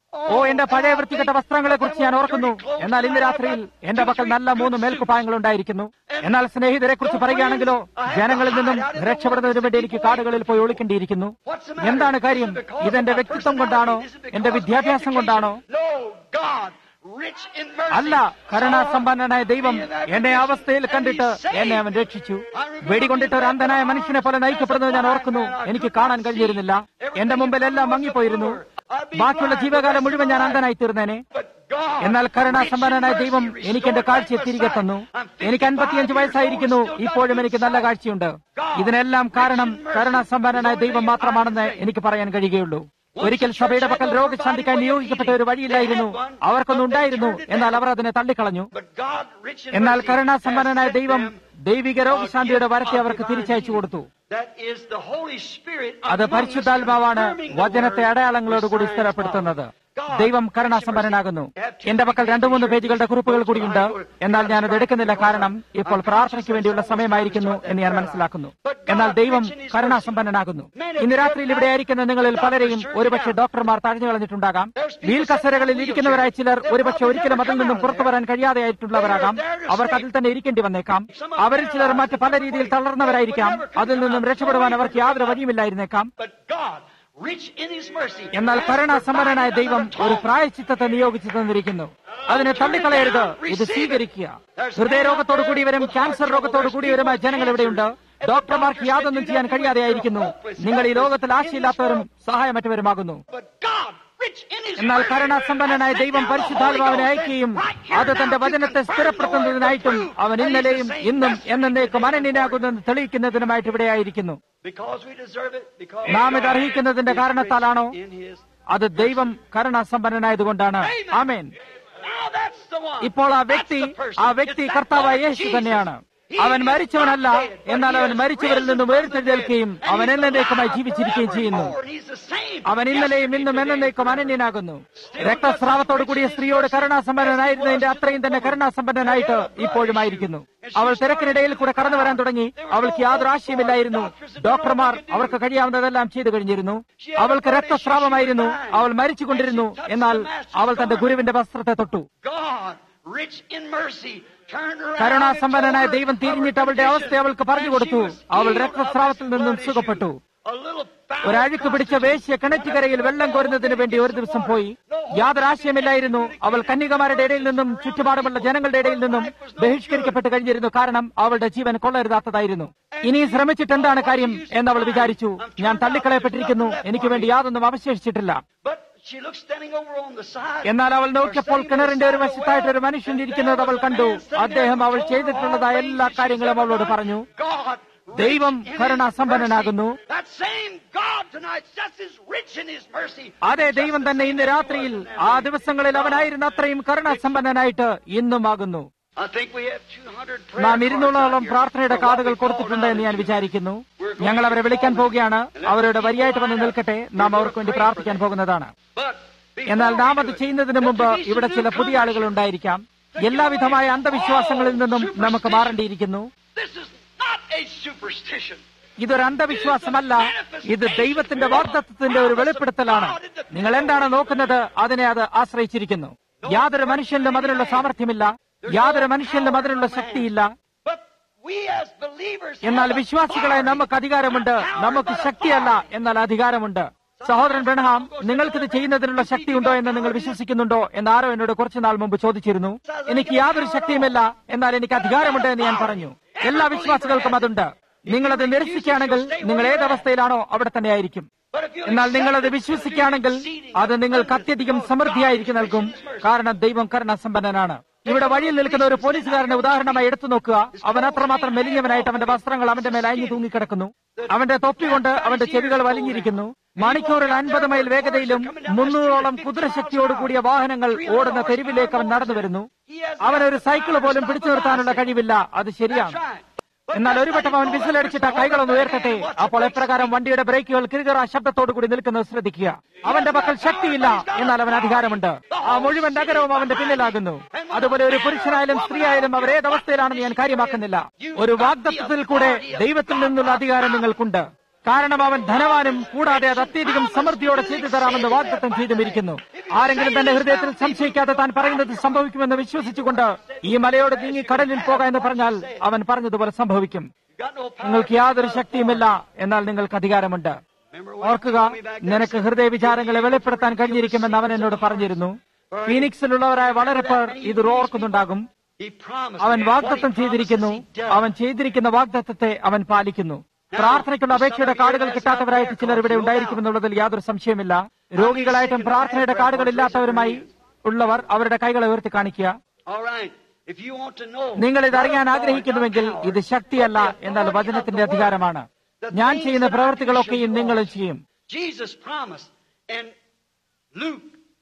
ഓ എന്റെ പഴയ വൃത്തികെട്ട വസ്ത്രങ്ങളെ കുറിച്ച് ഞാൻ ഓർക്കുന്നു എന്നാൽ ഇന്ന് രാത്രിയിൽ എന്റെ പക്കൽ നല്ല മൂന്ന് മേൽക്കുപ്പായങ്ങൾ ഉണ്ടായിരിക്കുന്നു എന്നാൽ സ്നേഹിതരെ കുറിച്ച് പറയുകയാണെങ്കിലോ ജനങ്ങളിൽ നിന്നും രക്ഷപ്പെടുന്നതിന് വേണ്ടി എനിക്ക് കാടുകളിൽ പോയി ഒളിക്കേണ്ടിയിരിക്കുന്നു എന്താണ് കാര്യം ഇതെന്റെ വ്യക്തിത്വം കൊണ്ടാണോ എന്റെ വിദ്യാഭ്യാസം കൊണ്ടാണോ No, God, rich in mercy. അല്ല കരുണാസമ്പന്നനായ ദൈവം എന്നെ ആ അവസ്ഥയിൽ കണ്ടിട്ട് എന്നെ അവൻ രക്ഷിച്ചു വെടികൊണ്ടിട്ട് ഒരു അന്ധനായ മനുഷ്യനെ പോലെ നയിക്കപ്പെടുന്നത് ഞാൻ ഓർക്കുന്നു എനിക്ക് കാണാൻ കഴിഞ്ഞിരുന്നില്ല എന്റെ മുമ്പിൽ എല്ലാം മങ്ങിപ്പോയിരുന്നു ബാക്കിയുള്ള ജീവകാലം മുഴുവൻ ഞാൻ അന്ധനായി തീർന്നേനെ But God, എന്നാൽ കരുണാസമ്പന്നനായ ദൈവം എനിക്ക് എന്റെ കാഴ്ചയെ തിരികെ തന്നു എനിക്ക് അൻപത്തിയഞ്ച് വയസ്സായിരിക്കുന്നു ഇപ്പോഴും എനിക്ക് നല്ല കാഴ്ചയുണ്ട് ഇതിനെല്ലാം കാരണം കരുണാസമ്പന്നനായ ദൈവം മാത്രമാണെന്ന് എനിക്ക് പറയാൻ കഴിയുകയുള്ളൂ ഒരിക്കൽ സഭയുടെ പക്കൽ രോഗശാന്തിക്കാൻ നിയോഗിക്കപ്പെട്ട ഒരു വഴിയില്ലായിരുന്നു അവർക്കൊന്നും ഉണ്ടായിരുന്നു എന്നാൽ അവർ അതിനെ തള്ളിക്കളഞ്ഞു but God, rich in എന്നാൽ mercy, കരുണാസമ്പന്നനായ has sent ദൈവം them ദൈവിക രോഗശാന്തിയുടെ വരത്തെ അവർക്ക് തിരിച്ചയച്ചു കൊടുത്തു That is the Holy Spirit അത് among us പരിശുദ്ധാത്മാവാണ് confirming the വചനത്തെ word അടയാളങ്ങളോടുകൂടി with signs സ്ഥിരപ്പെടുത്തുന്നത് following. God, ദൈവം കരുണാസമ്പന്നനാകുന്നു എന്റെ പക്കൽ രണ്ടു മൂന്ന് പേജുകളുടെ കുറിപ്പുകൾ കൂടിയുണ്ട് എന്നാൽ ഞാനത് എടുക്കുന്നില്ല കാരണം ഇപ്പോൾ പ്രാർത്ഥനയ്ക്ക് വേണ്ടിയുള്ള സമയമായിരിക്കുന്നു എന്ന് ഞാൻ മനസ്സിലാക്കുന്നു എന്നാൽ ദൈവം കരുണാസമ്പന്നനാകുന്നു ഇന്ന് രാത്രിയിൽ ഇവിടെ ആയിരിക്കുന്ന നിങ്ങളിൽ പലരെയും ഒരുപക്ഷെ ഡോക്ടർമാർ തഴഞ്ഞു കളഞ്ഞിട്ടുണ്ടാകാം വീൽ കസേരകളിൽ ഇരിക്കുന്നവരായ ചിലർ ഒരുപക്ഷെ ഒരിക്കലും അതിൽ നിന്നും പുറത്തു വരാൻ കഴിയാതെയായിട്ടുള്ളവരാകാം അവർക്ക് അതിൽ തന്നെ ഇരിക്കേണ്ടി വന്നേക്കാം അവരിൽ ചിലർ മറ്റ് പല രീതിയിൽ തളർന്നവരായിരിക്കാം അതിൽ നിന്നും രക്ഷപ്പെടുവാൻ അവർക്ക് യാതൊരു വഴിയുമില്ലായിരുന്നേക്കാം But God, rich in His mercy, എന്നാൽ കരുണാസമ്പന്നനായ ദൈവം ഒരു പ്രായച്ചിത്തത്തെ നിയോഗിച്ചു തന്നിരിക്കുന്നു അതിനെ തള്ളിക്കളയരുത് ഇത് സ്വീകരിക്കുക ഹൃദയരോഗത്തോടു കൂടിയവരും ക്യാൻസർ രോഗത്തോടു കൂടിയവരുമായ ജനങ്ങൾ ഇവിടെയുണ്ട് ഡോക്ടർമാർക്ക് യാതൊന്നും ചെയ്യാൻ കഴിയാതെയായിരിക്കുന്നു നിങ്ങൾ ഈ ലോകത്തിൽ ആശയില്ലാത്തവരും സഹായമറ്റവരുമാകുന്നു but God, rich in His എന്നാൽ mercy, കരുണാസമ്പന്നനായ ദൈവം പരിശുദ്ധാത്മാവിനെ അയക്കുകയും അത് തന്റെ വചനത്തെ സ്ഥിരപ്പെടുത്തുന്നതിനായിട്ടും അവൻ ഇന്നലെയും ഇന്നും എന്നേക്കും അനന്യനാകുന്നെന്ന് തെളിയിക്കുന്നതിനുമായിട്ട് ഇവിടെയായിരിക്കുന്നു because we deserve it, because നാം ഇത് God അർഹിക്കുന്നതിന്റെ is കാരണത്താലാണോ rich in His. അത് ദൈവം കരുണാസമ്പന്നനായതുകൊണ്ടാണ് ആമേൻ Now that's the one. ഇപ്പോൾ ആ That's വ്യക്തി the person. ആ വ്യക്തി It's that കർത്താവായ Lord യേശു Jesus. തന്നെയാണ് He അവൻ is മരിച്ചവനല്ല not dead, but എന്നാൽ he അവൻ is മരിച്ചവരിൽ risen നിന്നും from the ഉയർത്തെഴുന്നേൽക്കുകയും dead, and അവൻ he's എന്നേക്കുമായി alive ജീവിച്ചിരിക്കുകയും ചെയ്യുന്നു forevermore, and he's the same അവൻ ഇന്നലെയും ഇന്നും yesterday, എന്നേക്കും today, അനന്യനാകുന്നു രക്തസ്രാവത്തോടു കൂടിയ സ്ത്രീയോട് കരുണാസമ്പന്നനായിരുന്നതിന്റെ അത്രയും തന്നെ കരുണാസമ്പന്നനായിട്ട് ഇപ്പോഴുമായിരിക്കുന്നു അവൾ തിരക്കിനിടയിൽ കൂടെ കടന്നു വരാൻ തുടങ്ങി അവൾക്ക് യാതൊരു ആശയമില്ലായിരുന്നു ഡോക്ടർമാർ അവർക്ക് കഴിയാവുന്നതെല്ലാം ചെയ്തു കഴിഞ്ഞിരുന്നു അവൾക്ക് രക്തസ്രാവമായിരുന്നു അവൾ മരിച്ചുകൊണ്ടിരുന്നു എന്നാൽ അവൾ തന്റെ ഗുരുവിന്റെ വസ്ത്രത്തെ തൊട്ടു God, rich in mercy, turned around കരുണാസമ്പന്നനായ and told her ദൈവം of തിരിഞ്ഞിട്ട് her അവളുടെ അവസ്ഥ condition, അവൾക്ക് പറഞ്ഞു കൊടുത്തു and she was അവൾ healed of രക്തസ്രാവത്തിൽ this നിന്നും blood സുഖപ്പെട്ടു issue. A little foul ഒരഴുക്ക് പിടിച്ച വേശ്യ കിണറ്റുകരയിൽ വെള്ളം കോരുന്നതിന് വേണ്ടി ഒരു ദിവസം പോയി യാതൊരു ആശയമില്ലായിരുന്നു അവൾ കന്യകമാരുടെ ഇടയിൽ നിന്നും ചുറ്റുപാടുമുള്ള ജനങ്ങളുടെ ഇടയിൽ നിന്നും ബഹിഷ്കരിക്കപ്പെട്ട് കഴിഞ്ഞിരുന്നു കാരണം അവളുടെ ജീവൻ കൊള്ളരുതാത്തതായിരുന്നു ഇനി ശ്രമിച്ചിട്ട് എന്താണ് കാര്യം എന്ന് അവൾ വിചാരിച്ചു ഞാൻ തള്ളിക്കളയപ്പെട്ടിരിക്കുന്നു എനിക്ക് വേണ്ടി യാതൊന്നും അവശേഷിച്ചിട്ടില്ല But she looked standing over on the side. എന്നാൽ അവൾ നോക്കിയപ്പോൾ കിണറിന്റെ ഒരു വശത്തായിട്ട് ഒരു മനുഷ്യൻ ഇരിക്കുന്നത് അവൾ കണ്ടു അദ്ദേഹം അവൾ ചെയ്തിട്ടുള്ളതായ എല്ലാ കാര്യങ്ങളും അവളോട് പറഞ്ഞു God, ദൈവം rich in His കരുണാസമ്പന്നനാകുന്നു mercy. That same God tonight just as rich in His mercy. അതെ ദൈവം തന്നെ ഇന്ന് രാത്രിയിൽ ആ ദിവസങ്ങളിൽ അവനായിരുന്ന അത്രയും കരുണാസമ്പന്നനായിട്ട് ഇന്നുമാകുന്നു I think we have 200 prayer നാം cards ഇരുന്നൂറോളം out here പ്രാർത്ഥനയുടെ for what കാർഡുകൾ we call കൊടുത്തിട്ടുണ്ട് എന്ന് ഞാൻ knowledge. വിചാരിക്കുന്നു ഞങ്ങൾ അവരെ വിളിക്കാൻ പോവുകയാണ് അവരുടെ വരിയായിട്ട് വന്ന് നിൽക്കട്ടെ നാം അവർക്ക് വേണ്ടി പ്രാർത്ഥിക്കാൻ പോകുന്നതാണ് But before എന്നാൽ നാം we അത് do it, ചെയ്യുന്നതിന് മുമ്പ് there should be some ഇവിടെ ചില new പുതിയ ആളുകൾ converts. ഉണ്ടായിരിക്കാം എല്ലാവിധമായ അന്ധവിശ്വാസങ്ങളിൽ നിന്നും നമുക്ക് മാറേണ്ടിയിരിക്കുന്നു This is not a superstition. ഇതൊരു അന്ധവിശ്വാസമല്ല ഇത് ദൈവത്തിന്റെ വാർത്തത്വത്തിന്റെ ഒരു വെളിപ്പെടുത്തലാണ് നിങ്ങൾ എന്താണ് നോക്കുന്നത് അതിനെ അത് ആശ്രയിച്ചിരിക്കുന്നു യാതൊരു മനുഷ്യനിലും അതിനുള്ള സാമർഥ്യമില്ല യാതൊരു മനുഷ്യനിലും അതിനുള്ള ശക്തിയില്ല But we as believers എന്നാൽ have വിശ്വാസികളെ authority. നമുക്ക് അധികാരമുണ്ട് നമുക്ക് ശക്തിയല്ല എന്നാൽ അധികാരമുണ്ട് സഹോദരൻ ബ്രഹ്ഹാം നിങ്ങൾക്കിത് ചെയ്യുന്നതിനുള്ള ശക്തിയുണ്ടോ എന്ന് നിങ്ങൾ വിശ്വസിക്കുന്നുണ്ടോ എന്ന് ആരോ എന്നോട് കുറച്ചു നാൾ മുമ്പ് ചോദിച്ചിരുന്നു എനിക്ക് യാതൊരു ശക്തിയുമില്ല എന്നാൽ എനിക്ക് അധികാരമുണ്ട് എന്ന് ഞാൻ പറഞ്ഞു എല്ലാ വിശ്വാസികൾക്കും അതുണ്ട് നിങ്ങളത് നിരസിക്കുകയാണെങ്കിൽ നിങ്ങൾ ഏതവസ്ഥയിലാണോ അവിടെ തന്നെ ആയിരിക്കും But if you എന്നാൽ accept നിങ്ങളത് it, വിശ്വസിക്കുകയാണെങ്കിൽ exceeding അത് നിങ്ങൾക്ക് അത്യധികം സമൃദ്ധിയായിരിക്കും നൽകും കാരണം ദൈവം കരുണാസമ്പന്നനാണ് ഇവിടെ വഴിയിൽ നിൽക്കുന്ന ഒരു പോലീസുകാരനെ ഉദാഹരണമായി എടുത്തു നോക്കുക അവൻ അത്രമാത്രം മെലിഞ്ഞവനായിട്ട് അവന്റെ വസ്ത്രങ്ങൾ അവന്റെ മേൽ അയഞ്ഞു തൂങ്ങിക്കിടക്കുന്നു അവന്റെ തൊപ്പി കൊണ്ട് അവന്റെ ചെവികൾ വലിഞ്ഞിരിക്കുന്നു മണിക്കൂറിൽ അൻപത് മൈൽ വേഗതയിലും മുന്നൂറോളം കുതിരശക്തിയോട് കൂടിയ വാഹനങ്ങൾ ഓടുന്ന തെരുവിലേക്ക് അവൻ നടന്നു വരുന്നു അവൻ ഒരു സൈക്കിൾ പോലും പിടിച്ചു നിർത്താനുള്ള കഴിവില്ല അത് ശരിയാണ് എന്നാൽ ഒരു വട്ടം അവൻ വിസിലടിച്ചിട്ട് ആ കൈകളൊന്ന് ഉയർത്തട്ടെ അപ്പോൾ എപ്രകാരം വണ്ടിയുടെ ബ്രേക്കുകൾ കിരുകിറ ശബ്ദത്തോടു കൂടി നിൽക്കുന്നത് ശ്രദ്ധിക്കുക അവന്റെ പക്കൽ ശക്തിയില്ല എന്നാൽ അവൻ അധികാരമുണ്ട് ആ മുഴുവൻ നഗരവും അവന്റെ പിന്നിലാകുന്നു അതുപോലെ ഒരു പുരുഷനായാലും സ്ത്രീയായാലും അവർ ഏതവസ്ഥയിലാണെന്ന് ഞാൻ കാര്യമാക്കുന്നില്ല ഒരു വാഗ്ദത്വത്തിൽ കൂടെ ദൈവത്തിൽ നിന്നുള്ള അധികാരം നിങ്ങൾക്കുണ്ട് കാരണം അവൻ ധനവാനും കൂടാതെ അത് അത്യധികം സമൃദ്ധിയോടെ ചെയ്തു തരാമെന്ന് വാഗ്ദത്തം ചെയ്തുമിരിക്കുന്നു ആരെങ്കിലും തന്റെ ഹൃദയത്തിൽ സംശയിക്കാതെ താൻ പറയുന്നത് സംഭവിക്കുമെന്ന് വിശ്വസിച്ചുകൊണ്ട് ഈ മലയോട് നീങ്ങി കടലിൽ പോക എന്ന് പറഞ്ഞാൽ അവൻ പറഞ്ഞതുപോലെ സംഭവിക്കും You got no power. നിങ്ങൾക്ക് യാതൊരു ശക്തിയുമില്ല എന്നാൽ നിങ്ങൾക്ക് അധികാരമുണ്ട് ഓർക്കുക നിനക്ക് ഹൃദയ വിചാരങ്ങളെ വെളിപ്പെടുത്താൻ കഴിഞ്ഞിരിക്കുമെന്ന് അവൻ എന്നോട് പറഞ്ഞിരുന്നു ഫീനിക്സിലുള്ളവരായ വളരെ പേർ ഇത് ഓർക്കുന്നുണ്ടാകും He promised അവൻ what he വാഗ്ദത്തം promises, ചെയ്തിരിക്കുന്നു he does. അവൻ ചെയ്തിരിക്കുന്ന വാഗ്ദത്തത്തെ അവൻ പാലിക്കുന്നു പ്രാർത്ഥനയ്ക്കുള്ള അപേക്ഷയുടെ കാർഡുകൾ കിട്ടാത്തവരായിട്ട് ചിലർ ഇവിടെ ഉണ്ടായിരിക്കുമെന്നുള്ളതിൽ യാതൊരു സംശയമില്ല രോഗികളായിട്ടും പ്രാർത്ഥനയുടെ കാർഡുകൾ ഇല്ലാത്തവരുമായി ഉള്ളവർ അവരുടെ കൈകളെ ഉയർത്തി കാണിക്കുക All right. If you want to know, നിങ്ങൾ ഇത് അറിയാൻ ആഗ്രഹിക്കുന്നുവെങ്കിൽ ഇത് ശക്തിയല്ല എന്നാൽ വചനത്തിന്റെ അധികാരമാണ് ഞാൻ ചെയ്യുന്ന പ്രവൃത്തികളൊക്കെയും നിങ്ങളും ചെയ്യും Jesus promised in Luke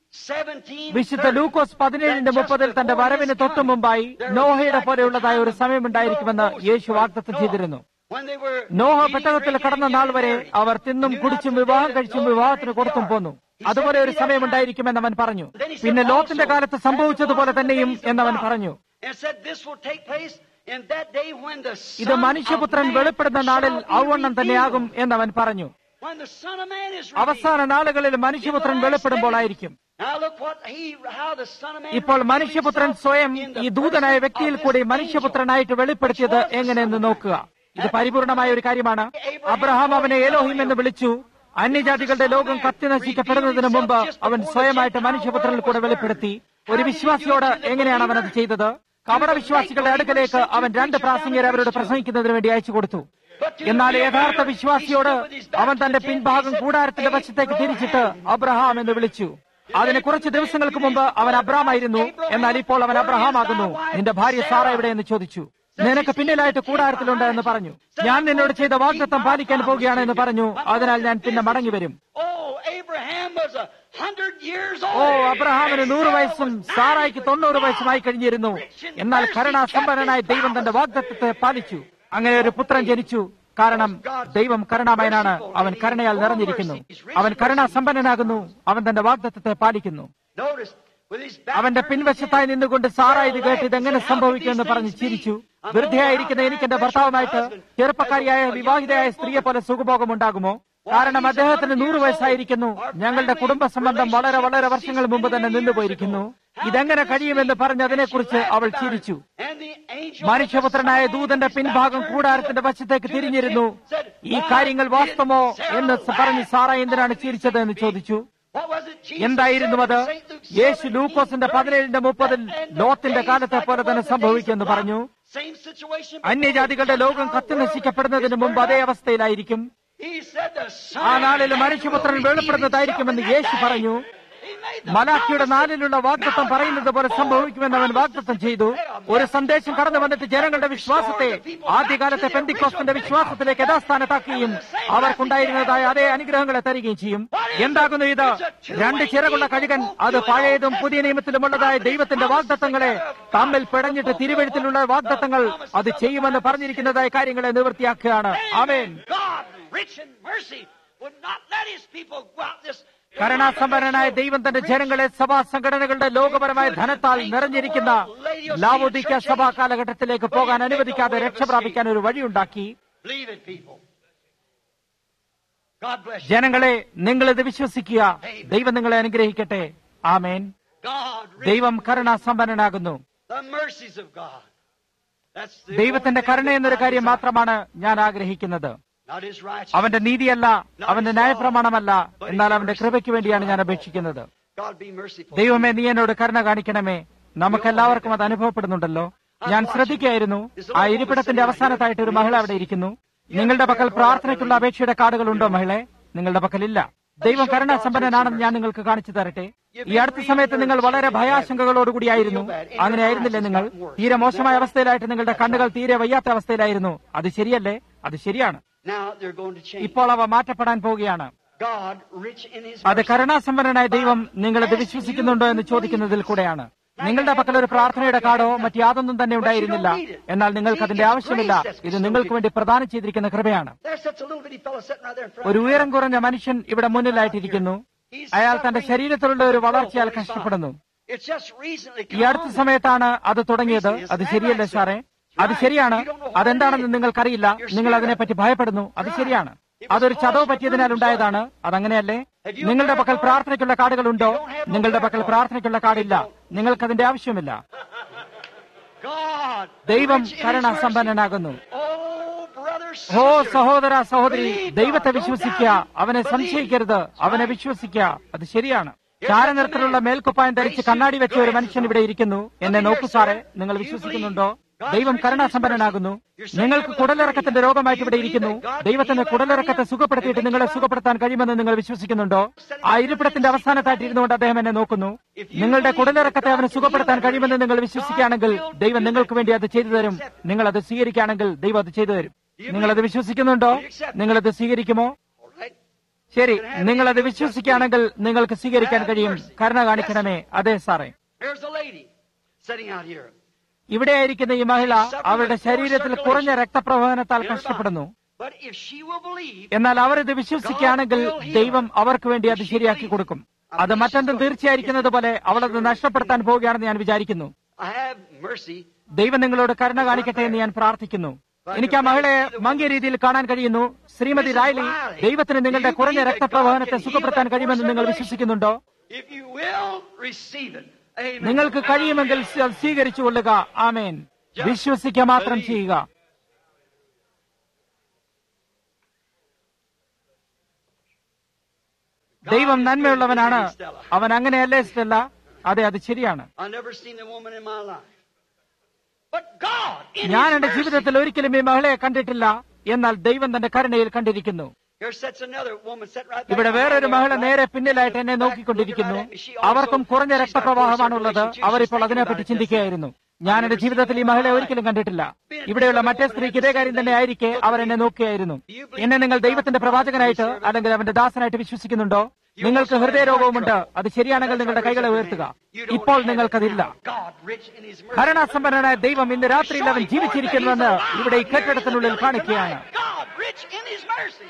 17, വിശുദ്ധ ലൂക്കോസ് പതിനേഴിന്റെ മുപ്പതിൽ തന്റെ വരവിന് തൊട്ടു മുമ്പായി നോഹയുടെ പോലെയുള്ളതായ ഒരു സമയമുണ്ടായിരിക്കുമെന്ന് യേശു വാഗ്ദത്തം ചെയ്തിരുന്നു when they were Noah eating, പെട്ടകത്തിൽ drinking, കടന്ന നാൾ വരെ and അവർ തിന്നും കുടിച്ചും വിവാഹം കഴിച്ചും വിവാഹത്തിന് കൊടുത്തും പോന്നു അതുപോലെ ഒരു സമയമുണ്ടായിരിക്കുമെന്ന് അവൻ പറഞ്ഞു പിന്നെ ലോത്തിന്റെ കാലത്ത് സംഭവിച്ചതുപോലെ തന്നെയും എന്നവൻ പറഞ്ഞു and said this will take place in that day when the ഇത് Son മനുഷ്യപുത്രൻ of Man വെളിപ്പെടുന്ന നാളിൽ shall be ഔവണ്ണം തന്നെയാകും revealed. എന്നവൻ പറഞ്ഞു When the Son of Man is അവസാന revealed. നാളുകളിൽ മനുഷ്യപുത്രൻ വെളിപ്പെടുമ്പോളായിരിക്കും Now look what he, how the Son of Man ഇപ്പോൾ revealed മനുഷ്യപുത്രൻ himself സ്വയം in the ഈ ദൂതനായ person വ്യക്തിയിൽ of കൂടി this angel. മനുഷ്യപുത്രനായിട്ട് വെളിപ്പെടുത്തിയത് എങ്ങനെയെന്ന് നോക്കുക ഇത് പരിപൂർണമായ ഒരു കാര്യമാണ് അബ്രഹാം അവനെ ഏലോഹിം എന്ന് വിളിച്ചു അന്യജാതികളുടെ ലോകം കത്തി നശിക്കപ്പെടുന്നതിന് മുമ്പ് അവൻ സ്വയമായിട്ട് മനുഷ്യപുത്രനിൽ കൂടെ വെളിപ്പെടുത്തി ഒരു വിശ്വാസിയോട് എങ്ങനെയാണ് അവൻ അത് ചെയ്തത് കപട വിശ്വാസികളുടെ അടുക്കലേക്ക് അവൻ രണ്ട് പ്രാസംഗികരെ അവരോട് പ്രസംഗിക്കുന്നതിന് വേണ്ടി അയച്ചു കൊടുത്തു എന്നാൽ യഥാർത്ഥ വിശ്വാസിയോട് അവൻ തന്റെ പിൻഭാഗം കൂടാരത്തിന്റെ വശത്തേക്ക് തിരിച്ചിട്ട് അബ്രഹാം എന്ന് വിളിച്ചു അതിന് കുറച്ച് ദിവസങ്ങൾക്ക് മുമ്പ് അവൻ അബ്രാമായിരുന്നു എന്നാൽ ഇപ്പോൾ അവൻ അബ്രഹാം ആകുന്നു നിന്റെ ഭാര്യ സാറ എവിടെ എന്ന് ചോദിച്ചു നിനക്ക് പിന്നിലായിട്ട് കൂടാരത്തിലുണ്ട് എന്ന് പറഞ്ഞു ഞാൻ നിന്നോട് ചെയ്ത വാഗ്ദത്തം പാലിക്കാൻ പോവുകയാണ് എന്ന് പറഞ്ഞു അതിനാൽ ഞാൻ പിന്നെ മടങ്ങി വരും Oh, Abraham was a hundred years oh old. അബ്രഹാമിന് നൂറ് വയസ്സും സാറായിക്ക് തൊണ്ണൂറ് വയസ്സുമായി കഴിഞ്ഞിരുന്നു എന്നാൽ കരുണാസമ്പന്നനായ ദൈവം തന്റെ വാഗ്ദത്തത്തെ പാലിച്ചു അങ്ങനെ ഒരു പുത്രൻ ജനിച്ചു കാരണം ദൈവം കരുണാമയനാണ് അവൻ കരുണയാൽ നിറഞ്ഞിരിക്കുന്നു അവൻ കരുണാസമ്പന്നനാകുന്നു അവൻ തന്റെ വാഗ്ദത്തത്തെ പാലിക്കുന്നു Notice, with his back അവന്റെ turned പിൻവശത്തായി നിന്നുകൊണ്ട് സാറ ഇത് കേട്ട് ഇതെങ്ങനെ സംഭവിക്കുമെന്ന് പറഞ്ഞ് ചിരിച്ചു വൃദ്ധയായിരിക്കുന്ന എനിക്ക് എന്റെ ഭർത്താവുമായിട്ട് ചെറുപ്പക്കാരിയായ വിവാഹിതയായ സ്ത്രീയെ പോലെ സുഖഭോഗമുണ്ടാകുമോ കാരണം അദ്ദേഹത്തിന് നൂറ് വയസ്സായിരിക്കുന്നു ഞങ്ങളുടെ കുടുംബ സംബന്ധം വളരെ വളരെ വർഷങ്ങൾ മുമ്പ് തന്നെ നിന്നുപോയിരിക്കുന്നു ഇതെങ്ങനെ കഴിയുമെന്ന് പറഞ്ഞ് അതിനെക്കുറിച്ച് അവൾ ചിരിച്ചു and the angel മനുഷ്യപുത്രനായ ദൂതന്റെ പിൻഭാഗം കൂടാരത്തിന്റെ വശത്തേക്ക് തിരിഞ്ഞിരുന്നു ഈ കാര്യങ്ങൾ വാസ്തവമോ എന്ന് പറഞ്ഞ് സാറ എന്തിനാണ് ചിരിച്ചത് എന്ന് ചോദിച്ചു What was it Jesus എന്തായിരുന്നു said അത് in St. Luke യേശു 17, ലൂക്കോസിന്റെ പതിനേഴിന്റെ മുപ്പതിൽ ലോത്തിന്റെ കാലത്തെ പോലെ തന്നെ സംഭവിക്കുമെന്ന് പറഞ്ഞു Same situation അന്യജാതികളുടെ ലോകം കത്തി നശിക്കപ്പെടുന്നതിന് മുമ്പ് അതേ അവസ്ഥയിലായിരിക്കും He said the Son ആ of നാളിൽ Man മനുഷ്യപുത്രൻ will reveal വെളിപ്പെടുന്നതായിരിക്കുമെന്ന് himself in Yeshu that പറഞ്ഞു day. He made the മലാഖിയുടെ promise. നാലിലുള്ള വാഗ്ദത്തം പറയുന്നത് പോലെ സംഭവിക്കുമെന്ന് അവൻ വാഗ്ദത്തം ചെയ്തു ഒരു സന്ദേശം കടന്നു വന്നിട്ട് ജനങ്ങളുടെ വിശ്വാസത്തെ ആദ്യകാലത്തെ പെന്തിക്കോസ്റ്റിന്റെ വിശ്വാസത്തിലേക്ക് യഥാസ്ഥാനത്താക്കുകയും അവർക്കുണ്ടായിരുന്നതായ അതേ അനുഗ്രഹങ്ങളെ തരികയും ചെയ്യും എന്താകുന്നു ഇത് രണ്ട് ചിറകുള്ള കഴുകൻ അത് പഴയതും പുതിയ നിയമത്തിലുമുള്ളതായ ദൈവത്തിന്റെ വാഗ്ദത്തങ്ങളെ തമ്മിൽ പിടഞ്ഞിട്ട് തിരുവഴുത്തിലുള്ള വാഗ്ദത്തങ്ങൾ അത് ചെയ്യുമെന്ന് പറഞ്ഞിരിക്കുന്നതായ കാര്യങ്ങളെ നിവൃത്തിയാക്കുകയാണ് ആമേൻ God, rich in mercy, would not let his people go out this കരുണാസമ്പന്നനായ ദൈവം തന്റെ ജനങ്ങളെ സഭാ സംഘടനകളുടെ ലോകപരമായ ധനത്താൽ നിറഞ്ഞിരിക്കുന്ന ലാവോദിക്ക സഭാ കാലഘട്ടത്തിലേക്ക് പോകാൻ അനുവദിക്കാതെ രക്ഷ പ്രാപിക്കാൻ ഒരു വഴിയുണ്ടാക്കി Believe it, people. God bless you. ജനങ്ങളെ നിങ്ങൾ ഇത് വിശ്വസിക്കുക ദൈവം നിങ്ങളെ അനുഗ്രഹിക്കട്ടെ ആമേൻ God, rich ദൈവം കരുണാസമ്പന്നനാകുന്നു the mercies of God. That's the ദൈവത്തിന്റെ only കരുണ thing എന്നൊരു I കാര്യം desire. മാത്രമാണ് ഞാൻ ആഗ്രഹിക്കുന്നത് Not his righteousness. അവന്റെ നീതിയല്ല അവന്റെ ന്യായപ്രമാണമല്ല എന്നാൽ അവന്റെ കൃപയ്ക്ക് വേണ്ടിയാണ് ഞാൻ അപേക്ഷിക്കുന്നത് God be merciful. ദൈവമേ നീ എന്നോട് കരുണ കാണിക്കണമേ നമുക്കെല്ലാവർക്കും അത് അനുഭവപ്പെടുന്നുണ്ടല്ലോ ഞാൻ ശ്രദ്ധിക്കുകയായിരുന്നു ആ ഇരിപ്പിടത്തിന്റെ അവസാനത്തായിട്ട് ഒരു മഹിള അവിടെ ഇരിക്കുന്നു നിങ്ങളുടെ പക്കൽ പ്രാർത്ഥനയ്ക്കുള്ള അപേക്ഷയുടെ കാർഡുകൾ ഉണ്ടോ മഹിളെ നിങ്ങളുടെ പക്കലില്ല ദൈവം കരുണാസമ്പന്നനാണെന്ന് ഞാൻ നിങ്ങൾക്ക് കാണിച്ചു തരട്ടെ ഈ അടുത്ത സമയത്ത് നിങ്ങൾ വളരെ ഭയാശങ്കകളോടുകൂടിയായിരുന്നു അങ്ങനെ ആയിരുന്നില്ലേ നിങ്ങൾ തീരെ മോശമായ അവസ്ഥയിലായിട്ട് നിങ്ങളുടെ കണ്ണുകൾ തീരെ വയ്യാത്ത അവസ്ഥയിലായിരുന്നു അത് ശരിയല്ലേ അത് ശരിയാണ് Now they're going to change. ഇപ്പോൾ അവ മാറ്റപ്പെടാൻ പോവുകയാണ് God, rich in his അത് mercy. കരുണാസമ്പന്നനായ ദൈവം നിങ്ങളിത് വിശ്വസിക്കുന്നുണ്ടോ എന്ന് ചോദിക്കുന്നതിൽ കൂടെയാണ് നിങ്ങളുടെ പക്കൽ ഒരു പ്രാർത്ഥനയുടെ കാർഡോ മറ്റ് യാതൊന്നും തന്നെ ഉണ്ടായിരുന്നില്ല എന്നാൽ നിങ്ങൾക്ക് അതിന്റെ ആവശ്യമില്ല ഇത് നിങ്ങൾക്ക് വേണ്ടി പ്രദാനം ചെയ്തിരിക്കുന്ന കൃപയാണ് There's such a little bitty fellow sitting right there in front ഒരു of me. ഉയരം കുറഞ്ഞ മനുഷ്യൻ ഇവിടെ മുന്നിലായിട്ടിരിക്കുന്നു അയാൾ തന്റെ ശരീരത്തിലുള്ള ഒരു വളർച്ചയാൽ കഷ്ടപ്പെടുന്നു It's just recently ഈ അടുത്ത സമയത്താണ് അത് തുടങ്ങിയത് അത് ശരിയല്ലേ സാറേ അത് ശരിയാണ് അതെന്താണെന്ന് നിങ്ങൾക്കറിയില്ല നിങ്ങൾ അതിനെപ്പറ്റി ഭയപ്പെടുന്നു അത് ശരിയാണ് അതൊരു ചതവ് പറ്റിയതിനാൽ ഉണ്ടായതാണ് അതങ്ങനെയല്ലേ നിങ്ങളുടെ പക്കൽ പ്രാർത്ഥനയ്ക്കുള്ള കാർഡുകളുണ്ടോ നിങ്ങളുടെ പക്കൽ പ്രാർത്ഥനയ്ക്കുള്ള കാർഡില്ല നിങ്ങൾക്കതിന്റെ ആവശ്യമില്ല God. ദൈവം rich in His കരുണാസമ്പന്നനാകുന്നു mercy. Oh, brother, oh sister. സഹോദര സഹോദരി Believe God. ദൈവത്തെ Don't വിശ്വസിക്കുക doubt Him. അവനെ Believe. സംശയിക്കരുത് അവനെ Right. വിശ്വസിക്കുക അത് ശരിയാണ് ചാരനിറത്തിലുള്ള മേൽക്കുപ്പായം ധരിച്ച് കണ്ണാടി വെച്ച ഒരു മനുഷ്യൻ ഇവിടെ ഇരിക്കുന്നു എന്നെ നോക്കൂ സാറേ നിങ്ങൾ വിശ്വസിക്കുന്നുണ്ടോ ദൈവം കരുണാസമ്പന്നനാകുന്നു നിങ്ങൾക്ക് കുടലിറക്കത്തിന്റെ രോഗമായിട്ട് ഇവിടെ ഇരിക്കുന്നു ദൈവത്തിന്റെ കുടലിറക്കത്തെ സുഖപ്പെടുത്തിയിട്ട് നിങ്ങളെ സുഖപ്പെടുത്താൻ കഴിയുമെന്ന് നിങ്ങൾ വിശ്വസിക്കുന്നുണ്ടോ ആ ഇരിപ്പിടത്തിന്റെ അവസാനത്തായിട്ട് ഇരുന്നുകൊണ്ട് അദ്ദേഹം എന്നെ നോക്കുന്നു നിങ്ങളുടെ കുടലിറക്കത്തെ അവന് സുഖപ്പെടുത്താൻ കഴിയുമെന്ന് നിങ്ങൾ വിശ്വസിക്കുകയാണെങ്കിൽ ദൈവം നിങ്ങൾക്ക് വേണ്ടി അത് ചെയ്തു തരും നിങ്ങൾ അത് സ്വീകരിക്കുകയാണെങ്കിൽ ദൈവം അത് ചെയ്തു തരും നിങ്ങളത് വിശ്വസിക്കുന്നുണ്ടോ നിങ്ങളത് സ്വീകരിക്കുമോ All right. ശരി നിങ്ങളത് വിശ്വസിക്കുകയാണെങ്കിൽ നിങ്ങൾക്ക് സ്വീകരിക്കാൻ കഴിയും കരുണ കാണിക്കണമേ അതെ സാറേ Here's a lady sitting out here. ഇവിടെയായിരിക്കുന്ന ഈ മഹിള അവരുടെ ശരീരത്തിൽ കുറഞ്ഞ രക്തപ്രവഹനത്താൽ കഷ്ടപ്പെടുന്നു But if she will believe, എന്നാൽ അവർ ഇത് വിശ്വസിക്കുകയാണെങ്കിൽ ദൈവം അവർക്ക് വേണ്ടി അത് ശരിയാക്കി കൊടുക്കും അത് മറ്റെന്തും തീർച്ചയായിരിക്കുന്നത് പോലെ അവൾ അത് നഷ്ടപ്പെടുത്താൻ പോവുകയാണെന്ന് ഞാൻ വിചാരിക്കുന്നു I have mercy. ദൈവം നിങ്ങളോട് കരുണ കാണിക്കട്ടെ എന്ന് ഞാൻ പ്രാർത്ഥിക്കുന്നു എനിക്ക് ആ മഹിളയെ മങ്ങിയ രീതിയിൽ കാണാൻ കഴിയുന്നു ശ്രീമതി റായ്ലി ദൈവത്തിന് നിങ്ങളുടെ കുറഞ്ഞ രക്തപ്രവഹനത്തെ സുഖപ്പെടുത്താൻ കഴിയുമെന്ന് നിങ്ങൾ വിശ്വസിക്കുന്നുണ്ടോ If you will receive it. Amen. നിങ്ങൾക്ക് കഴിയുമെങ്കിൽ സ്വ- സ്വീകരിച്ചു കൊള്ളുക ആമേൻ വിശ്വസിക്കുക മാത്രം ചെയ്യുക ദൈവം നന്മയുള്ളവനാണ് അവൻ അങ്ങനെയല്ലേ സ്റ്റെല്ല അതെ അത് ശരിയാണ് I've never seen a woman in my life. But God, in ഞാൻ His എന്റെ mercy, ജീവിതത്തിൽ ഒരിക്കലും ഈ മകളെ കണ്ടിട്ടില്ല എന്നാൽ ദൈവം തന്റെ കരുണയിൽ കണ്ടിരിക്കുന്നു here sits another woman sitting right ഇവിടെ back വേറൊരു behind മഹിള me. നേരെ പിന്നിലായിട്ട് എന്നെ നോക്കിക്കൊണ്ടിരിക്കുന്നു അവർക്കും കുറഞ്ഞ രക്തപ്രവാഹമാണുള്ളത് അവരിപ്പോൾ അതിനെപ്പറ്റി ചിന്തിക്കുകയായിരുന്നു ഞാൻ എന്റെ ജീവിതത്തിൽ ഈ മഹിളയെ ഒരിക്കലും കണ്ടിട്ടില്ല ഇവിടെയുള്ള മറ്റേ സ്ത്രീക്ക് ഇതേ കാര്യം തന്നെ ആയിരിക്കെ അവർ എന്നെ നോക്കിയായിരുന്നു എന്നെ നിങ്ങൾ ദൈവത്തിന്റെ പ്രവാചകനായിട്ട് അല്ലെങ്കിൽ അവന്റെ ദാസനായിട്ട് വിശ്വസിക്കുന്നുണ്ടോ നിങ്ങൾക്ക് ഹൃദയരോഗവുമുണ്ട് അത് ശരിയാണെങ്കിൽ നിങ്ങളുടെ കൈകളെ ഉയർത്തുക ഇപ്പോൾ നിങ്ങൾക്കതില്ല God, rich in His mercy. ഭരണസമ്പന്നനായ ദൈവം ഇന്ന് രാത്രിയിൽ അവൻ ജീവിച്ചിരിക്കുന്നുവെന്ന് ഇവിടെ ഈ കെട്ടിടത്തിനുള്ളിൽ കാണിക്കുകയാണ് God, rich in His mercy.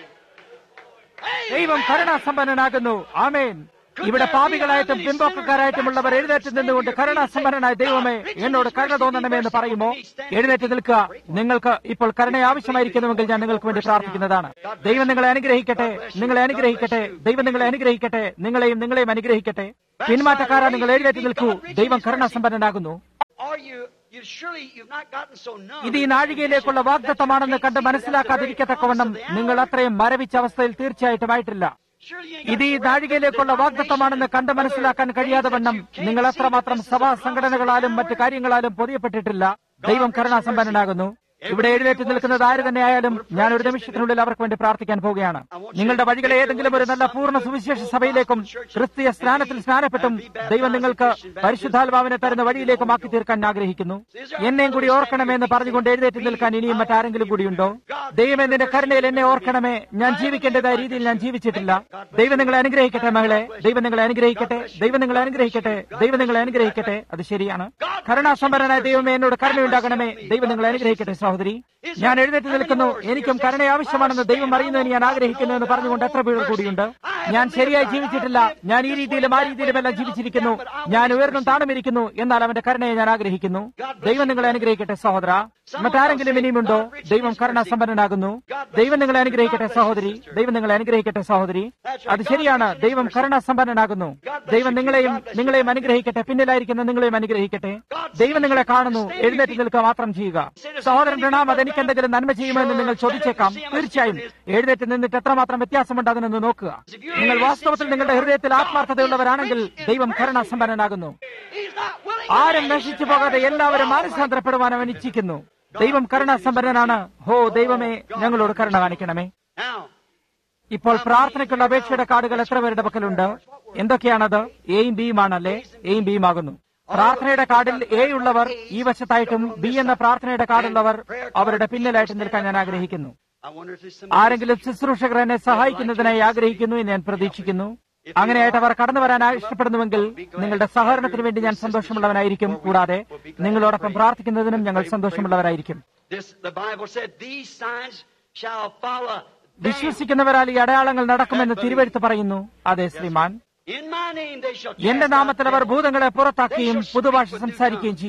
ദൈവം കരുണാസമ്പന്നനാകുന്നു ആമേൻ ഇവിടെ പാപികളായിട്ടും പിൻപോക്കക്കാരായിട്ടുമുള്ളവർ എഴുന്നേറ്റ് നിന്നുകൊണ്ട് കരുണാസമ്പന്നനായ ദൈവമേ എന്നോട് കരുണ തോന്നണമേ എന്ന് പറയുമോ എഴുന്നേറ്റ് നിൽക്കുക നിങ്ങൾക്ക് ഇപ്പോൾ കരുണ ആവശ്യമായിരിക്കുന്നുവെങ്കിൽ ഞാൻ നിങ്ങൾക്ക് വേണ്ടി പ്രാർത്ഥിക്കുന്നതാണ് ദൈവം നിങ്ങളെ അനുഗ്രഹിക്കട്ടെ നിങ്ങളെ അനുഗ്രഹിക്കട്ടെ ദൈവം നിങ്ങളെ അനുഗ്രഹിക്കട്ടെ നിങ്ങളെയും നിങ്ങളെയും അനുഗ്രഹിക്കട്ടെ പിന്മാറ്റക്കാരാ നിങ്ങൾ എഴുന്നേറ്റ് നിൽക്കൂ ദൈവം കരുണാസമ്പന്നനാകുന്നു Are you, you surely you've not gotten so numb. ഇത് ഈ നാഴികയിലേക്കുള്ള വാഗ്ദത്തമാണെന്ന് കണ്ട് മനസ്സിലാക്കാതിരിക്കത്തക്കവണ്ണം നിങ്ങൾ അത്രയും മരവിച്ച അവസ്ഥയിൽ തീർച്ചയായിട്ടും ആയിട്ടില്ല Surely you ain't ഇത് got ഈ the നാഴികയിലേക്കുള്ള വാഗ്ദത്തമാണെന്ന് കണ്ട് മനസ്സിലാക്കാൻ കഴിയാതെ വണ്ണം നിങ്ങൾ അത്രമാത്രം സഭാ സംഘടനകളാലും മറ്റു കാര്യങ്ങളാലും പൊതിയപ്പെട്ടിട്ടില്ല ദൈവം കരുണാസമ്പന്നനാകുന്നു ഇവിടെ എഴുന്നേറ്റ് നിൽക്കുന്നത് ആര് തന്നെയായാലും ഞാൻ ഒരു നിമിഷത്തിനുള്ളിൽ അവർക്ക് വേണ്ടി പ്രാർത്ഥിക്കാൻ പോവുകയാണ് നിങ്ങളുടെ വഴികളെ ഏതെങ്കിലും ഒരു നല്ല പൂർണ്ണ സുവിശേഷ സഭയിലേക്കും ക്രിസ്തീയ സ്നാനത്തിൽ സ്നാനപ്പെട്ടും ദൈവം നിങ്ങൾക്ക് പരിശുദ്ധാത്മാവിനെ തരുന്ന വഴിയിലേക്കും ആക്കി തീർക്കാൻ ഞാൻ ആഗ്രഹിക്കുന്നു എന്നെയും കൂടി ഓർക്കണമെന്ന് പറഞ്ഞുകൊണ്ട് എഴുന്നേറ്റ് നിൽക്കാൻ ഇനിയും മറ്റാരെങ്കിലും കൂടിയുണ്ടോ ദൈവം നിന്റെ കരുണയിൽ എന്നെ ഓർക്കണമേ ഞാൻ ജീവിക്കേണ്ടതായ രീതിയിൽ ഞാൻ ജീവിച്ചിട്ടില്ല ദൈവം നിങ്ങളെ അനുഗ്രഹിക്കട്ടെ മകളെ ദൈവം നിങ്ങളെ അനുഗ്രഹിക്കട്ടെ ദൈവം നിങ്ങളെ അനുഗ്രഹിക്കട്ടെ ദൈവം നിങ്ങളെ അനുഗ്രഹിക്കട്ടെ അത് ശരിയാണ് കരുണാസമ്പന്നനായ ദൈവമേ എന്നോട് കരുണയുണ്ടാകണമേ ദൈവം നിങ്ങളെ അനുഗ്രഹിക്കട്ടെ സഹോദരി ഞാൻ എഴുന്നേറ്റ് നിൽക്കുന്നു എനിക്കും കരുണ ആവശ്യമാണെന്ന് ദൈവം അറിയുന്നതിന് ഞാൻ ആഗ്രഹിക്കുന്നു എന്ന് പറഞ്ഞുകൊണ്ട് എത്ര പേർ കൂടിയുണ്ട് ഞാൻ ശരിയായി ജീവിച്ചിട്ടില്ല ഞാൻ ഈ രീതിയിലും ആ രീതിയിലുമെല്ലാം ജീവിച്ചിരിക്കുന്നു ഞാൻ ഉയർന്നും താണുമിരിക്കുന്നു എന്നാൽ അവന്റെ കരുണയെ ഞാൻ ആഗ്രഹിക്കുന്നു ദൈവം നിങ്ങളെ അനുഗ്രഹിക്കട്ടെ സഹോദര മറ്റാരെങ്കിലും ഇനിയുമുണ്ടോ ദൈവം കരുണാസമ്പന്നനാകുന്നു ദൈവം നിങ്ങളെ അനുഗ്രഹിക്കട്ടെ സഹോദരി ദൈവം നിങ്ങളെ അനുഗ്രഹിക്കട്ടെ സഹോദരി അത് ശരിയാണ് ദൈവം കരുണാസമ്പന്നനാകുന്നു ദൈവം നിങ്ങളെയും നിങ്ങളെയും അനുഗ്രഹിക്കട്ടെ പിന്നിലായിരിക്കുന്ന നിങ്ങളെയും അനുഗ്രഹിക്കട്ടെ ദൈവം നിങ്ങളെ കാണുന്നു എഴുന്നേറ്റ് നിൽക്കുക മാത്രം ചെയ്യുക സഹോദരൻ പ്രണാം അതെനിക്ക് എന്തെങ്കിലും നന്മ ചെയ്യുമെന്ന് നിങ്ങൾ ചോദിച്ചേക്കാം തീർച്ചയായും എഴുന്നേറ്റ് നിന്നിട്ട് എത്രമാത്രം വ്യത്യാസമുണ്ട് അതിനൊന്ന് നോക്കുക നിങ്ങൾ വാസ്തവത്തിൽ നിങ്ങളുടെ ഹൃദയത്തിൽ ആത്മാർത്ഥതയുള്ളവരാണെങ്കിൽ ദൈവം കരുണാസമ്പന്നനാകുന്നു He's not willing. ആരും നശിച്ചു പോകാതെ എല്ലാവരും മാനസാന്തരപ്പെടുവാൻ അവൻ ഇച്ഛിക്കുന്നു ദൈവം കരുണാസമ്പന്നനാണ് ഹോ ദൈവമേ ഞങ്ങളോട് കരുണ കാണിക്കണമേ Now, ഇപ്പോൾ പ്രാർത്ഥനയ്ക്കുള്ള അപേക്ഷയുടെ കാർഡുകൾ എത്ര പേരുടെ പക്കലുണ്ട് എന്തൊക്കെയാണത് എയും ബിയും ആണല്ലേ എയും ബിയും ആകുന്നു പ്രാർത്ഥനയുടെ കാർഡിൽ എ ഉള്ളവർ ഈ വശത്തായിട്ടും ബി എന്ന പ്രാർത്ഥനയുടെ കാർഡുള്ളവർ അവരുടെ പിന്നിലായിട്ട് നിൽക്കാൻ ഞാൻ ആഗ്രഹിക്കുന്നു I wonder if there's some. ആരെങ്കിലും ശുശ്രൂഷകർ എന്നെ സഹായിക്കുന്നതിനായി ആഗ്രഹിക്കുന്നു എന്ന് ഞാൻ പ്രതീക്ഷിക്കുന്നു അങ്ങനെയായിട്ട് അവർ കടന്നു വരാൻ ഇഷ്ടപ്പെടുന്നുവെങ്കിൽ നിങ്ങളുടെ സഹകരണത്തിന് വേണ്ടി ഞാൻ സന്തോഷമുള്ളവനായിരിക്കും കൂടാതെ നിങ്ങളോടൊപ്പം പ്രാർത്ഥിക്കുന്നതിനും ഞങ്ങൾ സന്തോഷമുള്ളവരായിരിക്കും This, the Bible said, these signs shall follow. them. വിശ്വസിക്കുന്നവരാൽ ഈ അടയാളങ്ങൾ നടക്കുമെന്ന് തിരുവെഴുത്ത് പറയുന്നു അതെ ശ്രീമാൻ In my name they shall എന്റെ cast out നാമത്തിൽ അവർ devils. ഭൂതങ്ങളെ പുറത്താക്കുകയും പുതുഭാഷ സംസാരിക്കുകയും ചെയ്യും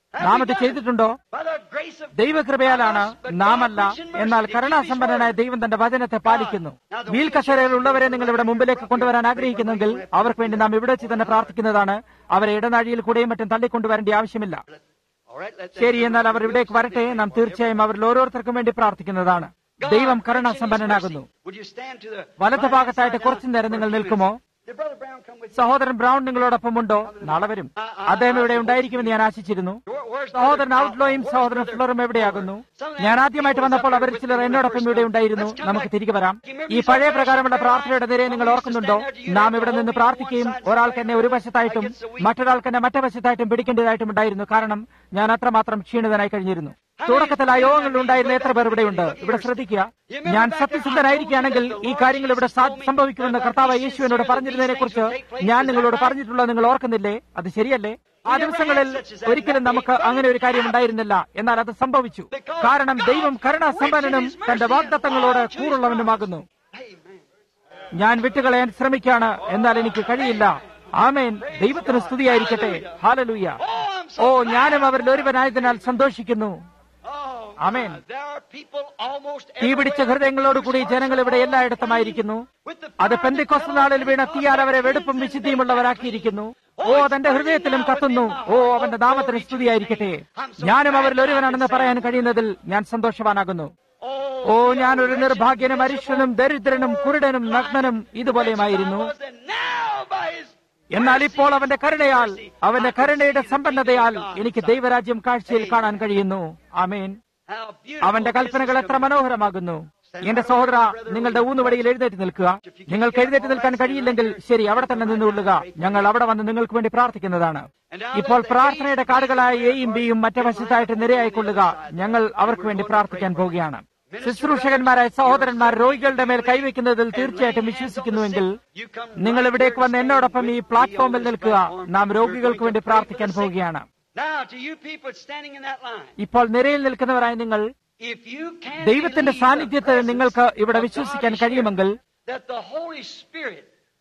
നാം അത് ചെയ്തിട്ടുണ്ടോ By the grace of ദൈവകൃപയാലാണ് us, but നാമല്ല God, which in mercy എന്നാൽ did keep His കരുണാസമ്പന്നനായ word. ദൈവം തന്റെ വചനത്തെ പാലിക്കുന്നു വീൽ കസേരയിലുള്ളവരെ നിങ്ങൾ ഇവിടെ മുമ്പിലേക്ക് കൊണ്ടുവരാൻ ആഗ്രഹിക്കുന്നെങ്കിൽ അവർക്ക് വേണ്ടി നാം ഇവിടെ വെച്ച് തന്നെ പ്രാർത്ഥിക്കുന്നതാണ് അവരെ ഇടനാഴിയിൽ കൂടെയും മറ്റും തള്ളിക്കൊണ്ടുവരേണ്ട ആവശ്യമില്ല All right, let them ശരി എന്നാൽ അവർ ഇവിടേക്ക് വരട്ടെ നാം തീർച്ചയായും അവരിൽ ഓരോരുത്തർക്കും വേണ്ടി പ്രാർത്ഥിക്കുന്നതാണ് ദൈവം കരുണാസമ്പന്നനാകുന്നു Would you stand to the വലത്ത് ഭാഗത്തായിട്ട് കുറച്ചു നേരം നിങ്ങൾ നിൽക്കുമോ Did Brother Brown come with you? സഹോദരൻ ബ്രൗൺ നിങ്ങളോടൊപ്പം ഉണ്ടോ നാളെ വരും അദ്ദേഹം ഇവിടെ ഉണ്ടായിരിക്കുമെന്ന് ഞാൻ ആശിച്ചിരുന്നു Where- where's സഹോദരൻ Brother ഔട്ട്ലോയും Outlaw? സഹോദരൻ Where's ഫ്ലോറും Brother എവിടെയാകുന്നു Outlaw? ഞാൻ ആദ്യമായിട്ട് വന്നപ്പോൾ അവരിൽ ചിലർ എന്നോടൊപ്പം ഇവിടെ ഉണ്ടായിരുന്നു നമുക്ക് തിരികെ വരാം ഈ പഴയ പ്രകാരമുള്ള പ്രാർത്ഥനയുടെ നിരയെ നിങ്ങൾ ഓർക്കുന്നുണ്ടോ നാം ഇവിടെ നിന്ന് പ്രാർത്ഥിക്കുകയും ഒരാൾക്ക് എന്നെ ഒരു വശത്തായിട്ടും മറ്റൊരാൾക്ക് എന്നെ മറ്റേ വശത്തായിട്ടും പിടിക്കേണ്ടതായിട്ടും ഉണ്ടായിരുന്നു കാരണം ഞാൻ അത്രമാത്രം ക്ഷീണിതനായി കഴിഞ്ഞിരുന്നു തുടക്കത്തിൽ ആ യോഗങ്ങളിൽ ഉണ്ടായിരുന്ന എത്ര പേർ ഇവിടെയുണ്ട് ഇവിടെ ശ്രദ്ധിക്കുക ഞാൻ സത്യസന്ധനായിരിക്കുകയാണെങ്കിൽ ഈ കാര്യങ്ങൾ ഇവിടെ സാ- സംഭവിക്കുമെന്ന് കർത്താവ് യേശു എന്നോട് പറഞ്ഞിരുന്നതിനെ കുറിച്ച് ഞാൻ നിങ്ങളോട് പറഞ്ഞിട്ടുള്ളത് നിങ്ങൾ ഓർക്കുന്നില്ലേ അത് ശരിയല്ലേ ആ ദിവസങ്ങളിൽ ഒരിക്കലും നമുക്ക് അങ്ങനെ ഒരു കാര്യം ഉണ്ടായിരുന്നില്ല എന്നാൽ അത് സംഭവിച്ചു കാരണം ദൈവം കരുണാസമ്പന്നനും തന്റെ വാഗ്ദത്തങ്ങളോട് കൂറുള്ളവനുമാകുന്നു Amen. ഞാൻ വിട്ടുകളയാൻ ശ്രമിക്കാണ് എന്നാൽ എനിക്ക് കഴിയില്ല ആമേൻ ദൈവത്തിന് സ്തുതിയായിരിക്കട്ടെ ഹാലലൂയ ഓ ഞാനും അവരിൽ ഒരുവനായതിനാൽ സന്തോഷിക്കുന്നു Oh, Amen. my. There are people almost തീപിടിച്ച everywhere. ഹൃദയങ്ങളോടുകൂടി ജനങ്ങൾ ഇവിടെ എല്ലായിടത്തുമായിരിക്കുന്നു With the അത് fire പെന്തിക്കൊസ് that നാളിൽ വീണ fell തീയാൽ അവരെ on വെടുപ്പും the വിശുദ്ധിയുമുള്ളവരാക്കിയിരിക്കുന്നു ഓ അതെന്റെ ഹൃദയത്തിലും കത്തുന്നു ഓ അവന്റെ നാമത്തിന് സ്തുതിയായിരിക്കട്ടെ ഞാനും അവരിൽ ഒരുവനാണെന്ന് പറയാൻ കഴിയുന്നതിൽ ഞാൻ സന്തോഷവാനാകുന്നു Oh, ഓ ഞാൻ ഒരു നിർഭാഗ്യനും അരിഷ്ടനും ദരിദ്രനും കുരുടനും നഗ്നനും ഇതുപോലെയുമായിരുന്നു was and now by his എന്നാൽ ഇപ്പോൾ അവന്റെ കരുണയാൽ അവന്റെ കരുണയുടെ സമ്പന്നതയാൽ എനിക്ക് ദൈവരാജ്യം കാഴ്ചയിൽ കാണാൻ കഴിയുന്നു ആമേൻ how beautiful അവന്റെ കൽപ്പനകൾ എത്ര മനോഹരമാകുന്നു എന്റെ സഹോദര നിങ്ങളുടെ ഊന്നുവടിയിൽ എഴുന്നേറ്റ് നിൽക്കുക നിങ്ങൾക്ക് എഴുന്നേറ്റ് നിൽക്കാൻ കഴിയില്ലെങ്കിൽ ശരി അവിടെ തന്നെ നിന്നുകൊള്ളുക ഞങ്ങൾ അവിടെ വന്ന് നിങ്ങൾക്ക് വേണ്ടി പ്രാർത്ഥിക്കുന്നതാണ് ഇപ്പോൾ പ്രാർത്ഥനയുടെ കാർഡുകളായ എയും ബിയും മറ്റേ വശത്തായിട്ട് നിരയായിക്കൊള്ളുക ഞങ്ങൾ അവർക്ക് വേണ്ടി പ്രാർത്ഥിക്കാൻ പോവുകയാണ് ശുശ്രൂഷകന്മാരായ സഹോദരന്മാർ രോഗികളുടെ മേൽ കൈവയ്ക്കുന്നതിൽ തീർച്ചയായിട്ടും വിശ്വസിക്കുന്നുവെങ്കിൽ നിങ്ങൾ ഇവിടേക്ക് വന്ന് എന്നോടൊപ്പം ഈ പ്ലാറ്റ്ഫോമിൽ നിൽക്കുക നാം രോഗികൾക്ക് വേണ്ടി പ്രാർത്ഥിക്കാൻ പോവുകയാണ് Now, to you people standing in that line, ഇപ്പോൾ നിരയിൽ നിൽക്കുന്നവരായ നിങ്ങൾ if you can ദൈവത്തിന്റെ believe the സാന്നിധ്യത്തിൽ നിങ്ങൾക്ക് ഇവിടെ presence of വിശ്വസിക്കാൻ God is കഴിയുമെങ്കിൽ here, that the Holy Spirit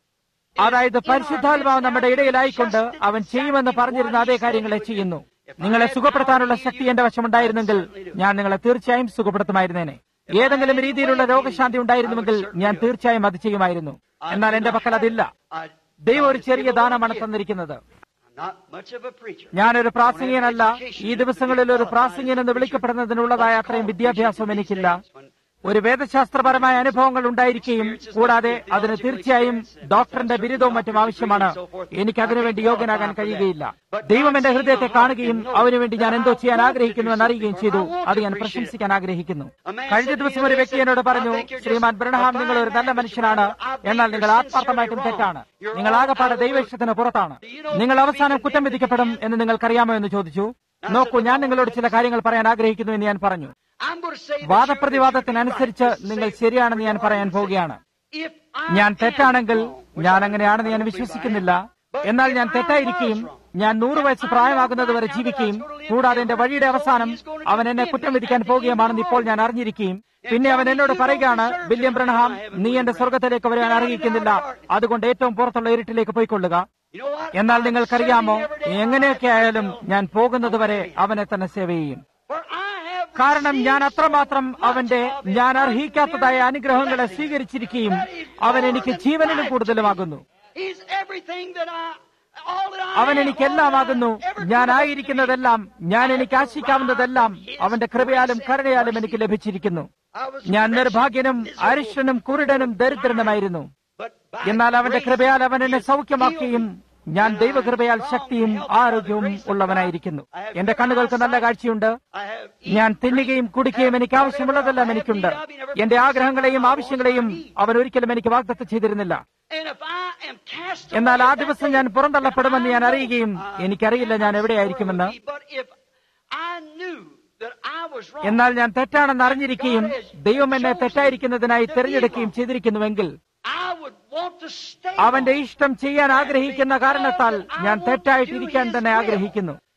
അതായത് പരിശുദ്ധാത്മാവ് നമ്മുടെ ഇടയിലായിക്കൊണ്ട് അവൻ ചെയ്യുമെന്ന് പറഞ്ഞിരുന്ന അതേ കാര്യങ്ങളെ ചെയ്യുന്നു നിങ്ങളെ സുഖപ്പെടുത്താനുള്ള ശക്തി എന്റെ വശമുണ്ടായിരുന്നെങ്കിൽ ഞാൻ നിങ്ങളെ തീർച്ചയായും സുഖപ്പെടുത്തുമായിരുന്നേനെ ഏതെങ്കിലും രീതിയിലുള്ള രോഗശാന്തി ഉണ്ടായിരുന്നുവെങ്കിൽ ഞാൻ തീർച്ചയായും അത് ചെയ്യുമായിരുന്നു എന്നാൽ എന്റെ പക്കൽ അതില്ല I, ദൈവം ഒരു ചെറിയ ദാനമാണ് തന്നിരിക്കുന്നത് I'm not much of a preacher. ഞാനൊരു പ്രാസംഗികനല്ല ഈ ദിവസങ്ങളിൽ ഒരു പ്രാസംഗികൻ എന്ന് വിളിക്കപ്പെടുന്നതിനുള്ളതായ അത്രയും വിദ്യാഭ്യാസവും എനിക്കില്ല ഒരു വേദശാസ്ത്രപരമായ അനുഭവങ്ങൾ ഉണ്ടായിരിക്കുകയും കൂടാതെ അതിന് തീർച്ചയായും ഡോക്ടറിന്റെ ബിരുദവും മറ്റും ആവശ്യമാണ് എനിക്ക് അതിനുവേണ്ടി യോഗ്യനാകാൻ കഴിയുകയില്ല ദൈവം എന്റെ ഹൃദയത്തെ കാണുകയും അവനുവേണ്ടി ഞാൻ എന്തോ ചെയ്യാൻ ആഗ്രഹിക്കുന്നു എന്ന് അറിയുകയും ചെയ്തു അത് ഞാൻ പ്രശംസിക്കാൻ ആഗ്രഹിക്കുന്നു കഴിഞ്ഞ ദിവസം ഒരു വ്യക്തി എന്നോട് പറഞ്ഞു ശ്രീമാൻ ബ്രണഹാം നിങ്ങൾ ഒരു നല്ല മനുഷ്യനാണ് എന്നാൽ നിങ്ങൾ ആത്മാർത്ഥമായിട്ടും തെറ്റാണ് നിങ്ങൾ ആകപ്പാടെ ദൈവേഷ്ടത്തിന് പുറത്താണ് നിങ്ങൾ അവസാനം കുറ്റം വിധിക്കപ്പെടും എന്ന് നിങ്ങൾക്കറിയാമോ എന്ന് ചോദിച്ചു നോക്കൂ ഞാൻ നിങ്ങളോട് ചില കാര്യങ്ങൾ പറയാൻ ആഗ്രഹിക്കുന്നു എന്ന് ഞാൻ പറഞ്ഞു I'm going to say that വാദപ്രതിവാദത്തിനനുസരിച്ച് നിങ്ങൾ ശരിയാണെന്ന് ഞാൻ പറയാൻ പോവുകയാണ് if I ഞാൻ am തെറ്റാണെങ്കിൽ wrong, which ഞാൻ I അങ്ങനെയാണെന്ന് ഞാൻ don't believe I വിശ്വസിക്കുന്നില്ല am, but എന്നാൽ if ഞാൻ I തെറ്റായിരിക്കുകയും was wrong, ഞാൻ നൂറ് വയസ്സ് പ്രായമാകുന്നത് വരെ ജീവിക്കുകയും കൂടാതെ എന്റെ വഴിയുടെ അവസാനം അവൻ എന്നെ കുറ്റം വിധിക്കാൻ പോവുകയാണെന്ന് ഇപ്പോൾ ഞാൻ അറിഞ്ഞിരിക്കുകയും പിന്നെ അവൻ എന്നോട് പറയുകയാണ് വില്യം ബ്രണഹാം നീ എന്റെ സ്വർഗത്തിലേക്ക് വരാൻ അറിയിക്കുന്നില്ല അതുകൊണ്ട് ഏറ്റവും പുറത്തുള്ള ഇരുട്ടിലേക്ക് പോയിക്കൊള്ളുക You know what? എന്നാൽ നിങ്ങൾക്കറിയാമോ I'm serving every day. എങ്ങനെയൊക്കെ ആയാലും ഞാൻ പോകുന്നത് വരെ അവനെ തന്നെ സേവ ചെയ്യും For I have കാരണം ഞാൻ received അത്രമാത്രം so much അവന്റെ of his ഞാൻ അർഹിക്കാത്തതായ അനുഗ്രഹങ്ങളെ blessings സ്വീകരിച്ചിരിക്കുകയും that he's അവൻ more എനിക്ക് than ജീവനിലും life കൂടുതലുമാകുന്നു to me. He's everything that I, all that I അവൻ am, എനിക്കെല്ലാമാകുന്നു all that I ever ഞാൻ could have ആയിരിക്കുന്നതെല്ലാം ഞാൻ എനിക്ക് ആശിക്കാവുന്നതെല്ലാം അവന്റെ കൃപയാലും കരുണയാലും എനിക്ക് ലഭിച്ചിരിക്കുന്നു I was ഞാൻ wretched, നിർഭാഗ്യനും miserable, അരിഷ്ടനും കുരുടനും ദരിദ്രനുമായിരുന്നു but by എന്നാൽ അവന്റെ grace കൃപയാൽ അവൻ എന്നെ he has സൗഖ്യമാക്കുകയും healed me. ഞാൻ And I am ദൈവകൃപയാൽ strong, ശക്തിയും helped by the ആരോഗ്യവും grace of ഉള്ളവനായിരിക്കുന്നു God. I have എന്റെ good കണ്ണുകൾക്ക് നല്ല eyesight. കാഴ്ചയുണ്ട് I have ഞാൻ eaten, തിന്നുകയും drink, കുടിക്കുകയും have എനിക്ക് ആവശ്യമുള്ളതെല്ലാം whatever I have എനിക്കുണ്ട് need of, he never എന്റെ promised ആഗ്രഹങ്ങളെയും I ആവശ്യങ്ങളെയും won't need. അവൻ ഒരിക്കലും എനിക്ക് വാഗ്ദത്തം ചെയ്തിരുന്നില്ല And if I am cast എന്നാൽ away ആ that ദിവസം day, ഞാൻ പുറന്തള്ളപ്പെടുമെന്ന് ഞാൻ I know അറിയുകയും I എനിക്കറിയില്ല ഞാൻ cannot എവിടെയായിരിക്കുമെന്ന് swear But if I knew that I was wrong, എന്നാൽ ഞാൻ തെറ്റാണെന്ന് അറിഞ്ഞിരിക്കുകയും ദൈവം എന്നെ തെറ്റായിരിക്കുന്നതിനായി തിരഞ്ഞെടുക്കുകയും ചെയ്തിരിക്കുന്നുവെങ്കിൽ I would want to stay അവന്റെ wrong. ഇഷ്ടം ചെയ്യാൻ ആഗ്രഹിക്കുന്ന കാരണത്താൽ ഞാൻ തെറ്റായിട്ടിരിക്കാൻ തന്നെ ആഗ്രഹിക്കുന്നു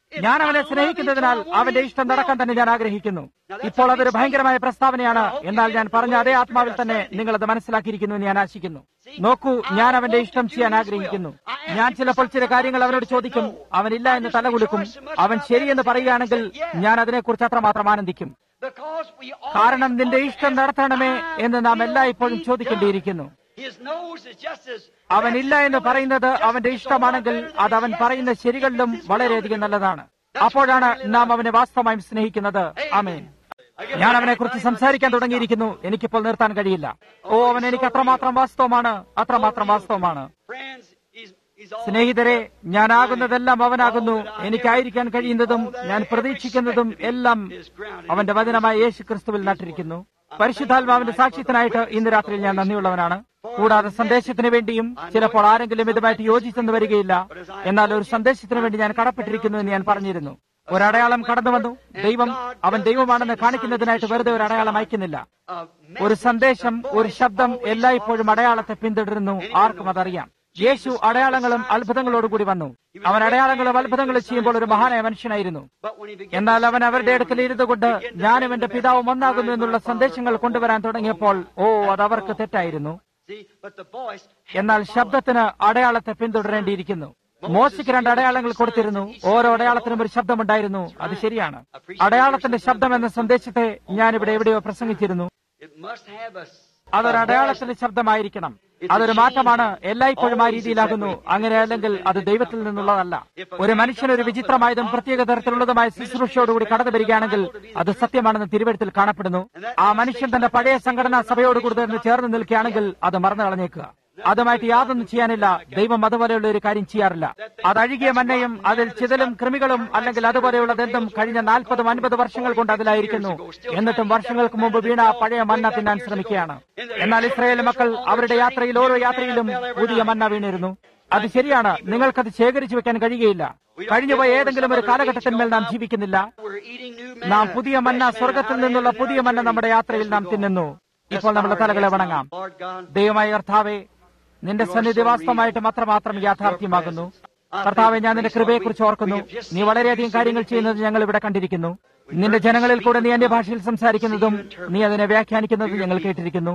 ഞാൻ അവനെ സ്നേഹിക്കുന്നതിനാൽ അവന്റെ ഇഷ്ടം നടക്കാൻ തന്നെ ഞാൻ ആഗ്രഹിക്കുന്നു ഇപ്പോൾ അതൊരു ഭയങ്കരമായ പ്രസ്താവനയാണ് എന്നാൽ ഞാൻ പറഞ്ഞ അതേ ആത്മാവിൽ തന്നെ നിങ്ങൾ അത് മനസ്സിലാക്കിയിരിക്കുന്നു എന്ന് ഞാൻ ആശിക്കുന്നു നോക്കൂ ഞാൻ അവന്റെ ഇഷ്ടം ചെയ്യാൻ ആഗ്രഹിക്കുന്നു ഞാൻ ചിലപ്പോൾ ചില കാര്യങ്ങൾ അവനോട് ചോദിക്കും അവനില്ല എന്ന് തലകുലുക്കും അവൻ ശരിയെന്ന് പറയുകയാണെങ്കിൽ ഞാൻ അതിനെക്കുറിച്ച് അത്രമാത്രം ആനന്ദിക്കും Because we all കാരണം നിന്റെ ഇഷ്ടം നടത്തണമേ എന്ന് നാം എല്ലായ്പ്പോഴും ചോദിക്കേണ്ടിയിരിക്കുന്നു His nose is just as അവനില്ല എന്ന് പറയുന്നത് അവന്റെ ഇഷ്ടമാണെങ്കിൽ അത് അവൻ പറയുന്ന ശരികളിലും വളരെയധികം നല്ലതാണ് അപ്പോഴാണ് നാം അവനെ വാസ്തവമായും സ്നേഹിക്കുന്നത് ആമേൻ ഞാൻ അവനെ കുറിച്ച് സംസാരിക്കാൻ തുടങ്ങിയിരിക്കുന്നു എനിക്കിപ്പോൾ നിർത്താൻ കഴിയില്ല ഓ അവൻ എനിക്ക് അത്രമാത്രം വാസ്തവമാണ് അത്രമാത്രം വാസ്തവമാണ് friends. He's, he's all സ്നേഹിതരെ ഞാനാകുന്നതെല്ലാം അവനാകുന്നു എനിക്കായിരിക്കാൻ കഴിയുന്നതും ഞാൻ പ്രതീക്ഷിക്കുന്നതും എല്ലാം അവന്റെ വചനമായ യേശു ക്രിസ്തുവിൽ നട്ടിരിക്കുന്നു പരിശുദ്ധാത്മാവിന്റെ സാക്ഷ്യത്തിനായിട്ട് ഇന്ന് രാത്രി ഞാൻ നന്ദിയുള്ളവനാണ് കൂടാതെ സന്ദേശത്തിന് വേണ്ടിയും ചിലപ്പോൾ ആരെങ്കിലും ഇതുമായിട്ട് യോജിച്ചെന്ന് വരികയില്ല എന്നാൽ ഒരു സന്ദേശത്തിന് വേണ്ടി ഞാൻ കടപ്പെട്ടിരിക്കുന്നു എന്ന് ഞാൻ പറഞ്ഞിരുന്നു ഒരടയാളം കടന്നു വന്നു ദൈവം അവൻ ദൈവമാണെന്ന് കാണിക്കുന്നതിനായിട്ട് വെറുതെ ഒരു അടയാളം അയക്കുന്നില്ല uh, ഒരു സന്ദേശം ഒരു ശബ്ദം എല്ലായ്പ്പോഴും അടയാളത്തെ പിന്തുടരുന്നു ആർക്കും അതറിയാം യേശു അടയാളങ്ങളും അത്ഭുതങ്ങളോടുകൂടി വന്നു അവൻ അടയാളങ്ങളും അത്ഭുതങ്ങളും ചെയ്യുമ്പോൾ ഒരു മഹാനായ മനുഷ്യനായിരുന്നു But when he began എന്നാൽ അവൻ അവരുടെ അടുക്കൽ ഇരുന്നുകൊണ്ട് ഞാനും എന്റെ പിതാവും ഒന്നാകുന്നു എന്നുള്ള സന്ദേശങ്ങൾ കൊണ്ടുവരാൻ തുടങ്ങിയപ്പോൾ ഓ അത് അവർക്ക് തെറ്റായിരുന്നു see, but the voice എന്നാൽ ശബ്ദത്തിന് അടയാളത്തെ പിന്തുടരേണ്ടിയിരിക്കുന്നു മോശയ്ക്ക് രണ്ട് അടയാളങ്ങൾ കൊടുത്തിരുന്നു ഓരോ അടയാളത്തിനും ഒരു ശബ്ദമുണ്ടായിരുന്നു അത് ശരിയാണ് അടയാളത്തിന്റെ ശബ്ദം എന്ന സന്ദേശത്തെ ഞാൻ ഇവിടെ എവിടെയോ പ്രസംഗിച്ചിരുന്നു it must have a, s- അതൊരു അടയാളത്തിന്റെ ശബ്ദമായിരിക്കണം അതൊരു മാറ്റമാണ് എല്ലായ്പ്പോഴും ആ രീതിയിലാകുന്നു അങ്ങനെ അല്ലെങ്കിൽ അത് ദൈവത്തിൽ നിന്നുള്ളതല്ല ഒരു മനുഷ്യൻ ഒരു വിചിത്രമായതും പ്രത്യേക തരത്തിലുള്ളതുമായ ശുശ്രൂഷയോടുകൂടി കടന്നു വരികയാണെങ്കിൽ അത് സത്യമാണെന്ന് തിരുവഴുത്തിൽ കാണപ്പെടുന്നു ആ മനുഷ്യൻ തന്റെ പഴയ സംഘടനാ സഭയോട് കൂടുതൽ ചേർന്ന് നിൽക്കുകയാണെങ്കിൽ അത് മറന്നു കളഞ്ഞേക്കുക അതുമായിട്ട് യാതൊന്നും ചെയ്യാനില്ല ദൈവം അതുപോലെയുള്ള ഒരു കാര്യം ചെയ്യാറില്ല അത് അഴുകിയ മന്നയും അതിൽ ചിതലും കൃമികളും അല്ലെങ്കിൽ അതുപോലെയുള്ളതെന്തും കഴിഞ്ഞ നാൽപ്പതും അൻപത് വർഷങ്ങൾ കൊണ്ട് അതിലായിരിക്കുന്നു എന്നിട്ടും വർഷങ്ങൾക്ക് മുമ്പ് വീണ ആ പഴയ മന്ന തിന്നാൻ ശ്രമിക്കുകയാണ് എന്നാൽ ഇസ്രായേൽ മക്കൾ അവരുടെ യാത്രയിൽ ഓരോ യാത്രയിലും പുതിയ മന്ന വീണിരുന്നു അത് ശരിയാണ് നിങ്ങൾക്കത് ശേഖരിച്ചു വെക്കാൻ കഴിയുകയില്ല കഴിഞ്ഞുപോയ ഏതെങ്കിലും ഒരു കാലഘട്ടത്തിന്മേൽ നാം ജീവിക്കുന്നില്ല we're eating new നാം manna. പുതിയ മന്ന സ്വർഗത്തിൽ നിന്നുള്ള പുതിയ മന്ന നമ്മുടെ യാത്രയിൽ നാം തിന്നുന്നു ഇപ്പോൾ നമ്മുടെ തലകളെ വണങ്ങാം Lord God, ദൈവമായ കർത്താവെ നിന്റെ സന്നിധി വാസ്തവമായിട്ടും അത്രമാത്രം യാഥാർത്ഥ്യമാകുന്നു കർത്താവെ ഞാൻ നിന്റെ കൃപയെക്കുറിച്ച് ഓർക്കുന്നു നീ വളരെയധികം കാര്യങ്ങൾ ചെയ്യുന്നത് ഞങ്ങൾ ഇവിടെ കണ്ടിരിക്കുന്നു നിന്റെ ജനങ്ങളിൽ കൂടെ നീ അന്യഭാഷയിൽ സംസാരിക്കുന്നതും നീ അതിനെ വ്യാഖ്യാനിക്കുന്നതും ഞങ്ങൾ കേട്ടിരിക്കുന്നു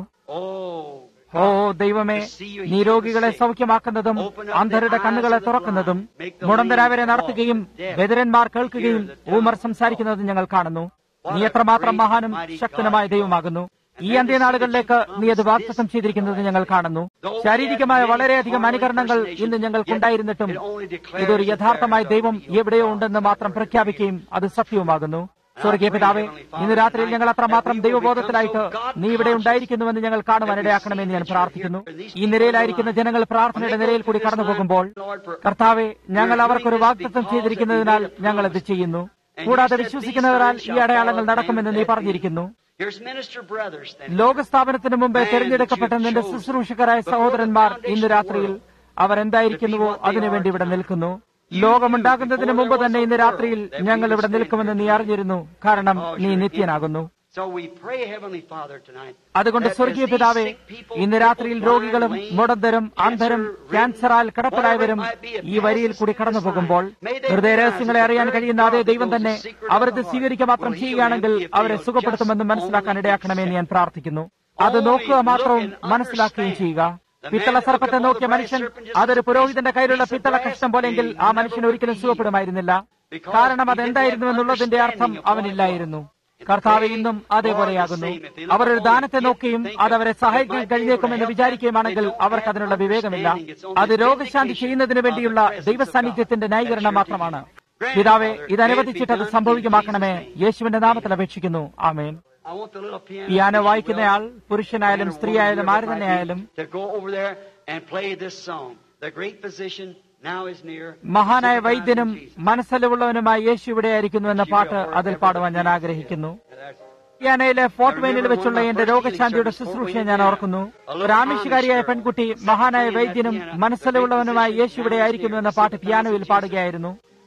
oh, ഓ ദൈവമേ നീ രോഗികളെ സൗഖ്യമാക്കുന്നതും അന്ധരുടെ കണ്ണുകളെ തുറക്കുന്നതും മുടന്തരാവരെ നടത്തുകയും ബദിരന്മാർ കേൾക്കുകയും ഊമർ സംസാരിക്കുന്നതും ഞങ്ങൾ കാണുന്നു നീ എത്രമാത്രം മഹാനും ശക്തനുമായ ദൈവമാകുന്നു ഈ അന്ത്യനാളുകളിലേക്ക് നീ അത് വാഗ്ദത്തം ചെയ്തിരിക്കുന്നത് ഞങ്ങൾ കാണുന്നു ശാരീരികമായ വളരെയധികം അനുകരണങ്ങൾ ഇന്ന് ഞങ്ങൾക്കുണ്ടായിരുന്നിട്ടും ഇതൊരു യഥാർത്ഥമായ ദൈവം എവിടെയോ ഉണ്ടെന്ന് മാത്രം പ്രഖ്യാപിക്കുകയും അത് സത്യവുമാകുന്നു സ്വർഗീയ പിതാവേ ഇന്ന് രാത്രിയിൽ ഞങ്ങൾ അത്രമാത്രം ദൈവബോധത്തിലായിട്ട് നീ ഇവിടെ ഉണ്ടായിരിക്കുന്നുവെന്ന് ഞങ്ങൾ കാണുവാൻ ഇടയാക്കണമെന്ന് ഞാൻ പ്രാർത്ഥിക്കുന്നു ഈ നിരയിലായിരിക്കുന്ന ജനങ്ങൾ പ്രാർത്ഥനയുടെ നിരയിൽ കൂടി കടന്നു പോകുമ്പോൾ കർത്താവെ ഞങ്ങൾ അവർക്കൊരു വാഗ്ദത്തം ചെയ്തിരിക്കുന്നതിനാൽ ഞങ്ങൾ ഇത് ചെയ്യുന്നു കൂടാതെ വിശ്വസിക്കുന്നവരാൽ ഈ അടയാളങ്ങൾ നടക്കുമെന്ന് നീ പറഞ്ഞിരിക്കുന്നു here's minister brothers then. ലോകസ്ഥാപനത്തിന് മുമ്പേ തെരഞ്ഞെടുക്കപ്പെട്ട നിന്റെ ശുശ്രൂഷകരായ സഹോദരന്മാർ ഇന്ന് രാത്രിയിൽ അവർ എന്തായിരിക്കുന്നുവോ അതിനുവേണ്ടി ഇവിടെ നിൽക്കുന്നു ലോകമുണ്ടാകുന്നതിന് മുമ്പ് തന്നെ ഇന്ന് രാത്രിയിൽ ഞങ്ങൾ ഇവിടെ നിൽക്കുമെന്ന് നീ അറിഞ്ഞിരുന്നു കാരണം നീ നിത്യനാകുന്നു So we pray, Heavenly Father, tonight. അതുകൊണ്ട് that as സ്വർഗീയ these പിതാവേ sick people, ഇന്ന് രാത്രിയിൽ blind, രോഗികളും lame, മുടന്തരും അന്ധരും ക്യാൻസറാൽ കിടപ്പിലായവരും ഈ വരിയിൽ കൂടി കടന്നു പോകുമ്പോൾ ഹൃദയരഹസ്യങ്ങളെ അറിയാൻ കഴിയുന്ന അതേ ദൈവം തന്നെ അവരത് സ്വീകരിക്കുക മാത്രം ചെയ്യുകയാണെങ്കിൽ അവരെ സുഖപ്പെടുത്തുമെന്ന് മനസ്സിലാക്കാൻ ഇടയാക്കണമെന്ന് ഞാൻ പ്രാർത്ഥിക്കുന്നു അത് നോക്കുക മാത്രവും മനസ്സിലാക്കുകയും ചെയ്യുക പിത്തള സർപ്പത്തെ നോക്കിയ മനുഷ്യൻ അതൊരു പുരോഹിതന്റെ കയ്യിലുള്ള പിത്തള കഷ്ണം പോലെങ്കിൽ ആ മനുഷ്യൻ ഒരിക്കലും സുഖപ്പെടുമായിരുന്നില്ല കാരണം അതെന്തായിരുന്നു എന്നുള്ളതിന്റെ അർത്ഥം അവനില്ലായിരുന്നു കർത്താവ് ഇന്നും അതേപോലെയാകുന്നു അവർ ഒരു ദാനത്തെ നോക്കിയും അത് അവരെ സഹായിക്കാൻ കഴിഞ്ഞേക്കുമെന്ന് വിചാരിക്കുകയുമാണെങ്കിൽ അവർക്ക് അതിനുള്ള വിവേകമില്ല അത് രോഗശാന്തി ചെയ്യുന്നതിന് വേണ്ടിയുള്ള ദൈവസാന്നിധ്യത്തിന്റെ ന്യായീകരണം മാത്രമാണ് പിതാവെ ഇത് അനുവദിച്ചിട്ട് അത് സംഭവിക്കുമാക്കണമേ യേശുവിന്റെ നാമത്തിൽ അപേക്ഷിക്കുന്നു ആമേൻ I want the little piano, piano if you വായിക്കുന്നയാൾ will, പുരുഷനായാലും സ്ത്രീയായാലും ആര് തന്നെയായാലും to go over there and play this song. The great physician now is near. മഹാനായ Sympathize വൈദ്യനും with Jesus. മനസ്സലിവുള്ളവനുമായ യേശു ഇവിടെയായിരിക്കുന്നു എന്ന പാട്ട് അതിൽ പാടുവാൻ ഞാൻ ആഗ്രഹിക്കുന്നു പിയാനയിലെ ഫോർട്ട് വെയിനിൽ വെച്ചുള്ള എന്റെ രോഗശാന്തിയുടെ ശുശ്രൂഷയെ ഞാൻ ഓർക്കുന്നു ഒരു ആമിഷകാരിയായ പെൺകുട്ടി മഹാനായ വൈദ്യനും മനസ്സലിവുള്ളവനുമായ യേശു ഇവിടെ ആയിരിക്കുന്നു എന്ന പാട്ട് പിയാനോയിൽ പാടുകയായിരുന്നു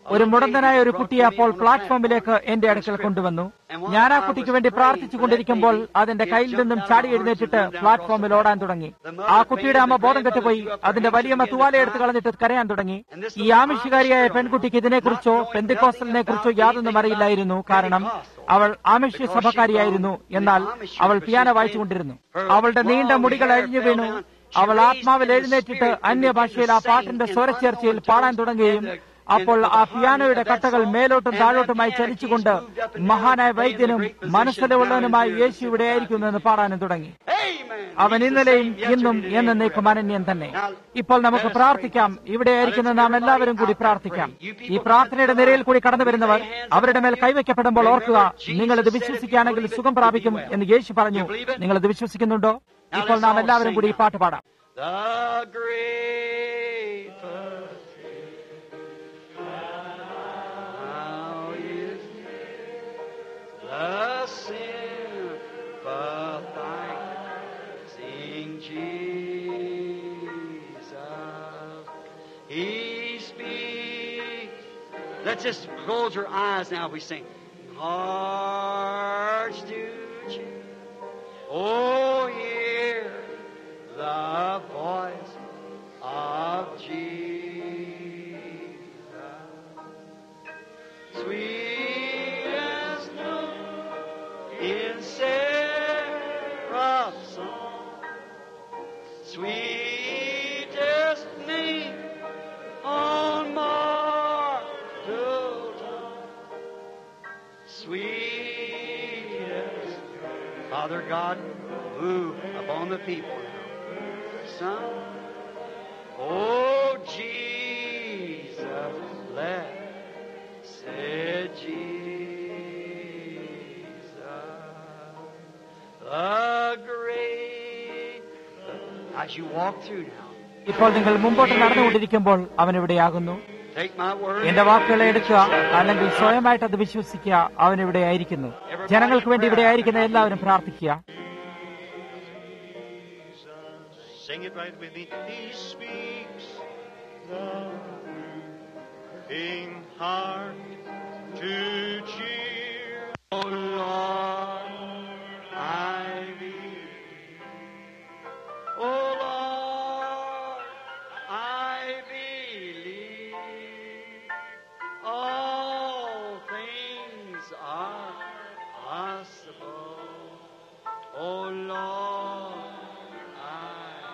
ഒരു മുടന്തനായ ഒരു കുട്ടിയെ അപ്പോൾ പ്ലാറ്റ്ഫോമിലേക്ക് എന്റെ അടുക്കൽ കൊണ്ടുവന്നു ഞാൻ ആ കുട്ടിക്ക് വേണ്ടി പ്രാർത്ഥിച്ചു കൊണ്ടിരിക്കുമ്പോൾ അതിന്റെ കയ്യിൽ നിന്നും ചാടി എഴുന്നേറ്റിട്ട് പ്ലാറ്റ്ഫോമിൽ ഓടാൻ തുടങ്ങി ആ കുട്ടിയുടെ അമ്മ ബോധം കെട്ടുപോയി അതിന്റെ വലിയമ്മ തുവാല എടുത്ത് കളഞ്ഞിട്ട് കരയാൻ തുടങ്ങി ഈ ആമിഷകാരിയായ പെൺകുട്ടിക്ക് ഇതിനെക്കുറിച്ചോ പെന്തിക്കോസ്റ്റലിനെ കുറിച്ചോ യാതൊന്നും അറിയില്ലായിരുന്നു കാരണം അവൾ ആമിഷ്യ സഭക്കാരിയായിരുന്നു എന്നാൽ അവൾ പിയാനോ വായിച്ചുകൊണ്ടിരുന്നു അവളുടെ നീണ്ട മുടികൾ അഴിഞ്ഞു വീണു അവൾ ആത്മാവിൽ എഴുന്നേറ്റിട്ട് അന്യഭാഷയിൽ ആ പാട്ടിന്റെ സ്വരച്ചേർച്ചയിൽ പാടാൻ തുടങ്ങുകയും അപ്പോൾ ആ പിയാനോയുടെ കട്ടകൾ മേലോട്ടും താഴോട്ടുമായി ചലിച്ചുകൊണ്ട് മഹാനായ വൈദ്യനും മനസ്സിലുള്ളവനുമായി യേശു ഇവിടെ ആയിരിക്കുന്നെന്ന് പാടാനും തുടങ്ങി അവൻ ഇന്നലെയും ഇന്നും എന്നേക്കും അനന്യൻ തന്നെ ഇപ്പോൾ നമുക്ക് പ്രാർത്ഥിക്കാം ഇവിടെ ആയിരിക്കുന്ന നാം എല്ലാവരും കൂടി പ്രാർത്ഥിക്കാം ഈ പ്രാർത്ഥനയുടെ നിരയിൽ കൂടി കടന്നു വരുന്നവർ അവരുടെ മേൽ കൈവയ്ക്കപ്പെടുമ്പോൾ ഓർക്കുക നിങ്ങൾ ഇത് വിശ്വസിക്കുകയാണെങ്കിൽ സുഖം പ്രാപിക്കും എന്ന് യേശു പറഞ്ഞു നിങ്ങൾ ഇത് വിശ്വസിക്കുന്നുണ്ടോ ഇപ്പോൾ നാം എല്ലാവരും കൂടി ഈ പാട്ട് പാടാം The great How is the sympathizing Jesus? He speaks. Let's just close your eyes now. We sing. Hearts to choose. Oh, hear the voice of Jesus. Sweet as note in seraph's song. Sweetest name on mortal tongue. Sweetest Father God, move upon the people now. Son, oh Jesus, blessed Jesus, the great. As you walk through now, ഇപ്പോൾ നിങ്ങൾ മുമ്പോട്ട് നടന്നുകൊണ്ടിരിക്കുമ്പോൾ അവൻ ഇവിടെയാകുന്നു take my word. എന്റെ വാക്കുകളെ എടുക്കുക അല്ലെങ്കിൽ സ്വയമായിട്ട് അത് വിശ്വസിക്കുക അവൻ ഇവിടെ ആയിരിക്കുന്നു ജനങ്ങൾക്ക് വേണ്ടി ഇവിടെ ആയിരിക്കുന്ന എല്ലാവരും പ്രാർത്ഥിക്കുക Sing it right with me. He speaks the in heart to cheer. Oh Lord, I believe. Oh Lord, I believe. All things are possible. Oh Lord, I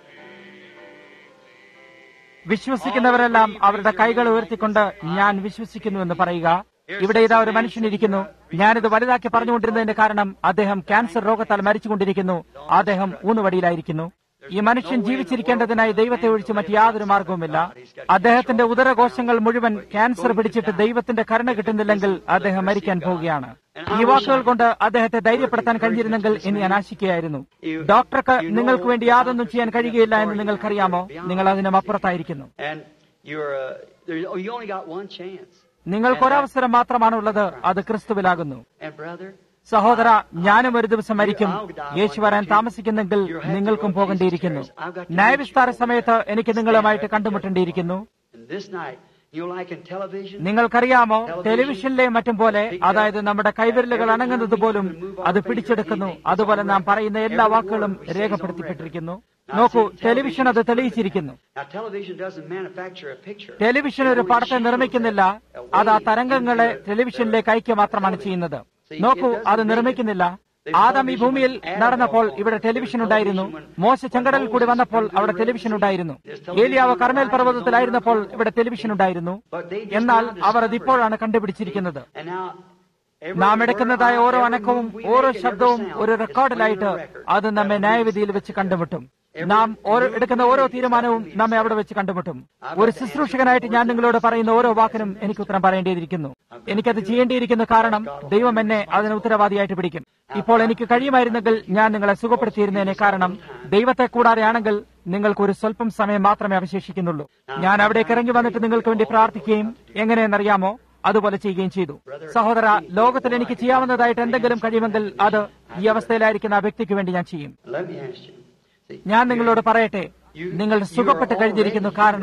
വിശ്വസിക്കുന്നവരെല്ലാം അവരുടെ കൈകൾ ഉയർത്തിക്കൊണ്ട് ഞാൻ വിശ്വസിക്കുന്നു എന്ന് പറയുക ഇവിടെ ഇതാ ഒരു മനുഷ്യനിരിക്കുന്നു ഞാനിത് വലുതാക്കി പറഞ്ഞുകൊണ്ടിരുന്നതിന്റെ കാരണം അദ്ദേഹം ക്യാൻസർ രോഗത്താൽ മരിച്ചുകൊണ്ടിരിക്കുന്നു അദ്ദേഹം ഊന്നുവടിയിലായിരിക്കുന്നു ഈ മനുഷ്യൻ ജീവിച്ചിരിക്കേണ്ടതിനായി ദൈവത്തെ ഒഴിച്ച് മറ്റ് യാതൊരു മാർഗവുമില്ല അദ്ദേഹത്തിന്റെ ഉദരകോശങ്ങൾ മുഴുവൻ ക്യാൻസർ പിടിച്ചിട്ട് ദൈവത്തിന്റെ കരുണ കിട്ടുന്നില്ലെങ്കിൽ അദ്ദേഹം മരിക്കാൻ പോവുകയാണ് ഈ വാക്കുകൾ കൊണ്ട് അദ്ദേഹത്തെ ധൈര്യപ്പെടുത്താൻ കഴിഞ്ഞിരുന്നെങ്കിൽ എന്ന് ഞാൻ ആശിക്കുകയായിരുന്നു ഡോക്ടർക്ക് നിങ്ങൾക്ക് വേണ്ടി യാതൊന്നും ചെയ്യാൻ കഴിയുകയില്ല എന്ന് നിങ്ങൾക്കറിയാമോ നിങ്ങൾ അതിനും അപ്പുറത്തായിരിക്കുന്നു And you're, uh, there, oh, you only got one chance. നിങ്ങൾക്ക് ഒരവസരം മാത്രമാണുള്ളത് അത് ക്രിസ്തുവിലാകുന്നു And brother, സഹോദര ഞാനും ഒരു ദിവസം മരിക്കും യേശു വരാൻ താമസിക്കുന്നെങ്കിൽ നിങ്ങൾക്കും പോകേണ്ടിയിരിക്കുന്നു ന്യായവിസ്താര സമയത്ത് എനിക്ക് നിങ്ങളുമായിട്ട് കണ്ടുമുട്ടേണ്ടിയിരിക്കുന്നു and this night, you know, like in television, നിങ്ങൾക്കറിയാമോ ടെലിവിഷനിലെ മറ്റും പോലെ അതായത് നമ്മുടെ കൈവിരലുകൾ അണങ്ങുന്നത് പോലും അത് പിടിച്ചെടുക്കുന്നു അതുപോലെ നാം പറയുന്ന എല്ലാ വാക്കുകളും രേഖപ്പെടുത്തിപ്പെട്ടിരിക്കുന്നു നോക്കൂ ടെലിവിഷൻ അത് തെളിയിച്ചിരിക്കുന്നു now television doesn't manufacture a picture. Television ഒരു പടത്തെ നിർമ്മിക്കുന്നില്ല അത് ആ തരംഗങ്ങളെ ടെലിവിഷനിലേക്ക് അയക്കുക മാത്രമാണ് ചെയ്യുന്നത് നോക്കൂ അത് നിർമ്മിക്കുന്നില്ല ആദം ഈ ഭൂമിയിൽ നടന്നപ്പോൾ ഇവിടെ ടെലിവിഷൻ ഉണ്ടായിരുന്നു മോശ ചെങ്കടലിൽ കൂടി വന്നപ്പോൾ അവിടെ ടെലിവിഷൻ ഉണ്ടായിരുന്നു ഏലിയാവ് കർമ്മേൽ പർവ്വതത്തിലായിരുന്നപ്പോൾ ഇവിടെ ടെലിവിഷൻ ഉണ്ടായിരുന്നു എന്നാൽ അവർ അത് ഇപ്പോഴാണ് കണ്ടുപിടിച്ചിരിക്കുന്നത് And now, every നാം word എടുക്കുന്നതായ of ഓരോ every അനക്കവും move we ഓരോ make and ശബ്ദവും every sound ഒരു is റെക്കോർഡിലായിട്ട് put in a record അത് നമ്മെ that ന്യായവിധിയിൽ വെച്ച് കണ്ടുമുട്ടും നാം ഓരോ എടുക്കുന്ന ഓരോ തീരുമാനവും നമ്മെ അവിടെ വെച്ച് കണ്ടുമുട്ടും ഒരു ശുശ്രൂഷകനായിട്ട് ഞാൻ നിങ്ങളോട് പറയുന്ന ഓരോ വാക്കിനും എനിക്ക് ഉത്തരം പറയേണ്ടിയിരിക്കുന്നു എനിക്കത് ചെയ്യേണ്ടിയിരിക്കുന്നു കാരണം ദൈവം എന്നെ അതിന് ഉത്തരവാദിയായിട്ട് പിടിക്കും ഇപ്പോൾ എനിക്ക് കഴിയുമായിരുന്നെങ്കിൽ ഞാൻ നിങ്ങളെ സുഖപ്പെടുത്തിയിരുന്നതിനെ കാരണം ദൈവത്തെ കൂടാതെയാണെങ്കിൽ നിങ്ങൾക്ക് ഒരു സ്വല്പം സമയം മാത്രമേ അവശേഷിക്കുന്നുള്ളൂ ഞാൻ അവിടേക്ക് ഇറങ്ങി വന്നിട്ട് നിങ്ങൾക്ക് വേണ്ടി പ്രാർത്ഥിക്കുകയും എങ്ങനെയെന്നറിയാമോ അതുപോലെ ചെയ്യുകയും ചെയ്തു സഹോദര ലോകത്തിൽ എനിക്ക് ചെയ്യാവുന്നതായിട്ട് എന്തെങ്കിലും കഴിയുമെങ്കിൽ അത് ഈ അവസ്ഥയിലായിരിക്കുന്ന ആ വ്യക്തിക്ക് വേണ്ടി ഞാൻ ചെയ്യും Let me ask you. See, ഞാൻ നിങ്ങളോട് പറയട്ടെ നിങ്ങൾ സുഖപ്പെട്ട് കഴിഞ്ഞിരിക്കുന്നു കാരണം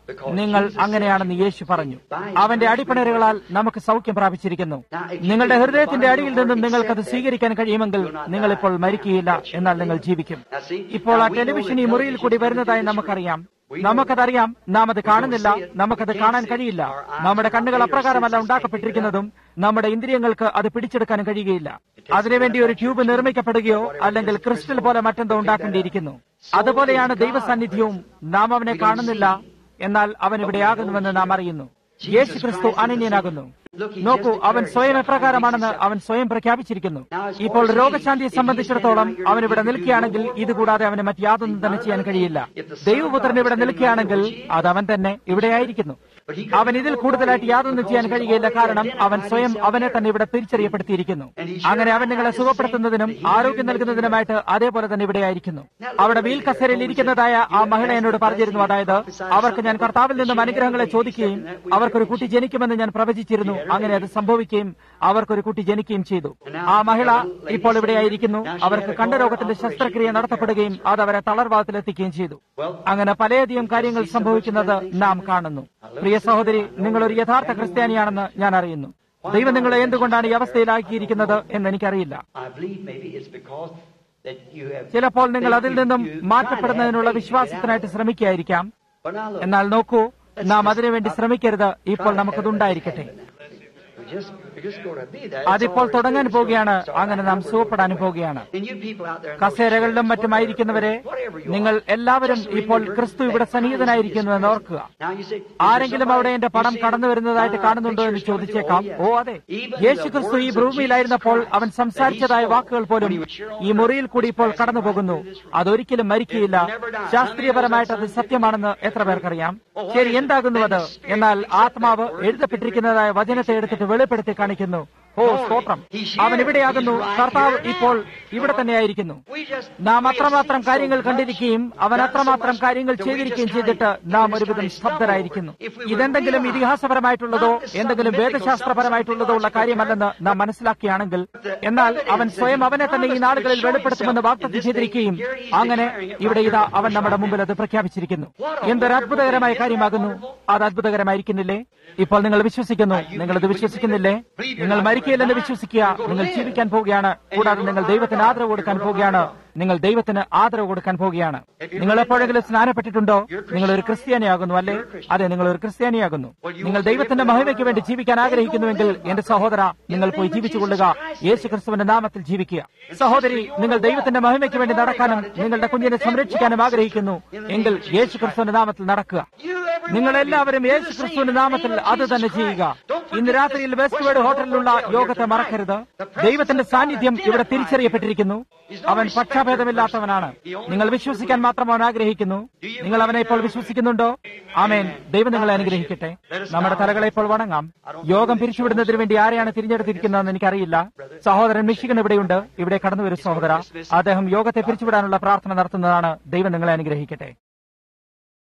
നിങ്ങൾ അങ്ങനെയാണെന്ന് യേശു പറഞ്ഞു അവന്റെ അടിപ്പിണരുകളാൽ നമുക്ക് സൗഖ്യം പ്രാപിച്ചിരിക്കുന്നു നിങ്ങളുടെ ഹൃദയത്തിന്റെ അടിയിൽ നിന്നും നിങ്ങൾക്കത് സ്വീകരിക്കാൻ കഴിയുമെങ്കിൽ നിങ്ങൾ ഇപ്പോൾ മരിക്കുകയില്ല എന്നാൽ നിങ്ങൾ ജീവിക്കും ഇപ്പോൾ ആ ടെലിവിഷൻ ഈ മുറിയിൽ കൂടി വരുന്നതായി നമുക്കറിയാം നമുക്കതറിയാം നാം അത് കാണുന്നില്ല നമുക്കത് കാണാൻ കഴിയില്ല നമ്മുടെ കണ്ണുകൾ അപ്രകാരമല്ല ഉണ്ടാക്കപ്പെട്ടിരിക്കുന്നതും നമ്മുടെ ഇന്ദ്രിയങ്ങൾക്ക് അത് പിടിച്ചെടുക്കാൻ കഴിയുകയില്ല അതിനുവേണ്ടി ഒരു ട്യൂബ് നിർമ്മിക്കപ്പെടുകയോ അല്ലെങ്കിൽ ക്രിസ്റ്റൽ പോലെ മറ്റെന്തോ ഉണ്ടാക്കേണ്ടിയിരിക്കുന്നു അതുപോലെയാണ് ദൈവസാന്നിധ്യവും നാം അവനെ കാണുന്നില്ല എന്നാൽ അവൻ ഇവിടെയാകുന്നുവെന്ന് നാം അറിയുന്നു യേശു ക്രിസ്തു അനന്യനാകുന്നു നോക്കൂ അവൻ സ്വയം എപ്രകാരമാണെന്ന് അവൻ സ്വയം പ്രഖ്യാപിച്ചിരിക്കുന്നു ഇപ്പോൾ രോഗശാന്തിയെ സംബന്ധിച്ചിടത്തോളം അവൻ ഇവിടെ നിൽക്കുകയാണെങ്കിൽ ഇതുകൂടാതെ അവന് മറ്റ് യാതൊന്നും തന്നെ ചെയ്യാൻ കഴിയില്ല ദൈവപുത്രൻ ഇവിടെ നിൽക്കുകയാണെങ്കിൽ അത് അവൻ തന്നെ ഇവിടെയായിരിക്കുന്നു അവൻ ഇതിൽ കൂടുതലായിട്ട് യാതൊന്നും ചെയ്യാൻ കഴിയുകയില്ല കാരണം അവൻ സ്വയം അവനെ തന്നെ ഇവിടെ തിരിച്ചറിയപ്പെടുത്തിയിരിക്കുന്നു അങ്ങനെ അവൻ നിങ്ങളെ സുഖപ്പെടുത്തുന്നതിനും ആരോഗ്യം നൽകുന്നതിനുമായിട്ട് അതേപോലെ തന്നെ ഇവിടെയായിരിക്കുന്നു അവിടെ വീൽ കസേരയിൽ ഇരിക്കുന്നതായ ആ മഹിള എന്നോട് പറഞ്ഞിരുന്നു അതായത് അവർക്ക് ഞാൻ കർത്താവിൽ നിന്നും അനുഗ്രഹങ്ങളെ ചോദിക്കുകയും അവർക്കൊരു കുട്ടി ജനിക്കുമെന്ന് ഞാൻ പ്രവചിച്ചിരുന്നു അങ്ങനെ അത് സംഭവിക്കുകയും അവർക്കൊരു കുട്ടി ജനിക്കുകയും ചെയ്തു ആ മഹിള ഇപ്പോൾ ഇവിടെയായിരിക്കുന്നു അവർക്ക് കണ്ഠരോഗത്തിന്റെ ശസ്ത്രക്രിയ നടത്തപ്പെടുകയും അത് അവരെ തളർവാദത്തിലെത്തിക്കുകയും ചെയ്തു അങ്ങനെ പലയധികം കാര്യങ്ങൾ സംഭവിക്കുന്നത് നാം കാണുന്നു പ്രിയ സഹോദരി നിങ്ങൾ ഒരു യഥാർത്ഥ ക്രിസ്ത്യാനിയാണെന്ന് ഞാൻ അറിയുന്നു ദൈവം നിങ്ങളെ എന്തുകൊണ്ടാണ് ഈ അവസ്ഥയിലാക്കിയിരിക്കുന്നത് എന്ന് എനിക്കറിയില്ല I believe maybe it's because that you have. ചിലപ്പോൾ നിങ്ങൾ അതിൽ നിന്നും You- you മാറ്റപ്പെടുന്നതിനുള്ള might have to break it വിശ്വാസത്തിനായിട്ട് ശ്രമിക്കായിരിക്കാം down. But now look, എന്നാൽ നോക്കൂ നാം അതിനുവേണ്ടി ശ്രമിക്കരുത് ഇപ്പോൾ നമുക്കതുണ്ടായിരിക്കട്ടെ we're just, we're just going to be there. അതിപ്പോൾ That's all തുടങ്ങാൻ there is to it. പോവുകയാണ് It's all അങ്ങനെ right. നാം സുഖപ്പെടാനും പോവുകയാണ് And you people out there in those കസേരകളിലും chairs, മറ്റുമായിരിക്കുന്നവരെ whatever you നിങ്ങൾ are, എല്ലാവരും just ഇപ്പോൾ remember ക്രിസ്തു that ഇവിടെ Christ സന്നിഹിതനായിരിക്കുന്നു is എന്ന് present. ഓർക്കുക Now you say, is there ആരെങ്കിലും അവിടെ somebody- എന്റെ പടം you see, കടന്നു വരുന്നതായിട്ട് uh, കാണുന്നുണ്ടോ എന്ന് pictures coming through? ചോദിച്ചേക്കാം Oh, ഓ yeah. അതെ Even യേശു the ക്രിസ്തു ഈ words of ഭൂമിയിലായിരുന്നപ്പോൾ Jesus അവൻ Christ സംസാരിച്ചതായ that he വാക്കുകൾ spoke പോലും when he was here on ഈ മുറിയിൽ earth കൂടി ഇപ്പോൾ was കടന്നു passing പോകുന്നു right through this room. അതൊരിക്കലും മരിക്കുകയില്ല It never died. ശാസ്ത്രീയപരമായിട്ട് അത് സത്യമാണെന്ന് എത്ര പേർക്കറിയാം ശരി എന്താകുന്നു അത് എന്നാൽ ആത്മാവ് എഴുതപ്പെട്ടിരിക്കുന്നതായ വചനത്തെ എടുത്തിട്ട് വെളിപ്പെടുത്തി കാണിക്കുന്നു ഓ സ്തോത്രം അവൻ ഇവിടെയാകുന്നു കർത്താവ് ഇപ്പോൾ ഇവിടെ തന്നെയായിരിക്കുന്നു We just- നാം അത്രമാത്രം കാര്യങ്ങൾ കണ്ടിരിക്കുകയും അവൻ അത്രമാത്രം കാര്യങ്ങൾ ചെയ്തിരിക്കുകയും ചെയ്തിട്ട് നാം ഒരുവിധം സ്തബ്ധരായിരിക്കുന്നു ഇതെന്തെങ്കിലും ഇതിഹാസപരമായിട്ടുള്ളതോ എന്തെങ്കിലും വേദശാസ്ത്രപരമായിട്ടുള്ളതോ ഉള്ള കാര്യമല്ലെന്ന് നാം മനസ്സിലാക്കുകയാണെങ്കിൽ എന്നാൽ അവൻ സ്വയം അവനെ തന്നെ ഈ നാളുകളിൽ വെളിപ്പെടുത്തുമെന്ന് വാഗ്ദത്തം ചെയ്തിരിക്കുകയും അങ്ങനെ ഇവിടെ ഇതാ അവൻ നമ്മുടെ മുമ്പിൽ അത് പ്രഖ്യാപിച്ചിരിക്കുന്നു എന്തൊരു അത്ഭുതകരമായ കാര്യമാകുന്നു അത് അത്ഭുതകരമായിരിക്കുന്നില്ലേ ഇപ്പോൾ നിങ്ങൾ വിശ്വസിക്കുന്നു നിങ്ങൾ ഇത് വിശ്വസിക്കുന്നില്ലേ നിങ്ങൾ മരിക്കയില്ലെന്ന് വിശ്വസിക്കുക നിങ്ങൾ ജീവിക്കാൻ പോവുകയാണ് കൂടാതെ നിങ്ങൾ ദൈവത്തിന് ആദരവ് കൊടുക്കാൻ പോവുകയാണ് നിങ്ങൾ ദൈവത്തിന് ആദരവ് കൊടുക്കാൻ പോവുകയാണ് നിങ്ങൾ എപ്പോഴെങ്കിലും സ്നാനപ്പെട്ടിട്ടുണ്ടോ നിങ്ങൾ ഒരു ക്രിസ്ത്യാനിയാകുന്നു അല്ലേ അതെ നിങ്ങൾ ഒരു ക്രിസ്ത്യാനിയാകുന്നു നിങ്ങൾ ദൈവത്തിന്റെ മഹിമയ്ക്ക് വേണ്ടി ജീവിക്കാൻ ആഗ്രഹിക്കുന്നുവെങ്കിൽ എന്റെ സഹോദര നിങ്ങൾ പോയി ജീവിച്ചുകൊള്ളുക യേശു ക്രിസ്തുവിന്റെ നാമത്തിൽ ജീവിക്കുക സഹോദരി നിങ്ങൾ ദൈവത്തിന്റെ മഹിമയ്ക്ക് വേണ്ടി നടക്കാനും നിങ്ങളുടെ കുഞ്ഞിനെ സംരക്ഷിക്കാനും ആഗ്രഹിക്കുന്നു എങ്കിൽ യേശു ക്രിസ്തുവിന്റെ നാമത്തിൽ നടക്കുക നിങ്ങൾ എല്ലാവരും യേശു ക്രിസ്തുവിന്റെ നാമത്തിൽ അത് തന്നെ ചെയ്യുക ഇന്ന് രാത്രിയിൽ വെസ്റ്റ് വേർഡ് ഹോട്ടലിലുള്ള യോഗത്തെ മറക്കരുത് ദൈവത്തിന്റെ സാന്നിധ്യം ഇവിടെ തിരിച്ചറിയപ്പെട്ടിരിക്കുന്നു അവൻ പക്ഷാഭേദമില്ലാത്തവനാണ് നിങ്ങൾ വിശ്വസിക്കാൻ മാത്രം അവൻ ആഗ്രഹിക്കുന്നു നിങ്ങൾ അവനെ ഇപ്പോൾ വിശ്വസിക്കുന്നുണ്ടോ ആമേൻ ദൈവം നിങ്ങളെ അനുഗ്രഹിക്കട്ടെ നമ്മുടെ തലകളെ ഇപ്പോൾ വണങ്ങാം യോഗം പിരിച്ചുവിടുന്നതിന് വേണ്ടി ആരെയാണ് തിരഞ്ഞെടുത്തിരിക്കുന്നതെന്ന് എനിക്കറിയില്ല സഹോദരൻ മിഷികൻ ഇവിടെയുണ്ട് ഇവിടെ കടന്നു വരും സഹോദര അദ്ദേഹം യോഗത്തെ പിരിച്ചുവിടാനുള്ള പ്രാർത്ഥന നടത്തുന്നതാണ് ദൈവം നിങ്ങളെ അനുഗ്രഹിക്കട്ടെ